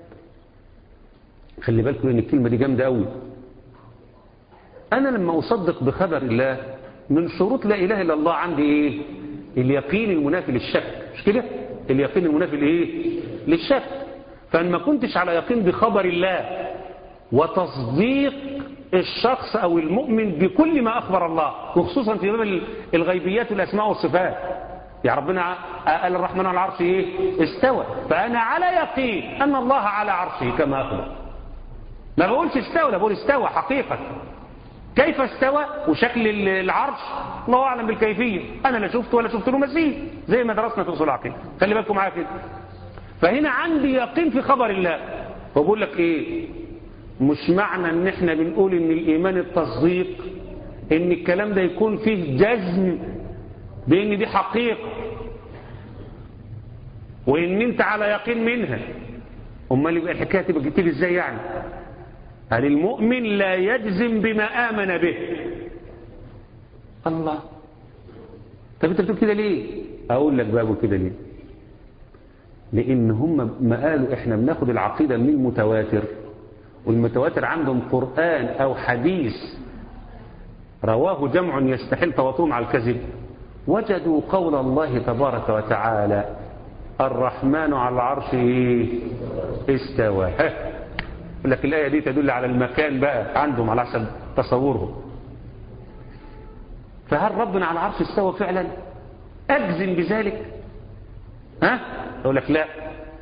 خلي بالكم ان الكلمة دي جامدة قوي انا لما اصدق بخبر الله من شروط لا اله الا الله عندي ايه اليقين المنافي للشك مش كده اليقين المنافي لايه للشك فان ما كنتش على يقين بخبر الله وتصديق الشخص أو المؤمن بكل ما أخبر الله وخصوصا في باب الغيبيات والأسماء والصفات يا ربنا قال الرحمن على العرش ايه استوى فانا على يقين ان الله على عرشه كما اخبر ما بقولش استوى لا بقول استوى حقيقة كيف استوى وشكل العرش الله اعلم بالكيفية انا لا شفت ولا شفت له مثيل زي ما درسنا في اصول العقيده خلي بالكم معايا كده فهنا عندي يقين في خبر الله وبقول لك ايه مش معنى ان احنا بنقول ان الايمان التصديق ان الكلام ده يكون فيه جزم بان دي حقيقة وان انت على يقين منها امال يبقى الحكايه تبقى تيجي ازاي يعني هل المؤمن لا يجزم بما امن به الله طب انت بتقول كده ليه اقول لك بقى كده ليه لان هم ما قالوا احنا بناخد العقيده من المتواتر والمتواتر عندهم قران او حديث رواه جمع يستحيل تواترهم على الكذب وجدوا قول الله تبارك وتعالى الرحمن على العرش استوى يقول لك الآية دي تدل على المكان بقى عندهم على حسب تصورهم فهل ربنا على العرش استوى فعلا أجزم بذلك ها يقول لك لا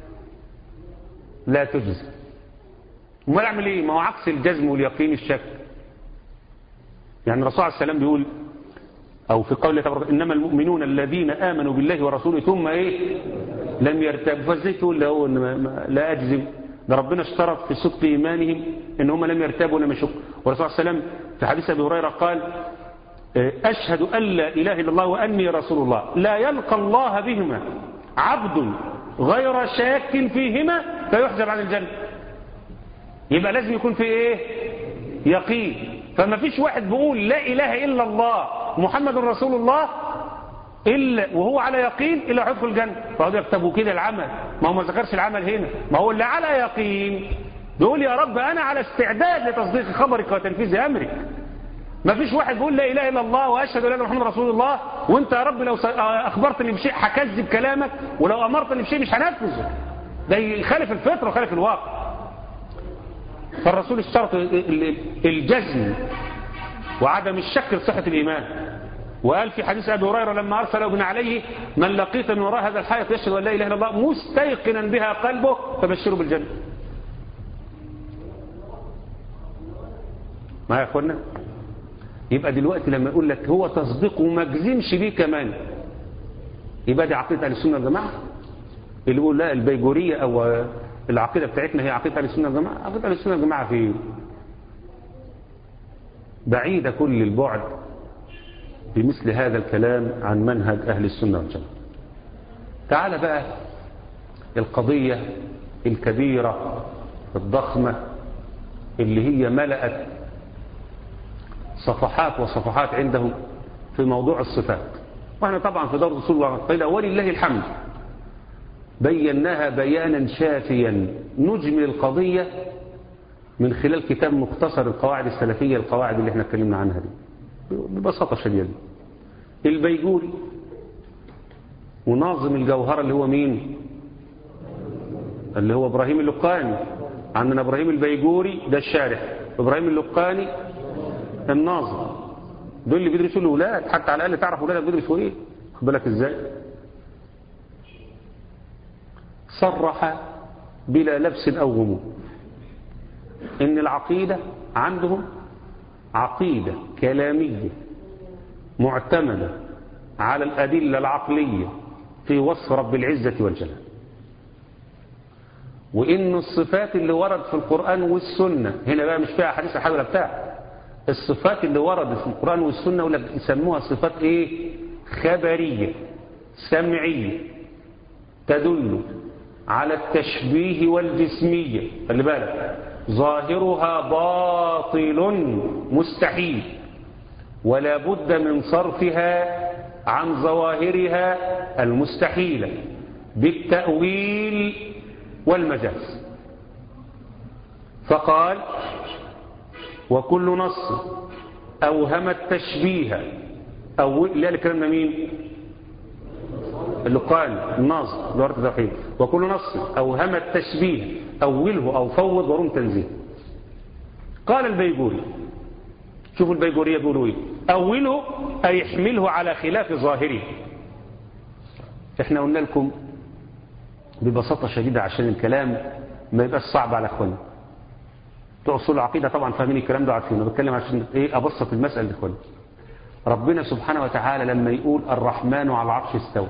لا تجزم امال اعمل ايه ما هو عكس الجزم واليقين الشك يعني الرسول عليه السلام بيقول أو في قوله تبارك إنما المؤمنون الذين آمنوا بالله ورسوله ثم إيه لم يرتابوا فازاي تقول له لا أجزم ده ربنا اشترط في صدق إيمانهم إن هم لم يرتابوا ولم يشكوا والرسول صلى الله عليه وسلم في حديث أبي هريرة قال أشهد أن لا إله إلا الله وأني رسول الله لا يلقى الله بهما عبد غير شاك فيهما فيحجب عن الجنة يبقى لازم يكون في إيه يقين فما فيش واحد بيقول لا إله إلا الله محمد رسول الله إلا وهو على يقين إلا هيدخل الجنة فهو يكتبوا كده العمل ما هو ما ذكرش العمل هنا ما هو اللي على يقين بيقول يا رب أنا على استعداد لتصديق خبرك وتنفيذ أمرك ما فيش واحد بيقول لا إله إلا الله وأشهد أن محمد رسول الله وأنت يا رب لو أخبرتني بشيء هكذب كلامك ولو أمرتني بشيء مش هنفذه ده يخالف الفطرة وخالف الواقع فالرسول اشترط الجزم وعدم الشك لصحة الإيمان وقال في حديث أبي هريرة لما أرسل ابن عليه من لقيت من وراء هذا الحائط يشهد أن لا إله إلا الله مستيقنا بها قلبه فبشره بالجنة ما يا أخوانا يبقى دلوقتي لما يقول لك هو تصديق وما جزمش بيه كمان يبقى دي عقيدة أهل السنة والجماعة اللي يقول لا البيجورية أو العقيدة بتاعتنا هي عقيدة أهل السنة والجماعة عقيدة أهل السنة والجماعة في بعيدة كل البعد بمثل هذا الكلام عن منهج أهل السنة والجماعة تعال بقى القضية الكبيرة الضخمة اللي هي ملأت صفحات وصفحات عندهم في موضوع الصفات واحنا طبعا في دور اصول العقيده ولله الحمد بيناها بيانا شافيا نجمل القضية من خلال كتاب مختصر القواعد السلفية القواعد اللي احنا اتكلمنا عنها دي ببساطة شديدة البيجوري وناظم الجوهرة اللي هو مين اللي هو ابراهيم اللقاني عندنا ابراهيم البيجوري ده الشارح ابراهيم اللقاني الناظم دول اللي بيدرسوا الاولاد حتى على الاقل تعرف اولادك بيدرسوا ايه خد بالك ازاي صرح بلا لبس او غموض ان العقيده عندهم عقيده كلاميه معتمده على الادله العقليه في وصف رب العزه والجلال وان الصفات اللي ورد في القران والسنه هنا بقى مش فيها حديث الحاجه ولا بتاع الصفات اللي وردت في القرآن والسنة ولا يسموها صفات ايه خبرية سمعية تدل على التشبيه والجسمية خلي بالك ظاهرها باطل مستحيل ولا بد من صرفها عن ظواهرها المستحيلة بالتأويل والمجاز فقال وكل نص أوهم التشبيه أو لا الكلام ده مين اللي قال الناظر دورة التوحيد وكل نص أوهم التشبيه أوله أو فوض ورم تنزيه قال البيجوري شوفوا البيجورية بيقولوا ايه أوله أي يحمله على خلاف ظاهره احنا قلنا لكم ببساطة شديدة عشان الكلام ما يبقاش صعب على اخواننا بتوع اصول العقيدة طبعا فاهمين الكلام ده عارفينه بتكلم عشان ايه ابسط المسألة لاخواننا ربنا سبحانه وتعالى لما يقول الرحمن على العرش استوى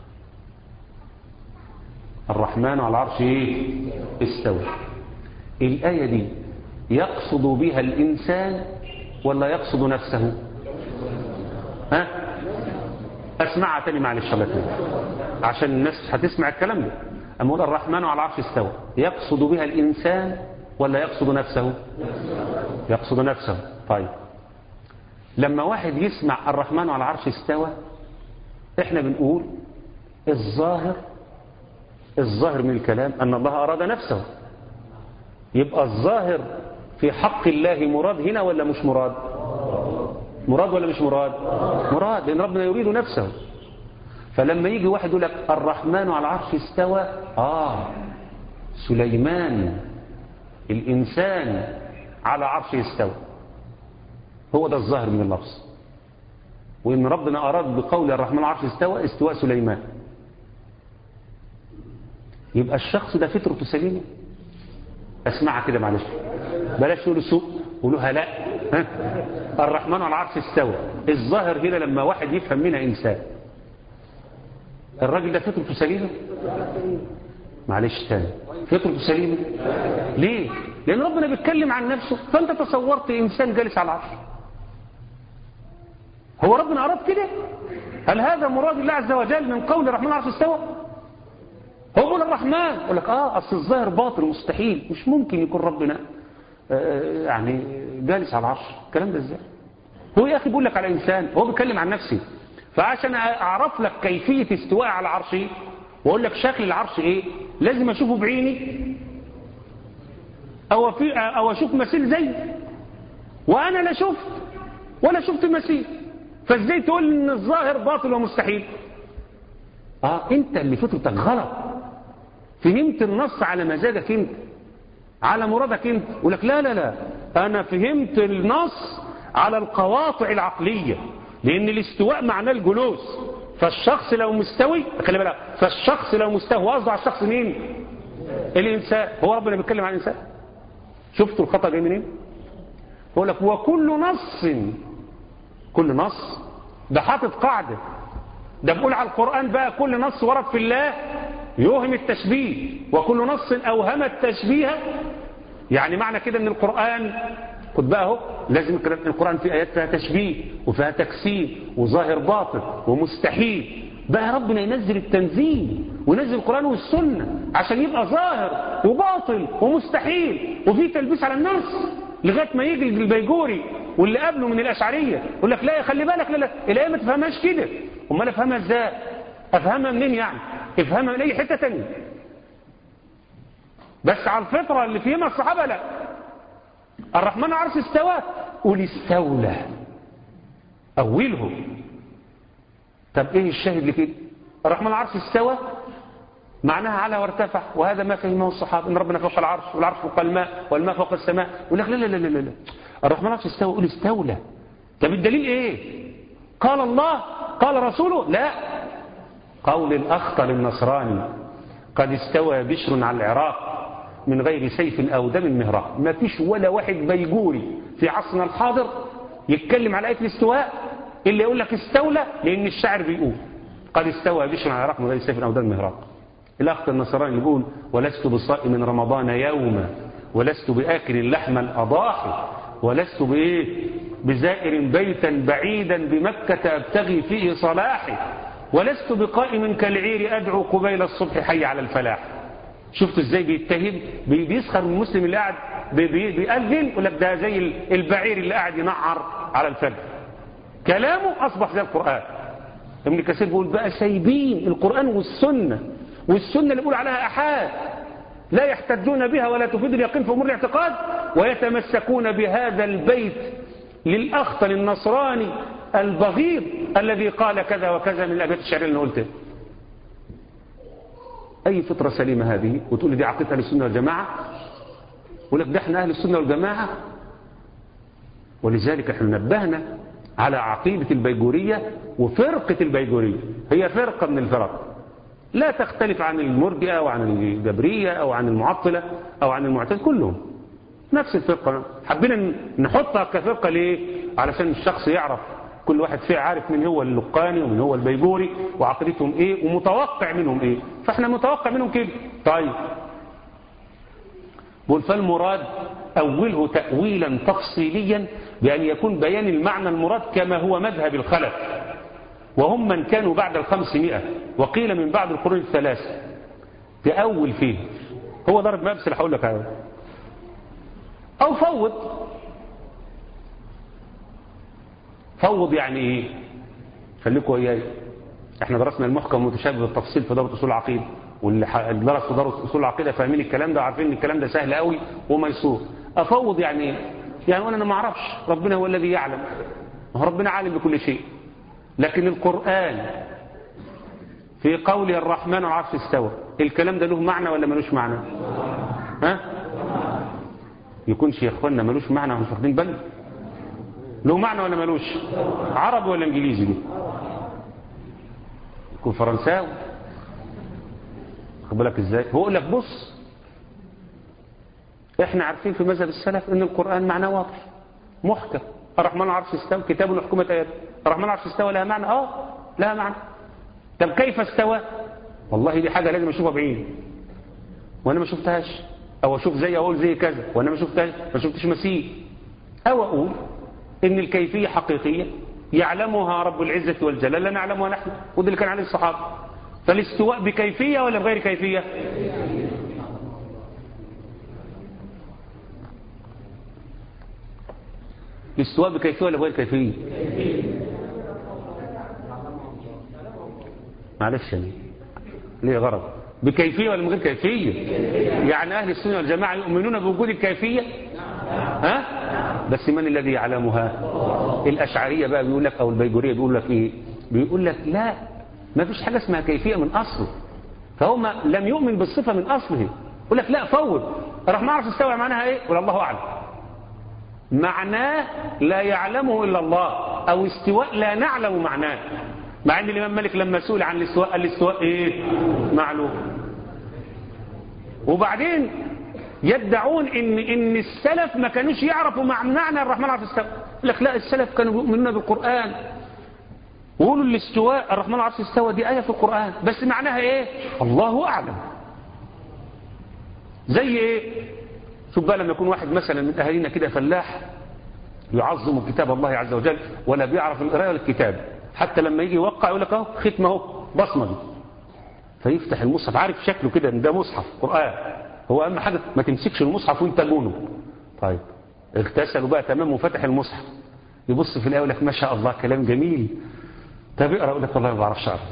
الرحمن على العرش ايه استوى الآية دي يقصد بها الإنسان ولا يقصد نفسه ها اسمعها تاني معلش الله يكرمك عشان الناس هتسمع الكلام ده اما يقول الرحمن على العرش استوى يقصد بها الانسان ولا يقصد نفسه يقصد نفسه طيب لما واحد يسمع الرحمن على العرش استوى احنا بنقول الظاهر الظاهر من الكلام ان الله اراد نفسه يبقى الظاهر في حق الله مراد هنا ولا مش مراد مراد ولا مش مراد مراد لأن ربنا يريد نفسه فلما يجي واحد يقول لك الرحمن على العرش استوى آه سليمان الإنسان على عرش استوى هو ده الظاهر من اللفظ وإن ربنا أراد بقول الرحمن على العرش استوى استواء سليمان يبقى الشخص ده فطرته سليمه اسمعها كده معلش بلاش تقول سوء قولوها لا ها؟ الرحمن على العرش استوى الظاهر هنا لما واحد يفهم منها انسان الراجل ده فطرته سليمه معلش تاني فطرته سليمه ليه لان ربنا بيتكلم عن نفسه فانت تصورت انسان جالس على العرش هو ربنا اراد كده هل هذا مراد الله عز وجل من قول الرحمن على العرش استوى هو بيقول الرحمن يقول لك اه اصل الظاهر باطل مستحيل مش ممكن يكون ربنا آه يعني جالس على العرش الكلام ده ازاي هو يا اخي بيقول لك على انسان هو بيتكلم عن نفسي فعشان اعرف لك كيفيه استواء على عرشي واقول لك شكل العرش ايه لازم اشوفه بعيني او في او اشوف مثيل زي وانا لا شفت ولا شفت مثيل فازاي تقول ان الظاهر باطل ومستحيل اه انت اللي فطرتك غلط فهمت النص على مزاجك انت على مرادك انت يقول لك لا لا لا انا فهمت النص على القواطع العقلية لان الاستواء معناه الجلوس فالشخص لو مستوي خلي بالك فالشخص لو مستوي هو قصده على الشخص مين الانسان هو ربنا بيتكلم عن الانسان شفتوا الخطا جاي منين يقول لك وكل نص كل نص ده حاطط قاعده ده بقول على القرآن بقى كل نص ورد في الله يوهم التشبيه وكل نص أوهم التشبيه يعني معنى كده ان القرآن خد بقى اهو لازم القرآن فيه آيات فيها تشبيه وفيها تكسير وظاهر باطل ومستحيل بقى ربنا ينزل التنزيل وينزل القرآن والسنة عشان يبقى ظاهر وباطل ومستحيل وفيه تلبيس على الناس لغاية ما يجي البيجوري واللي قبله من الأشعرية يقول لك لا خلي بالك لا لا الآية ما تفهمهاش كده امال افهمها ازاي افهمها منين يعني افهمها من اي حتة تانية بس على الفطرة اللي فيهما الصحابة لا الرحمن عرش استوى قول استولى أوله طب ايه الشاهد لكده الرحمن عرش استوى معناها على وارتفع وهذا ما فهمه الصحابة ان ربنا فوق العرش والعرش فوق الماء والماء فوق السماء يقول لك لا لا لا لا لا الرحمن عرش استوى قول استولى طب الدليل ايه قال الله قال رسوله لا قول الأخطل النصراني قد استوى بشر على العراق من غير سيف أو دم مهراق ما فيش ولا واحد بيجوري في عصرنا الحاضر يتكلم على آية الاستواء اللي يقول لك استولى لأن الشاعر بيقول قد استوى بشر على العراق من غير سيف أو دم مهراق الأخطل النصراني يقول ولست بصائم من رمضان يوما ولست بآكل لحم الأضاحي ولست بإيه بزائر بيتا بعيدا بمكة أبتغي فيه صلاحي ولست بقائم كالعير أدعو قبيل الصبح حي على الفلاح شفتوا ازاي بيتهم بيسخر من المسلم اللي قاعد بيأذن يقول لك ده زي البعير اللي قاعد ينعر على الفجر كلامه أصبح زي القرآن ابن كثير بيقول بقى سايبين القرآن والسنة والسنة اللي بيقول عليها أحاد لا يحتجون بها ولا تفيد اليقين في أمور الاعتقاد ويتمسكون بهذا البيت للأخطل النصراني البغيض الذي قال كذا وكذا من الأبيات الشعرية اللي قلته أي فطرة سليمة هذه وتقول لي دي عقيدة أهل السنة والجماعة يقول لك ده احنا أهل السنة والجماعة ولذلك احنا نبهنا على عقيدة البيجورية وفرقة البيجورية هي فرقة من الفرق لا تختلف عن المرجئة أو عن الجبرية أو عن المعطلة أو عن المعتزلة كلهم نفس الفرقة حبينا نحطها كفرقة ليه علشان الشخص يعرف كل واحد فيه عارف من هو اللقاني ومن هو البيجوري وعقيدتهم ايه ومتوقع منهم ايه فاحنا متوقع منهم كده طيب بقول فالمراد أوله تأويلا تفصيليا بأن يكون بيان المعنى المراد كما هو مذهب الخلف وهم من كانوا بعد الخمسمائة وقيل من بعد القرون الثلاثة تأول فيه هو ضرب مبسل هقول لك عليه أو فوض فوض يعني إيه خليكوا وياي احنا درسنا المحكم المتشابه بالتفصيل في دورة أصول العقيدة واللي درس في دورة أصول العقيدة فاهمين الكلام ده وعارفين ان الكلام ده سهل قوي وميسور أفوض يعني إيه يعني أنا ما أعرفش ربنا هو الذي يعلم ربنا عالم بكل شيء لكن القرآن في قوله الرحمن وعرش استوى الكلام ده له معنى ولا ملوش معنى ها يكونش يا اخوانا ملوش معنى مش واخدين بالنا له معنى ولا ملوش عربي ولا انجليزي دي يكون فرنساوي خد بالك ازاي هو يقول لك بص احنا عارفين في مذهب السلف ان القرآن معناه واضح محكم الرحمن العرش استوى كتاب محكمة آيات الرحمن العرش استوى لها معنى اه لها معنى طب كيف استوى والله دي حاجة لازم اشوفها بعيد وانا ما شفتهاش او اشوف زي اقول زي كذا وانا ما شفتهاش ما شفتش مسيح او اقول ان الكيفية حقيقية يعلمها رب العزة والجلال لا نعلمها نحن وده اللي كان عليه الصحابة فالاستواء بكيفية ولا بغير كيفية الاستواء بكيفية ولا بغير كيفية معلش يعني ليه غرض بكيفية ولا من غير كيفية يعني أهل السنة والجماعة يؤمنون بوجود الكيفية ها بس من الذي يعلمها الأشعرية بقى بيقول لك أو البيجورية بيقول لك إيه بيقول لك لا ما فيش حاجة اسمها كيفية من أصله فهو لم يؤمن بالصفة من أصله يقول لك لا فوض راح ما اعرف استوى معناها ايه ولا الله أعلم معناه لا يعلمه إلا الله أو استواء لا نعلم معناه مع أن الإمام مالك لما سئل عن الاستواء قال الاستواء إيه معلوم وبعدين يدعون إن, إن السلف ما كانوش يعرفوا معنى الرحمن عرف استوى يقول لك لا السلف كانوا يؤمنون بالقرآن وقولوا الاستواء الرحمن العرش استوى دي آية في القرآن بس معناها إيه الله أعلم زي إيه شوف بقى لما يكون واحد مثلا من أهالينا كده فلاح يعظم كتاب الله عز وجل ولا بيعرف القراءة ولا الكتاب حتى لما يجي يوقع يقول لك اهو ختمه اهو بصمه دي فيفتح المصحف عارف شكله كده ان ده مصحف قرآن هو اهم حاجه ما تمسكش المصحف وانت جونه طيب اغتسلوا بقى تمام وفتح المصحف يبص في الايه يقول لك ما شاء الله كلام جميل طب اقرا يقول لك والله ما بعرفش اقرا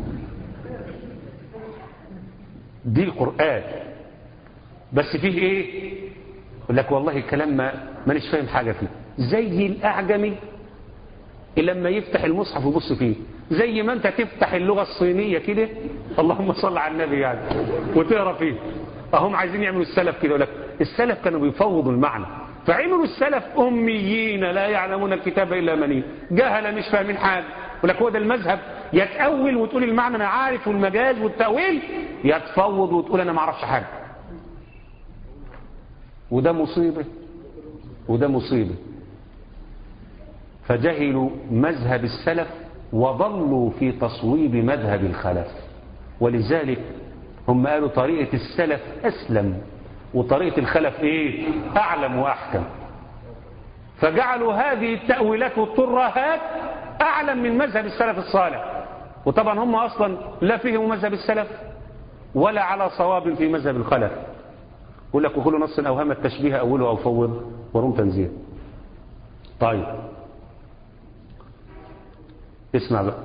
دي القرآن بس فيه ايه يقول لك والله الكلام ما مانيش فاهم حاجة فيه زي الأعجمي لما يفتح المصحف ويبص فيه زي ما انت تفتح اللغة الصينية كده اللهم صل على النبي يعني وتقرا فيه فهم عايزين يعملوا السلف كده يقول لك السلف كانوا بيفوضوا المعنى فعملوا السلف أميين لا يعلمون الكتاب إلا منين جهل مش فاهمين حاجة يقول لك هو ده المذهب يتأول وتقول المعنى أنا عارف والمجاز والتأويل يتفوض وتقول أنا ما اعرفش حاجة وده مصيبة وده مصيبة فجهلوا مذهب السلف وضلوا في تصويب مذهب الخلف ولذلك هم قالوا طريقة السلف أسلم وطريقة الخلف إيه أعلم وأحكم فجعلوا هذه التأويلات والطرهات أعلم من مذهب السلف الصالح وطبعا هم أصلا لا فيهم مذهب السلف ولا على صواب في مذهب الخلف يقول لك وكل نص أوهم التشبيه أوله أو فوض وروم تنزيه طيب اسمع بقى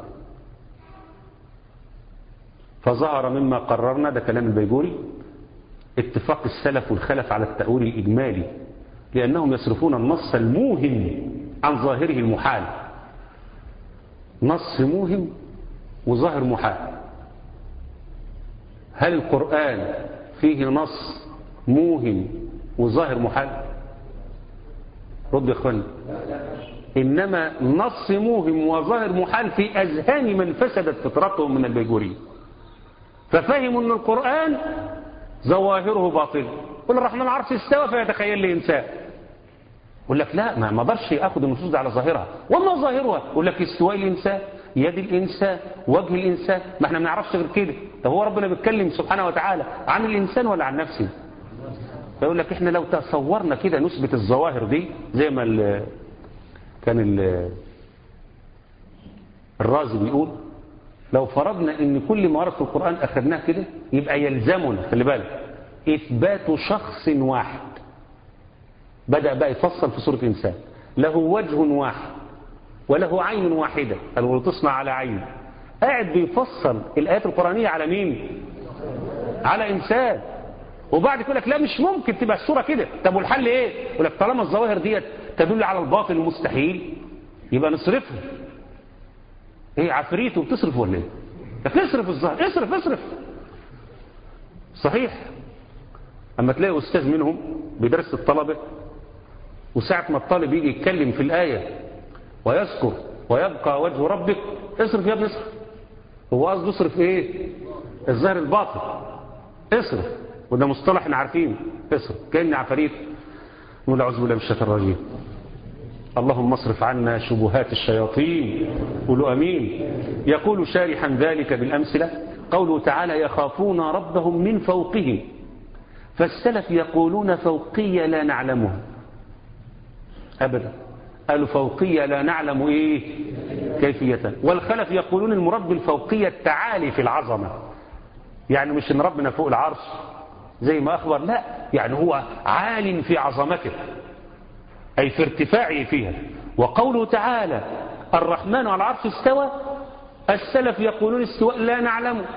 فظهر مما قررنا ده كلام البيجوري اتفاق السلف والخلف على التأويل الإجمالي لأنهم يصرفون النص الموهم عن ظاهره المحال نص موهم وظاهر محال هل القرآن فيه نص موهم وظاهر محال رد يا اخواني إنما نص موهم وظاهر محال في أذهان من فسدت فطرتهم من البيجورية ففهموا ان القرآن ظواهره باطل قل الرحمن العرش استوى فيتخيل لي انسان يقول لك لا ما ما اقدرش اخد النصوص دي على ظاهرها وما ظاهرها يقول لك استواء الانسان يد الانسان وجه الانسان ما احنا ما نعرفش غير كده طب هو ربنا بيتكلم سبحانه وتعالى عن الانسان ولا عن نفسه فيقول لك احنا لو تصورنا كده نثبت الظواهر دي زي ما ال كان ال الرازي بيقول لو فرضنا ان كل ما ورد في القرآن اخذناه كده يبقى يلزمنا خلي بالك اثبات شخص واحد بدأ بقى يفصل في سورة إنسان له وجه واحد وله عين واحدة قالوا تصنع على عين قاعد بيفصل الآيات القرآنية على مين على إنسان وبعد يقول لك لا مش ممكن تبقى الصورة كده طب والحل ايه يقول لك طالما الظواهر ديت تدل على الباطل المستحيل يبقى نصرفها ايه عفريت وبتصرف ولا ايه لك اصرف الظاهر اصرف اصرف صحيح اما تلاقي استاذ منهم بيدرس الطلبة وساعة ما الطالب يجي يتكلم في الآية ويذكر ويبقى وجه ربك اصرف يا ابني اصرف هو قصده اصرف ايه الظاهر الباطل اصرف وده مصطلح احنا عارفينه اصرف كأن عفاريت نقول اعوذ بالله من الشيطان الرجيم اللهم اصرف عنا شبهات الشياطين قولوا امين يقول شارحا ذلك بالامثله قوله تعالى يخافون ربهم من فوقهم فالسلف يقولون فوقية لا نعلمها أبدا قالوا فوقية لا نعلم إيه كيفية والخلف يقولون المراد بالفوقية التعالي في العظمة يعني مش ان ربنا فوق العرش زي ما أخبر لا يعني هو عال في عظمته أي في ارتفاعه فيها وقوله تعالى الرحمن على العرش استوى السلف يقولون استواء لا نعلمه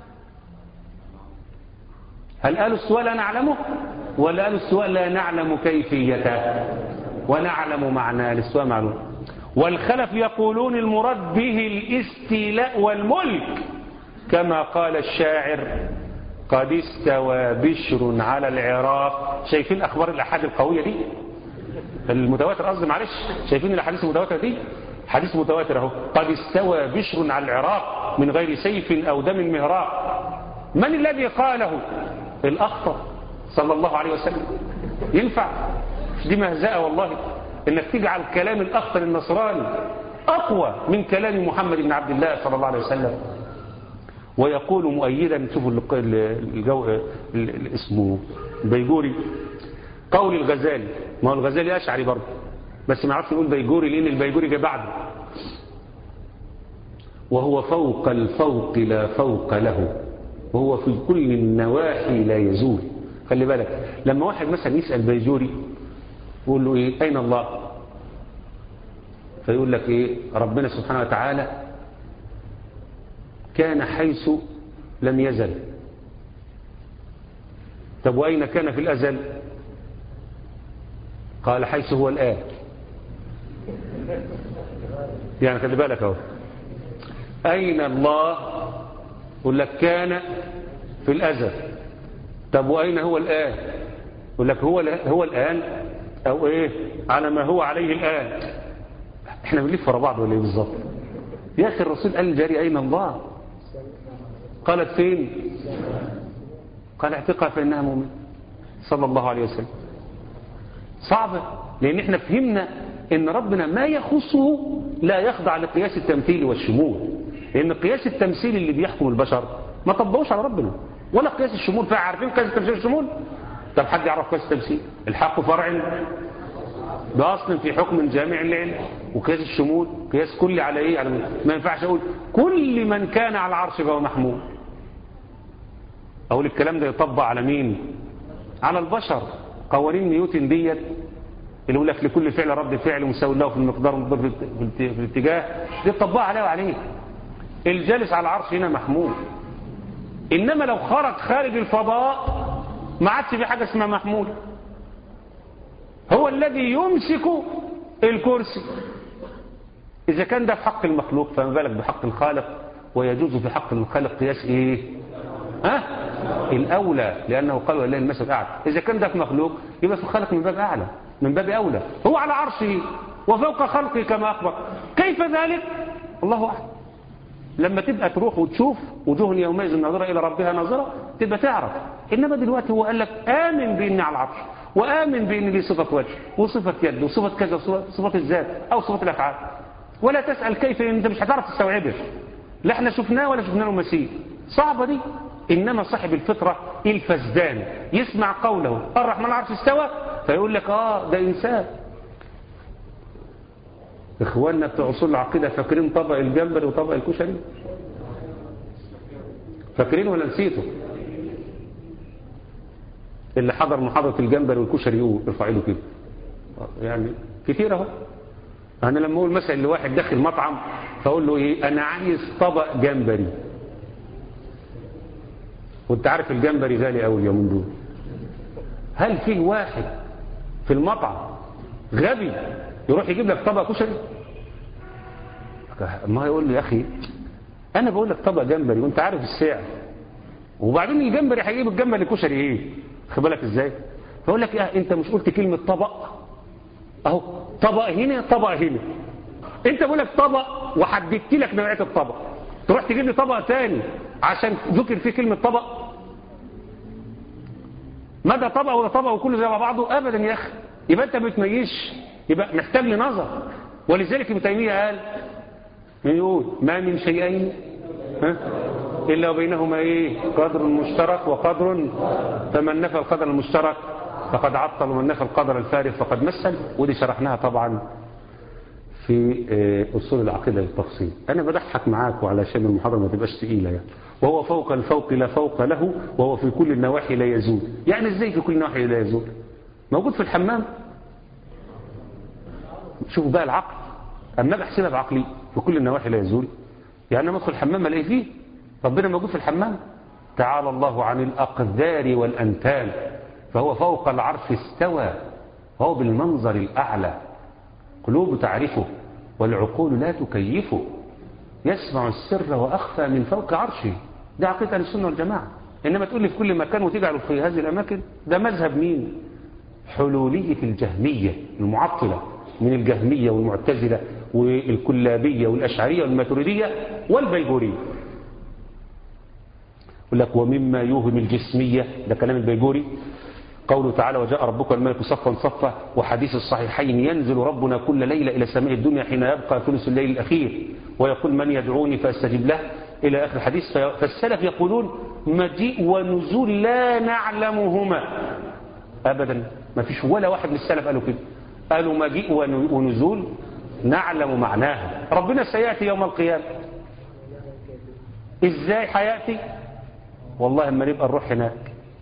هل قالوا السؤال لا نعلمه ولا قالوا السؤال لا نعلم كيفيته ونعلم معناه للسؤال معلوم والخلف يقولون المراد به الاستيلاء والملك كما قال الشاعر قد استوى بشر على العراق شايفين اخبار الاحاد القويه دي المتواتر قصدي معلش شايفين الاحاديث المتواتره دي حديث متواتر اهو قد استوى بشر على العراق من غير سيف او دم مهراق من الذي قاله الأخطر صلى الله عليه وسلم ينفع دي مهزأة والله انك تجعل كلام الأخطر النصراني أقوى من كلام محمد بن عبد الله صلى الله عليه وسلم ويقول مؤيدا شوفوا الجو اسمه البيجوري قول الغزالي ما هو الغزالي أشعري برضه بس ما عرفش نقول بيجوري لأن البيجوري جاء بعده وهو فوق الفوق لا فوق له وهو في كل النواحي لا يزول خلي بالك لما واحد مثلا يسأل بيجوري يقول له ايه اين الله فيقول لك ايه ربنا سبحانه وتعالى كان حيث لم يزل طب واين كان في الازل قال حيث هو الان يعني خلي بالك اهو اين الله يقول لك كان في الأزل طب وأين هو الآن يقول لك هو هو الآن أو إيه على ما هو عليه الآن احنا بنلف ورا بعض ولا ايه بالظبط يا أخي الرسول قال الجاري أين الله قالت فين قال اعتقها فإنها مؤمن صلى الله عليه وسلم صعبة لأن احنا فهمنا ان ربنا ما يخصه لا يخضع لقياس التمثيل والشمول لأن قياس التمثيل اللي بيحكم البشر ما طبقوش على ربنا ولا قياس الشمول فعارفين قياس التمثيل والشمول طب حد يعرف قياس التمثيل الحق فرع بأصل في حكم جامع العلم وقياس الشمول قياس كلي على ايه على ما ينفعش اقول كل من كان على العرش فهو محمود اقول الكلام ده يطبق على مين على البشر قوانين نيوتن ديت اللي يقول لك لكل فعل رد فعل مساوي له في المقدار في الاتجاه دي تطبقها عليه وعليه الجالس على العرش هنا محمود إنما لو خرج خارج الفضاء ما عادش في حاجة اسمها محمود هو الذي يمسك الكرسي إذا كان ده في حق المخلوق فما بالك بحق الخالق ويجوز في حق الخالق قياس إيه ها الأولى لأنه قال ولله المثل الأعلى إذا كان ده في مخلوق يبقى في الخالق من باب أعلى من باب أولى هو على عرشه وفوق خلقه كما أخبر كيف ذلك الله أعلم لما تبقى تروح وتشوف وجوه يومئذ ناظرة إلى ربها ناظرة تبقى تعرف إنما دلوقتي هو قال لك آمن بإني على العرش وآمن بإن لي صفة وجه وصفة يد وصفة كذا وصفة الذات أو صفة الأفعال ولا تسأل كيف أنت مش هتعرف تستوعبه لا احنا شفناه ولا شفنا له مثيل صعبة دي إنما صاحب الفطرة الفزدان يسمع قوله الرحمن العرش استوى فيقول لك آه ده إنسان إخواننا بتوع أصول العقيدة فاكرين طبق الجمبري وطبق الكشري فاكرين ولا نسيتوا اللي حضر محاضرة الجمبري والكشري يقول ارفع له كده يعني كتير اهو انا لما اقول مثلا لواحد داخل مطعم فاقول له ايه انا عايز طبق جمبري وانت عارف الجمبري غالي قوي اليومين دول هل في واحد في المطعم غبي يروح يجيب لك طبق كشري ما يقول لي يا اخي انا بقول لك طبق جمبري وانت عارف السعر وبعدين الجمبري هيجيب الجمبري كشري ايه خد بالك ازاي فاقول لك إيه انت مش قلت كلمه طبق اهو طبق هنا طبق هنا انت بقول لك طبق وحددت لك نوعيه الطبق تروح تجيب لي طبق تاني عشان ذكر فيه كلمه طبق ما ده طبق ولا طبق وكله زي بعضه ابدا يا اخي يبقى انت ما بتميزش يبقى محتاج لنظر ولذلك ابن تيميه قال يقول ما من شيئين ها إلا وبينهما إيه قدر مشترك وقدر فمن نفى القدر المشترك فقد عطل ومن نفى القدر الفارغ فقد مثل ودي شرحناها طبعا في أصول العقيدة بالتفصيل أنا بضحك معاكم علشان المحاضرة ما تبقاش ثقيلة يعني وهو فوق الفوق لا فوق له وهو في كل النواحي لا يزول يعني ازاي في كل النواحي لا يزول موجود في الحمام شوفوا بقى العقل أما بحسبها بعقلي في كل النواحي لا يزول يعني أنا أدخل الحمام ألاقي فيه ربنا موجود في الحمام تعالى الله عن الأقذار والأنتال فهو فوق العرش استوى وهو بالمنظر الأعلى قلوب تعرفه والعقول لا تكيفه يسمع السر وأخفى من فوق عرشه ده عقيدة أهل السنة والجماعة إنما تقول لي في كل مكان وتجعل في هذه الأماكن ده مذهب مين حلولية الجهمية المعطلة من الجهمية والمعتزلة والكلابية والأشعرية والماتريدية والبيجورية يقول لك ومما يوهم الجسمية ده كلام البيجوري قوله تعالى وجاء ربك الملك صفا صفا وحديث الصحيحين ينزل ربنا كل ليلة إلى سماء الدنيا حين يبقى ثلث الليل الأخير ويقول من يدعوني فأستجب له إلى آخر الحديث فالسلف يقولون مجيء ونزول لا نعلمهما أبدا ما فيش ولا واحد من السلف قالوا كده قالوا مجيء ونزول نعلم معناها ربنا سيأتي يوم القيامة ازاي حياتي والله اما نبقى نروح هناك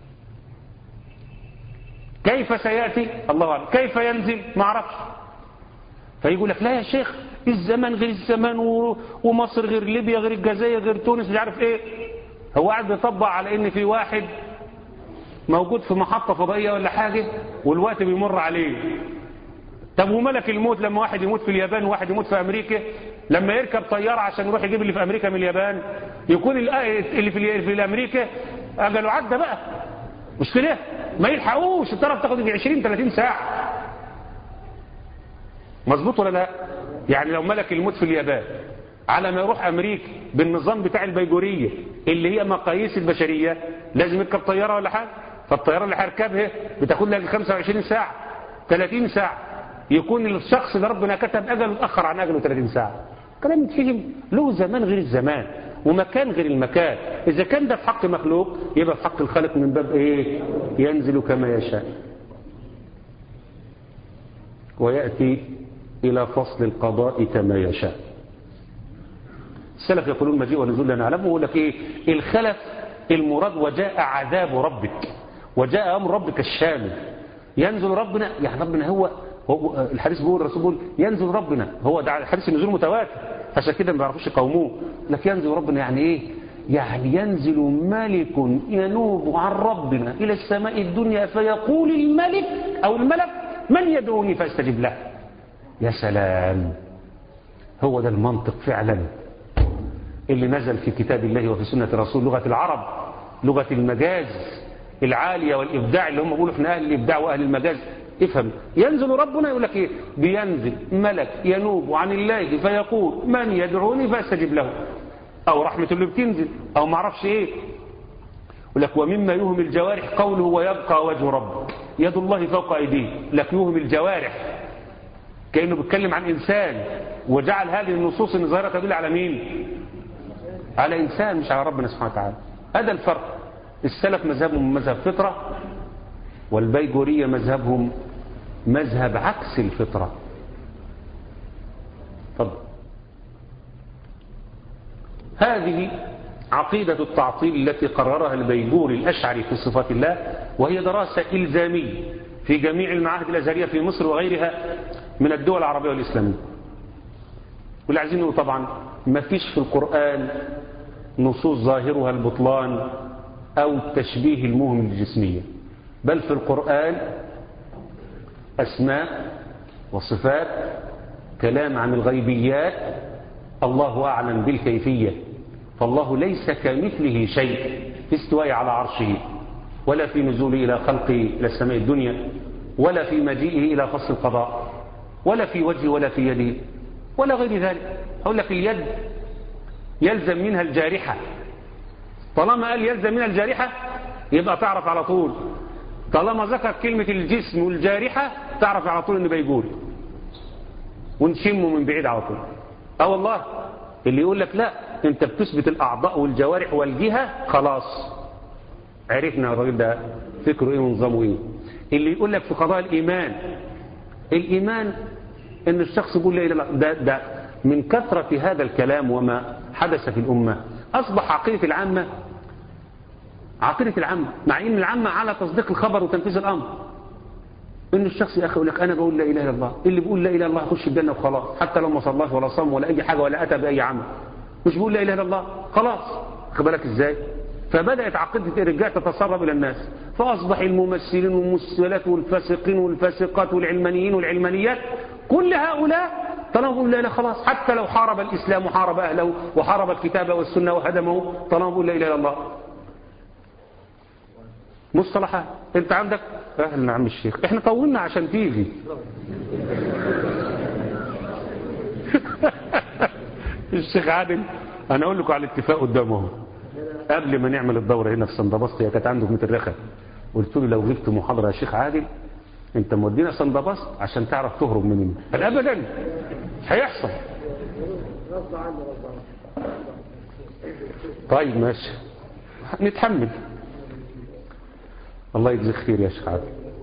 كيف سيأتي الله أعلم كيف ينزل ما اعرفش فيقول لك لا يا شيخ الزمان غير الزمان ومصر غير ليبيا غير الجزائر غير تونس مش عارف ايه هو قاعد بيطبق على ان في واحد موجود في محطة فضائية ولا حاجة والوقت بيمر عليه طب وملك الموت لما واحد يموت في اليابان وواحد يموت في أمريكا لما يركب طيارة عشان يروح يجيب اللي في أمريكا من اليابان يكون اللي في, في أمريكا أجله عدى بقى مش كده ما يلحقوش الطرف تاخد في 20 30 ساعة مظبوط ولا لا يعني لو ملك الموت في اليابان على ما يروح أمريكا بالنظام بتاع البيجورية اللي هي مقاييس البشرية لازم يركب طيارة ولا حاجة فالطيارة اللي هيركبها بتاخد لها 25 ساعة 30 ساعة يكون الشخص اللي ربنا كتب أجله اتأخر عن أجله 30 ساعة كلام يتفهم له زمان غير الزمان ومكان غير المكان إذا كان ده في حق مخلوق يبقى في حق الخالق من باب إيه ينزل كما يشاء ويأتي إلى فصل القضاء كما يشاء السلف يقولون مجيء ونزول لا نعلمه يقول لك إيه الخلف المراد وجاء عذاب ربك وجاء أمر ربك الشامل ينزل ربنا يعني ربنا هو هو الحديث بيقول الرسول بيقول ينزل ربنا هو ده حديث النزول متواتر عشان كده ما بيعرفوش يقاوموه لك ينزل ربنا يعني ايه يعني ينزل ملك ينوب عن ربنا الى السماء الدنيا فيقول الملك او الملك من يدعوني فاستجب له يا سلام هو ده المنطق فعلا اللي نزل في كتاب الله وفي سنة الرسول لغة العرب لغة المجاز العالية والإبداع اللي هم بيقولوا احنا أهل الإبداع وأهل المجاز افهم ينزل ربنا يقول لك ايه بينزل ملك ينوب عن الله فيقول من يدعوني فاستجب له أو رحمة اللي بتنزل أو ما اعرفش إيه يقول لك ومما يوهم الجوارح قوله ويبقى وجه ربك يد الله فوق أيديه لك يوهم الجوارح كأنه بيتكلم عن إنسان وجعل هذه النصوص الظاهرة تدل على مين على إنسان مش على ربنا سبحانه وتعالى هذا الفرق السلف مذهبهم مذهب فطرة والبيجورية مذهبهم مذهب عكس الفطرة تفضل هذه عقيدة التعطيل التي قررها البيجوري الأشعري في صفات الله وهي دراسة إلزامية في جميع المعاهد الأزهرية في مصر وغيرها من الدول العربية والإسلامية واللي عايزين نقول طبعا ما فيش في القرآن نصوص ظاهرها البطلان أو التشبيه الموهم الجسمية بل في القرآن أسماء وصفات كلام عن الغيبيات الله أعلم بالكيفية فالله ليس كمثله شيء في استواء على عرشه ولا في نزوله إلى خلقه إلى السماء الدنيا ولا في مجيئه إلى فصل القضاء ولا في وجهه ولا في يده ولا غير ذلك أقول لك اليد يلزم منها الجارحة طالما قال يلزم منها الجارحة يبقى تعرف على طول طالما ذكر كلمة الجسم والجارحة تعرف على طول انه بيقول ونشمه من بعيد على طول اه والله اللي يقول لك لا انت بتثبت الاعضاء والجوارح والجهة خلاص عرفنا الراجل ده فكره ايه ونظامه ايه اللي يقول لك في قضاء الايمان الايمان ان الشخص يقول لا اله الا الله ده ده من كثرة هذا الكلام وما حدث في الامه اصبح عقيده العامه عقيدة العامة مع ان العامة على تصديق الخبر وتنفيذ الامر ان الشخص يا اخي يقول لك انا بقول لا اله الا الله اللي بيقول لا اله الا الله يخش الجنه وخلاص حتى لو ما صلاش ولا صام ولا اي حاجه ولا اتى باي عمل مش بيقول لا اله الا الله خلاص خد بالك ازاي فبدات عقيده الرجال تتسرب الى الناس فاصبح الممثلين والممثلات والفاسقين والفاسقات والعلمانيين والعلمانيات كل هؤلاء طالما بيقول لا اله خلاص حتى لو حارب الاسلام وحارب اهله وحارب الكتاب والسنه وهدمه طالما بيقول لا اله الا الله مصطلحات انت عندك اهلا عم الشيخ احنا طولنا عشان تيجي الشيخ عادل انا اقول لكم على الاتفاق قدامه قبل ما نعمل الدورة هنا في سندبسط هي كانت عنده في مترخة قلت له لو جبت محاضرة يا شيخ عادل انت مودينا سندبسط عشان تعرف تهرب مني قال ابدا مش هيحصل طيب ماشي نتحمل الله يجزيك خير يا شيخ عادل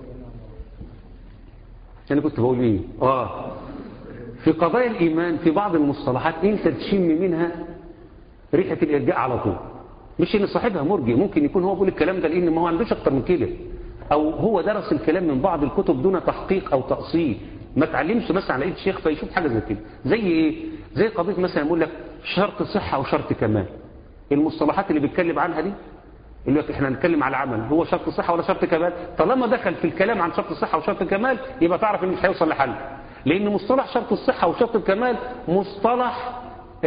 انا كنت بقول ايه اه في قضايا الايمان في بعض المصطلحات انت تشم منها ريحه الارجاء على طول مش ان صاحبها مرجئ ممكن يكون هو بيقول الكلام ده لان ما هو عندوش اكتر من كده او هو درس الكلام من بعض الكتب دون تحقيق او تاصيل ما تعلمش مثلا على ايد شيخ فيشوف حاجه زي كده زي ايه زي قضيه مثلا يقول لك شرط صحه وشرط كمال المصطلحات اللي بيتكلم عنها دي يقول لك احنا هنتكلم على عمل هو شرط صحة ولا شرط كمال طالما دخل في الكلام عن شرط الصحة وشرط الكمال يبقى تعرف انه مش هيوصل لحل لان مصطلح شرط الصحة وشرط الكمال مصطلح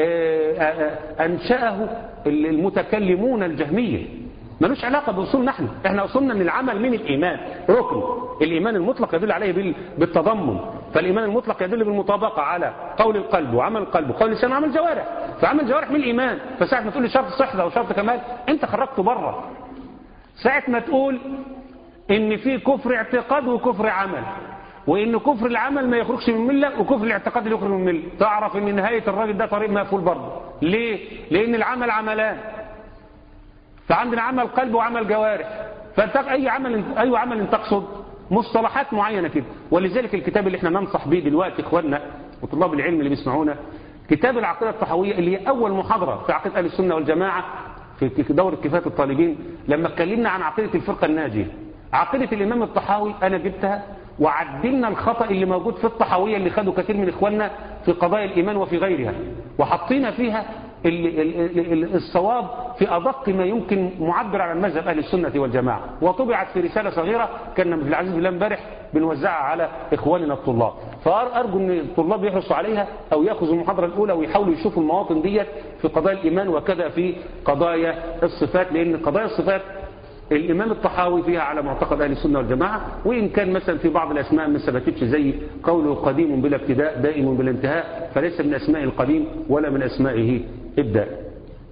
انشأه المتكلمون الجهمية ملوش علاقة بأصولنا احنا احنا أصولنا ان العمل من الإيمان ركن الإيمان المطلق يدل عليه بالتضمن فالإيمان المطلق يدل بالمطابقة على قول القلب وعمل القلب وقول اللسان وعمل الجوارح فعمل الجوارح من الإيمان فساعة ما تقول لي شرط صحة أو شرط كمال أنت خرجته بره ساعة ما تقول إن في كفر اعتقاد وكفر عمل وإن كفر العمل ما يخرجش من الملة وكفر الاعتقاد اللي يخرج من الملة تعرف إن نهاية الراجل ده طريق مقفول برضه ليه؟ لأن العمل عملان فعندنا عمل قلب وعمل جوارح فانت اي عمل اي عمل تقصد مصطلحات معينه كده ولذلك الكتاب اللي احنا ننصح بيه دلوقتي اخواننا وطلاب العلم اللي بيسمعونا كتاب العقيده الطحاويه اللي هي اول محاضره في عقيده اهل السنه والجماعه في دوره كفايه الطالبين لما اتكلمنا عن عقيده الفرقه الناجيه عقيده الامام الطحاوي انا جبتها وعدلنا الخطأ اللي موجود في الطحاوية اللي خدوا كثير من إخواننا في قضايا الإيمان وفي غيرها وحطينا فيها الصواب في أدق ما يمكن معبر عن مذهب أهل السنة والجماعة وطبعت في رسالة صغيرة كان في العزيز بالله امبارح بنوزعها على إخواننا الطلاب فأرجو أن الطلاب يحرصوا عليها أو يأخذوا المحاضرة الأولى ويحاولوا يشوفوا المواطن ديت في قضايا الإيمان وكذا في قضايا الصفات لأن قضايا الصفات الإمام الطحاوي فيها على معتقد أهل السنة والجماعة وإن كان مثلا في بعض الأسماء ما ثبتتش زي قوله قديم بلا ابتداء دائم بلا انتهاء فليس من أسماء القديم ولا من أسمائه ابداء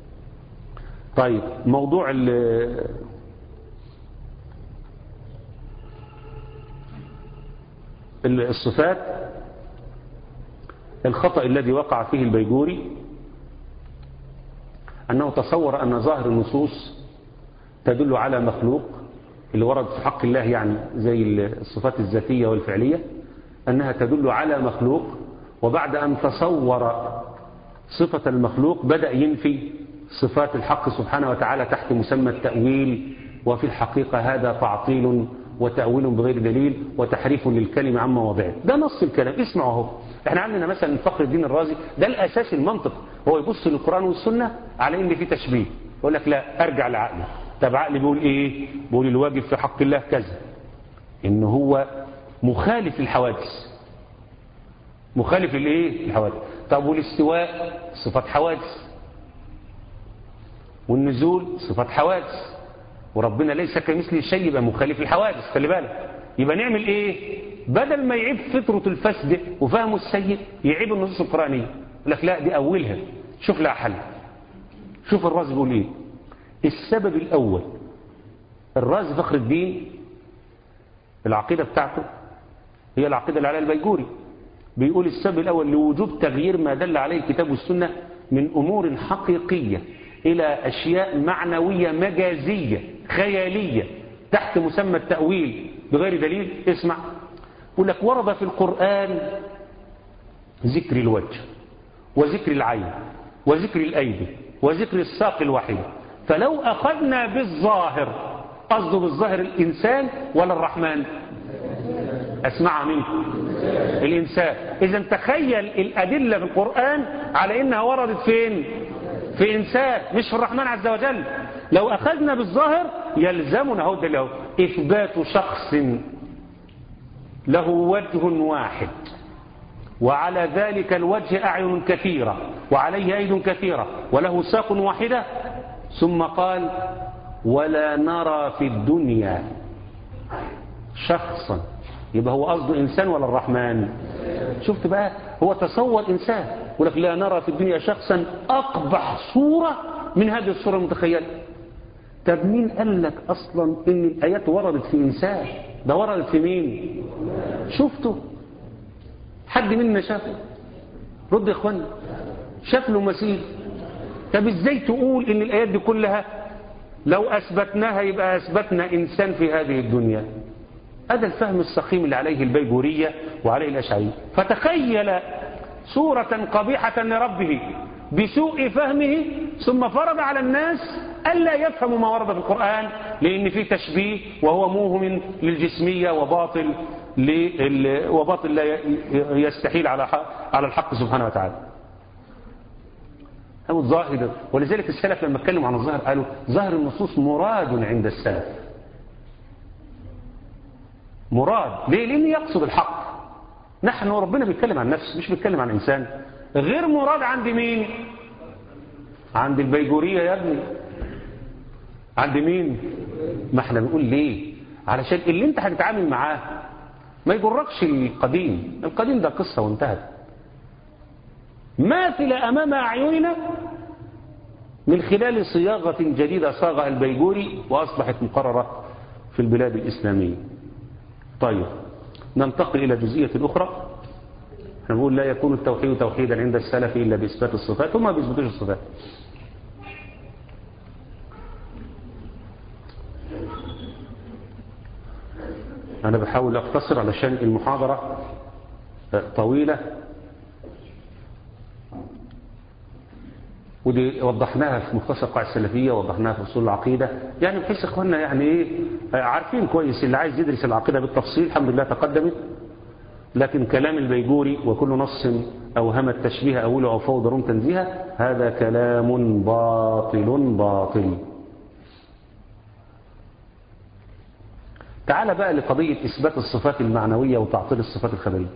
طيب موضوع ال الصفات الخطأ الذي وقع فيه البيجوري أنه تصور أن ظاهر النصوص تدل على مخلوق اللي ورد في حق الله يعني زي الصفات الذاتية والفعلية أنها تدل على مخلوق وبعد أن تصور صفة المخلوق بدأ ينفي صفات الحق سبحانه وتعالى تحت مسمى التأويل وفي الحقيقة هذا تعطيل وتأويل بغير دليل وتحريف للكلمة عن مواضعه ده نص الكلام اسمعوا اهو احنا عندنا مثلا فخر الدين الرازي ده الأساس المنطق هو يبص للقرآن والسنة على ان في تشبيه يقول لك لا ارجع لعقلي طب عقلي بيقول ايه بيقول الواجب في حق الله كذا ان هو مخالف للحوادث مخالف الايه الحوادث طب والاستواء صفات حوادث والنزول صفات حوادث وربنا ليس كمثله شيء يبقى مخالف الحوادث خلي بالك يبقى نعمل ايه بدل ما يعيب فطرة الفسد وفهمه السيء يعيب النصوص القرآنية يقول لك لا دي أولها شوف لها حل شوف الرازي بيقول ايه السبب الأول الرازي فخر الدين العقيدة بتاعته هي العقيدة اللي عليها البيجوري بيقول السبب الأول لوجوب تغيير ما دل عليه الكتاب والسنة من أمور حقيقية إلى أشياء معنوية مجازية خيالية تحت مسمى التأويل بغير دليل اسمع يقول لك ورد في القرآن ذكر الوجه وذكر العين وذكر الأيدي وذكر الساق الوحيد فلو أخذنا بالظاهر قصده بالظاهر الإنسان ولا الرحمن أسمع منكم الإنسان إذا تخيل الأدلة في القرآن على إنها وردت فين في إنسان مش في الرحمن عز وجل لو أخذنا بالظاهر يلزمنا هو الدليل اهو إثبات شخص له وجه واحد وعلى ذلك الوجه أعين كثيرة وعليه أيد كثيرة وله ساق واحدة ثم قال ولا نرى في الدنيا شخصا يبقى هو قصده إنسان ولا الرحمن شفت بقى هو تصور إنسان يقول لك لا نرى في الدنيا شخصا أقبح صورة من هذه الصورة المتخيلة طب مين قال لك أصلا إن الآيات وردت في إنسان ده وردت في مين شفتوا حد منا شافه رد يا اخوانا شاف له مثيل طب ازاي تقول ان الايات دي كلها لو اثبتناها يبقى اثبتنا انسان في هذه الدنيا هذا الفهم السقيم اللي عليه البيجورية وعليه الأشعري فتخيل صورة قبيحة لربه بسوء فهمه ثم فرض على الناس ألا يفهموا ما ورد في القرآن لأن فيه تشبيه وهو موهم للجسمية وباطل لل... وباطل لا يستحيل على على الحق سبحانه وتعالى أو الظاهر ولذلك السلف لما اتكلموا عن الظاهر قالوا ظاهر النصوص مراد عند السلف مراد ليه لأنه يقصد الحق نحن ربنا بيتكلم عن نفسه مش بيتكلم عن إنسان غير مراد عند مين عند البيجورية يا ابني عند مين ما احنا بنقول ليه علشان اللي انت هتتعامل معاه ما يجركش القديم القديم ده قصة وانتهت ماثل أمام أعيننا من خلال صياغة جديدة صاغها البيجوري وأصبحت مقررة في البلاد الإسلامية طيب ننتقل إلى جزئية أخرى احنا بنقول لا يكون التوحيد توحيدا عند السلف إلا بإثبات الصفات هم ما بيثبتوش الصفات أنا بحاول أختصر علشان المحاضرة طويلة ودي وضحناها في مختصر قاع السلفية وضحناها في أصول العقيدة يعني بحيث إخواننا يعني إيه عارفين كويس اللي عايز يدرس العقيدة بالتفصيل الحمد لله تقدمت لكن كلام البيجوري وكل نص أوهم التشبيه أوله أو فوضى روم تنزيها هذا كلام باطل باطل تعال بقى لقضية إثبات الصفات المعنوية وتعطيل الصفات الخبرية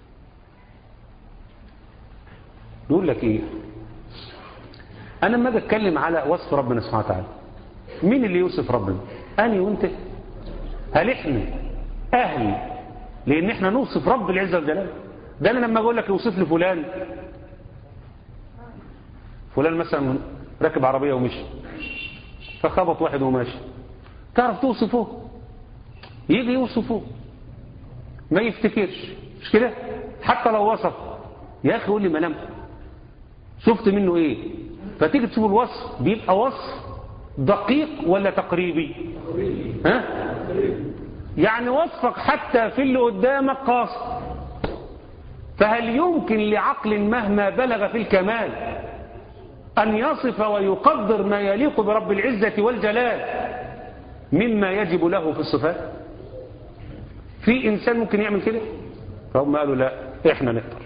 يقول لك إيه أنا لما أجي أتكلم على وصف ربنا سبحانه وتعالى مين اللي يوصف ربنا أنا وأنت هل إحنا أهل لأن إحنا نوصف رب العزة والجلال ده أنا لما أقول لك يوصف لي فلان فلان مثلا ركب عربية ومشي فخبط واحد وماشي تعرف توصفه يجي يوصفه ما يفتكرش مش كده حتى لو وصف يا اخي قول لي ملامه شفت منه ايه فتيجي تشوف الوصف بيبقى وصف دقيق ولا تقريبي ها يعني وصفك حتى في اللي قدامك قاصر فهل يمكن لعقل مهما بلغ في الكمال أن يصف ويقدر ما يليق برب العزة والجلال مما يجب له في الصفات في إنسان ممكن يعمل كده فهم قالوا لا إحنا نقدر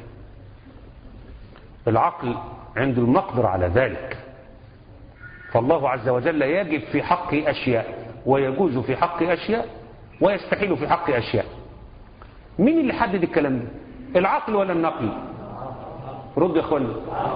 العقل عنده المقدر على ذلك فالله عز وجل يجب في حق أشياء ويجوز في حق أشياء ويستحيل في حق أشياء مين اللي حدد الكلام ده العقل ولا النقل رد يا اخوانا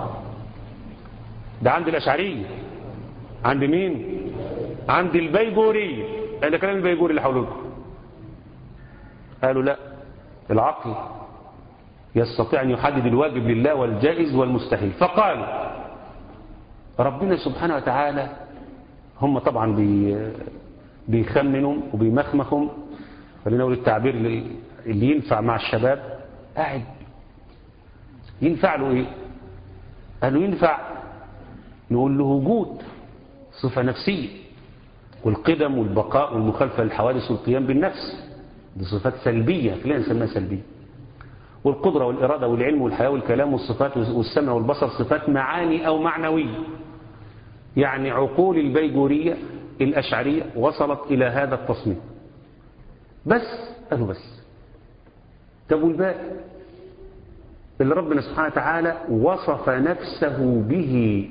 ده عند الأشعرية عند مين عند البيجورية ده كلام البيجوري اللي حولكم قالوا لا العقل يستطيع أن يحدد الواجب لله والجائز والمستحيل فقالوا ربنا سبحانه وتعالى هم طبعا بي بيخمنوا وبيمخمخوا خلينا نقول التعبير اللي ينفع مع الشباب قاعد ينفع له ايه قالوا ينفع نقول له وجود صفة نفسية والقدم والبقاء والمخالفة للحوادث والقيام بالنفس دي صفات سلبية خلينا نسميها سلبية والقدرة والإرادة والعلم والحياة والكلام والصفات والسمع والبصر صفات معاني أو معنوية يعني عقول البيجورية الأشعرية وصلت إلى هذا التصميم بس قالوا بس طب والباقي اللي ربنا سبحانه وتعالى وصف نفسه به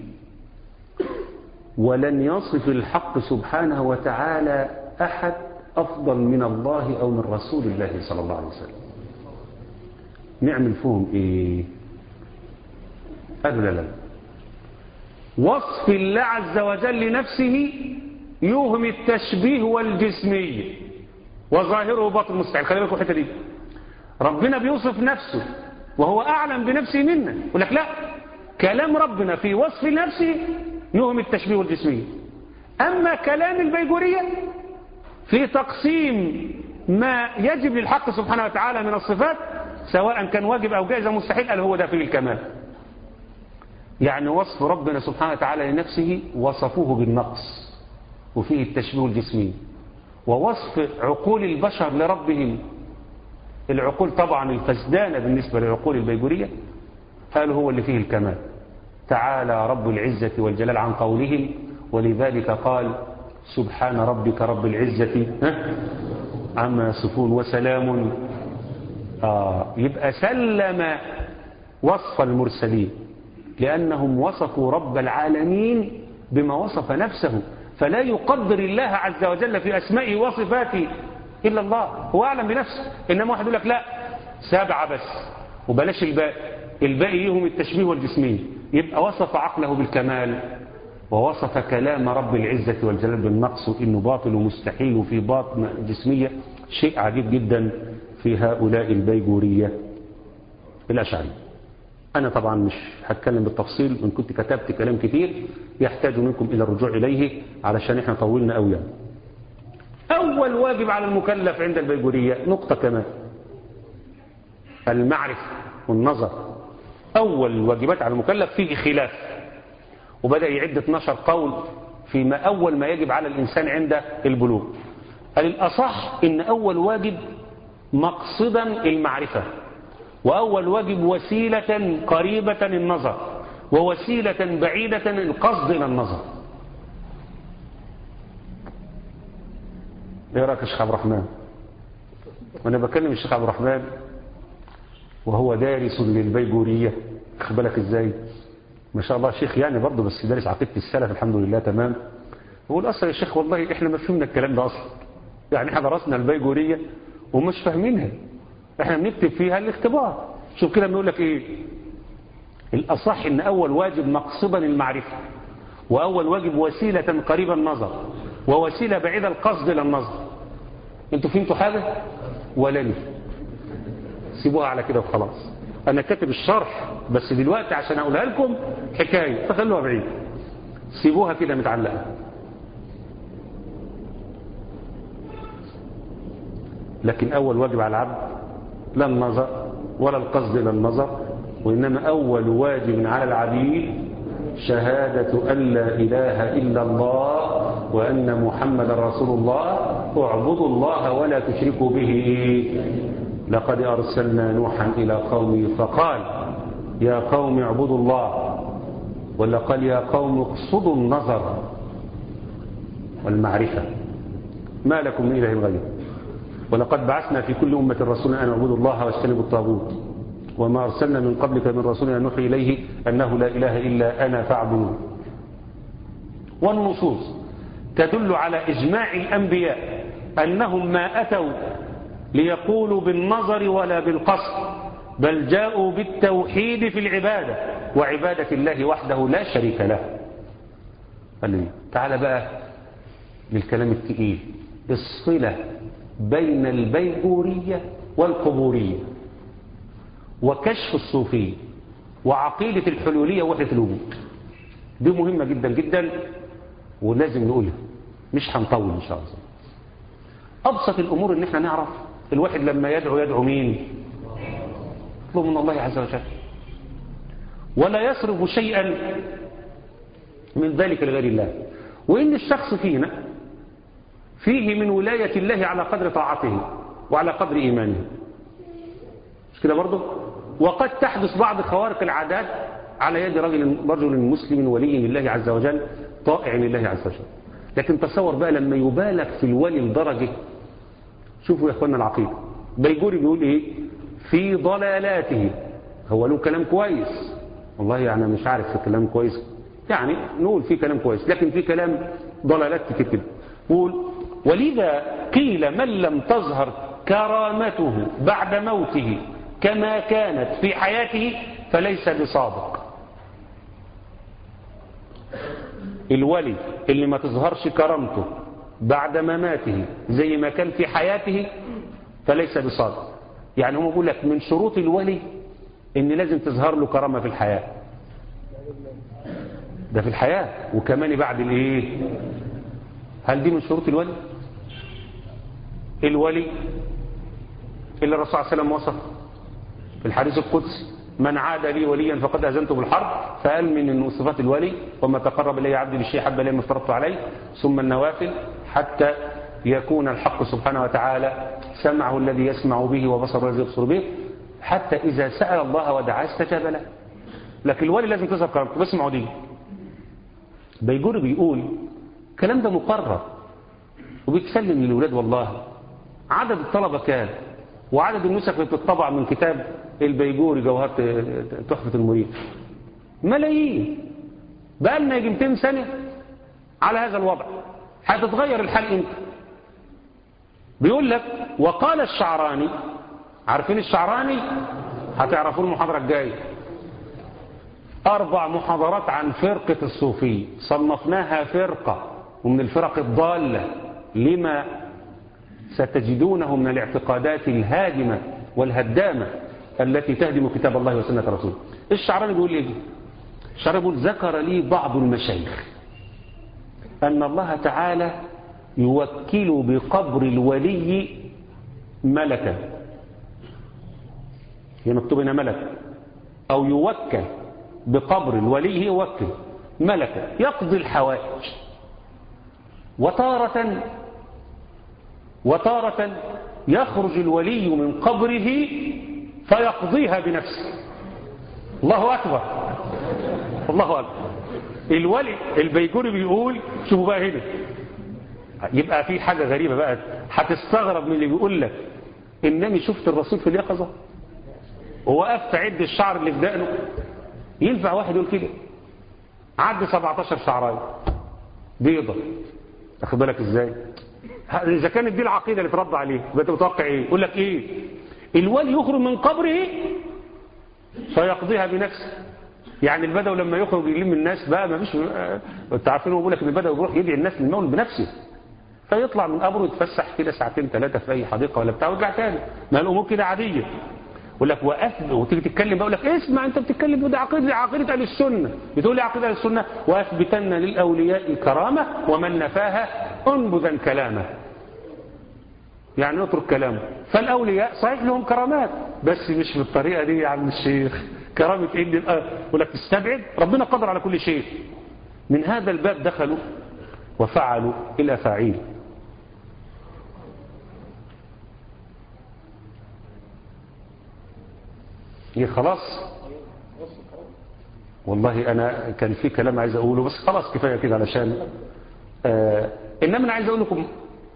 ولن يصف الحق سبحانه وتعالى أحد أفضل من الله أو من رسول الله صلى الله عليه وسلم نعمل فيهم إيه قالوا لا لا وصف الله عز وجل لنفسه يوهم التشبيه والجسمية وظاهره باطل مستحيل خلي بالكم الحته دي ربنا بيوصف نفسه وهو أعلم بنفسه منا يقول لك لا كلام ربنا في وصف نفسه يوهم التشبيه والجسمية أما كلام البيجورية في تقسيم ما يجب للحق سبحانه وتعالى من الصفات سواء كان واجب أو جائز أو مستحيل قال هو ده فيه الكمال يعني وصف ربنا سبحانه وتعالى لنفسه وصفوه بالنقص وفيه التشبيه الجسمي ووصف عقول البشر لربهم العقول طبعا الفسدانة بالنسبة للعقول البيجورية قالوا هو اللي فيه الكمال تعالى رب العزة والجلال عن قولهم ولذلك قال سبحان ربك رب العزة عما يصفون وسلام آه يبقى سلم وصف المرسلين لأنهم وصفوا رب العالمين بما وصف نفسه فلا يقدر الله عز وجل في أسمائه وصفاته إلا الله هو أعلم بنفسه إنما واحد يقول لك لا سبعة بس وبلاش الباقي الباقي يهم التشبيه والجسمية يبقى وصف عقله بالكمال ووصف كلام رب العزة والجلال بالنقص وإنه باطل ومستحيل وفي باطن جسمية شيء عجيب جدا في هؤلاء البيجورية الأشعري أنا طبعا مش هتكلم بالتفصيل إن كنت كتبت كلام كتير يحتاج منكم إلى الرجوع إليه علشان إحنا طولنا قوي يعني. أول واجب على المكلف عند البيجورية نقطة كمان المعرفة والنظر أول واجبات على المكلف فيه خلاف وبدأ يعد 12 قول فيما أول ما يجب على الإنسان عند البلوغ قال الأصح إن أول واجب مقصدا المعرفة وأول واجب وسيلة قريبة النظر ووسيلة بعيدة القصد إلى النظر ايه رايك يا شيخ عبد الرحمن وانا بكلم الشيخ عبد الرحمن وهو دارس للبيجوريه خد بالك ازاي ما شاء الله شيخ يعني برضه بس دارس عقيده السلف الحمد لله تمام بقول اصلا يا شيخ والله احنا ما فهمنا الكلام ده اصلا يعني احنا درسنا البيجوريه ومش فاهمينها احنا بنكتب فيها الاختبار شوف كده بنقول لك ايه الاصح ان اول واجب مقصدا المعرفه واول واجب وسيله قريبه النظر ووسيله بعيده القصد الى النظر انتوا فهمتوا حاجه ولا لي سيبوها على كده وخلاص انا كاتب الشرح بس دلوقتي عشان اقولها لكم حكايه فخلوها بعيد سيبوها كده متعلقه لكن أول واجب على العبد لا النظر ولا القصد إلى النظر وإنما أول واجب على العبيد شهادة أن لا إله إلا الله وأن محمد رسول الله اعبدوا الله ولا تشركوا به لقد أرسلنا نوحا إلى قومه فقال يا قوم اعبدوا الله ولا قال يا قوم اقصدوا النظر والمعرفة ما لكم من إله غيره ولقد بعثنا في كل أمة رسولا أن اعبدوا الله واجتنبوا الطاغوت وما أرسلنا من قبلك من رسول أن نوحي إليه أنه لا إله إلا أنا فاعبدون والنصوص تدل على إجماع الأنبياء أنهم ما أتوا ليقولوا بالنظر ولا بالقصد بل جاءوا بالتوحيد في العبادة وعبادة الله وحده لا شريك له قال لي تعال بقى للكلام التقيل الصلة بين البيجورية والقبورية وكشف الصوفية وعقيدة الحلولية وحدة الوجود دي مهمة جدا جدا ولازم نقولها مش هنطول إن شاء الله أبسط الأمور إن احنا نعرف الواحد لما يدعو يدعو مين يطلب من الله عز وجل ولا يصرف شيئا من ذلك لغير الله وإن الشخص فينا فيه من ولاية الله على قدر طاعته وعلى قدر إيمانه مش كده برضه وقد تحدث بعض خوارق العادات على يد رجل رجل مسلم ولي لله عز وجل طائع لله عز وجل لكن تصور بقى لما يبالغ في الولي لدرجة شوفوا يا اخوانا العقيدة بيجوري بيقول ايه في ضلالاته هو له كلام كويس والله يعني مش عارف في كلام كويس يعني نقول في كلام كويس لكن في كلام ضلالات كتير كده قول ولذا قيل من لم تظهر كرامته بعد موته كما كانت في حياته فليس بصادق الولي اللي ما تظهرش كرامته بعد مماته زي ما كان في حياته فليس بصادق يعني هم بيقول لك من شروط الولي ان لازم تظهر له كرامه في الحياه ده في الحياه وكمان بعد الايه هل دي من شروط الولي الولي اللي الرسول صلى الله عليه وسلم وصف في الحديث القدسي من عاد لي وليا فقد أذنته بالحرب فقال من صفات الولي وما تقرب إلي عبدي بالشيء حب لي ما افترضت عليه ثم النوافل حتى يكون الحق سبحانه وتعالى سمعه الذي يسمع به وبصره الذي يبصر به حتى إذا سأل الله ودعاه استجاب له لكن الولي لازم تظهر كرامته بسمعوا دي بيجور بيقول الكلام ده مقرر وبيتسلم للولاد والله عدد الطلبة كام وعدد النسخ اللي بتطبع من كتاب البيجوري جوهرة تحفة المريد ملايين بقى لنا يجي 200 سنة على هذا الوضع هتتغير الحال امتى بيقول لك وقال الشعراني عارفين الشعراني هتعرفوا المحاضرة الجاية أربع محاضرات عن فرقة الصوفية صنفناها فرقة ومن الفرق الضالة لما ستجدونه من الاعتقادات الهادمة والهدامة التي تهدم كتاب الله وسنة رسوله الشعراني بيقول ايه الشعراني بيقول ذكر لي بعض المشايخ أن الله تعالى يوكل بقبر الولي ملكا هي مكتوب هنا ملك أو يوكل بقبر الولي يوكل ملكا يقضي الحوائج وتارة وتارة يخرج الولي من قبره فيقضيها بنفسه الله أكبر الله أكبر الولي البيجوري بيقول شوفوا بقى هنا يبقى في حاجة غريبة بقى هتستغرب من اللي بيقول لك إنني شفت الرسول في اليقظة ووقفت عد الشعر اللي في دقنه ينفع واحد يقول كده عد 17 شعرايه بيضة تاخد بالك ازاي إذا كانت دي العقيدة اللي ترد عليه يبقى متوقع إيه يقول لك إيه الولي يخرج من قبره فيقضيها بنفسه يعني البدوي لما يخرج يلم الناس بقى ما فيش انت عارفين هو بيقول لك ان البدوي بيروح يدعي الناس للمولد بنفسه فيطلع من قبره يتفسح كده ساعتين ثلاثه في اي حديقه ولا بتاع ويرجع تاني ما الامور كده عاديه يقول لك واثبت وتيجي تتكلم بقى يقول لك اسمع انت بتتكلم ده عقيده عقيده اهل السنه بتقول لي عقيده اهل السنه واثبتن للاولياء الكرامه ومن نفاها انبذا كلامه يعني نترك كلامه فالأولياء صحيح لهم كرامات بس مش بالطريقة دي يا عم الشيخ كرامة إيه يقول لك تستبعد ربنا قدر على كل شيء من هذا الباب دخلوا وفعلوا الأفاعيل هي خلاص والله أنا كان في كلام عايز أقوله بس خلاص كفاية كده علشان آه إنما أنا عايز أقول لكم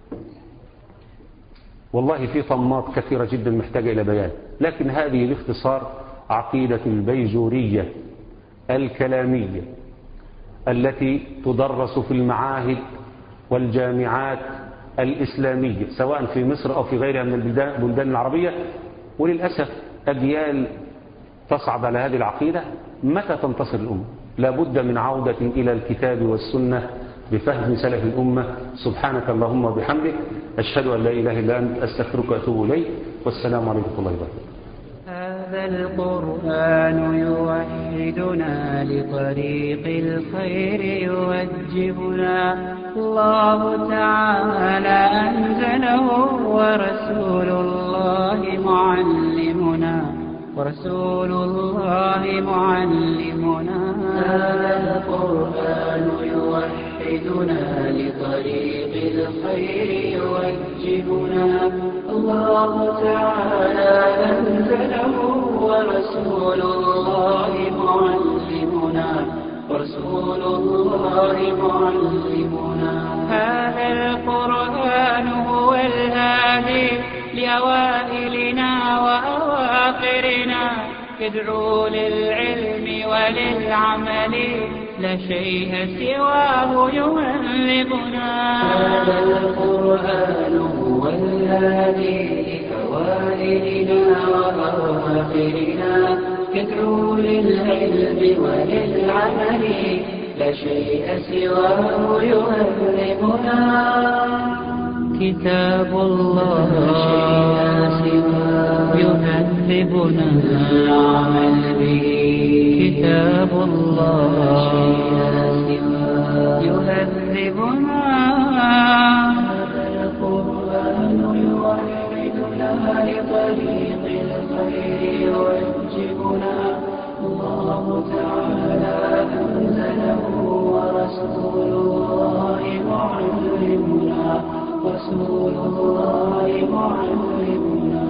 والله في طمات كثيرة جدا محتاجة إلى بيان لكن هذه باختصار عقيدة البيجورية الكلامية التي تدرس في المعاهد والجامعات الإسلامية سواء في مصر أو في غيرها من البلدان العربية وللأسف أجيال تصعد على هذه العقيدة متى تنتصر الأمة لابد من عودة إلى الكتاب والسنة بفهم سلف الأمة سبحانك اللهم وبحمدك أشهد أن لا إله إلا أنت أستغفرك وأتوب إليك والسلام عليكم ورحمة الله وبركاته هذا القرآن يوحدنا لطريق الخير يوجهنا الله تعالى أنزله ورسول الله معلمنا ورسول الله معلمنا هذا القرآن يوحدنا لطريق الخير يوجهنا الله تعالى أنزله ورسول الله معلمنا ورسول الله معلمنا هذا القرآن هو الهادي لأوائلنا وأواخرنا يدعو للعلم وللعمل لا شيء سواه يهذبنا هذا القرآن هو الهادي لأوائلنا وأواخرنا يدعو للعلم وللعمل لا شيء سواه يهذبنا كتاب الله يهذبنا العمل به كتاب الله يهذبنا القرآن يوحدنا لطريق الخير يوجهنا الله تعالى أنزله ورسول الله معلمنا رسول الله معلمنا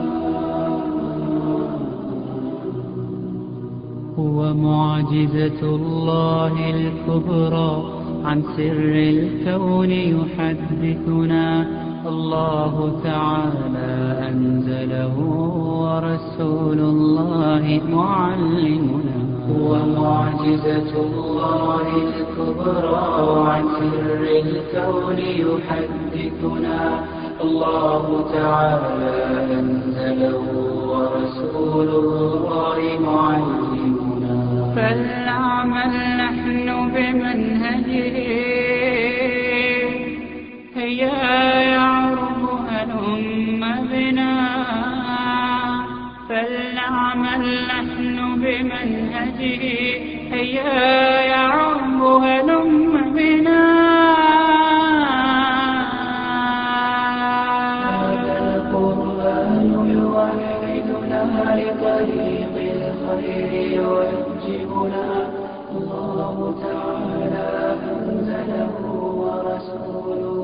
هو معجزة الله الكبرى عن سر الكون يحدثنا الله تعالى أنزله ورسول الله معلمنا هو معجزة الله الكبرى عن سر الكون يحدثنا الله تعالى أنزله ورسول الله معلمنا فلنعمل نحن بمنهجه هيا يعرب هلم بنا فلنعمل نحن بمنهجه هيا يعرب هلم بنا هذا القرآن يوحدنا لطريق الخير يوجهنا الله تعالى أنزله ورسوله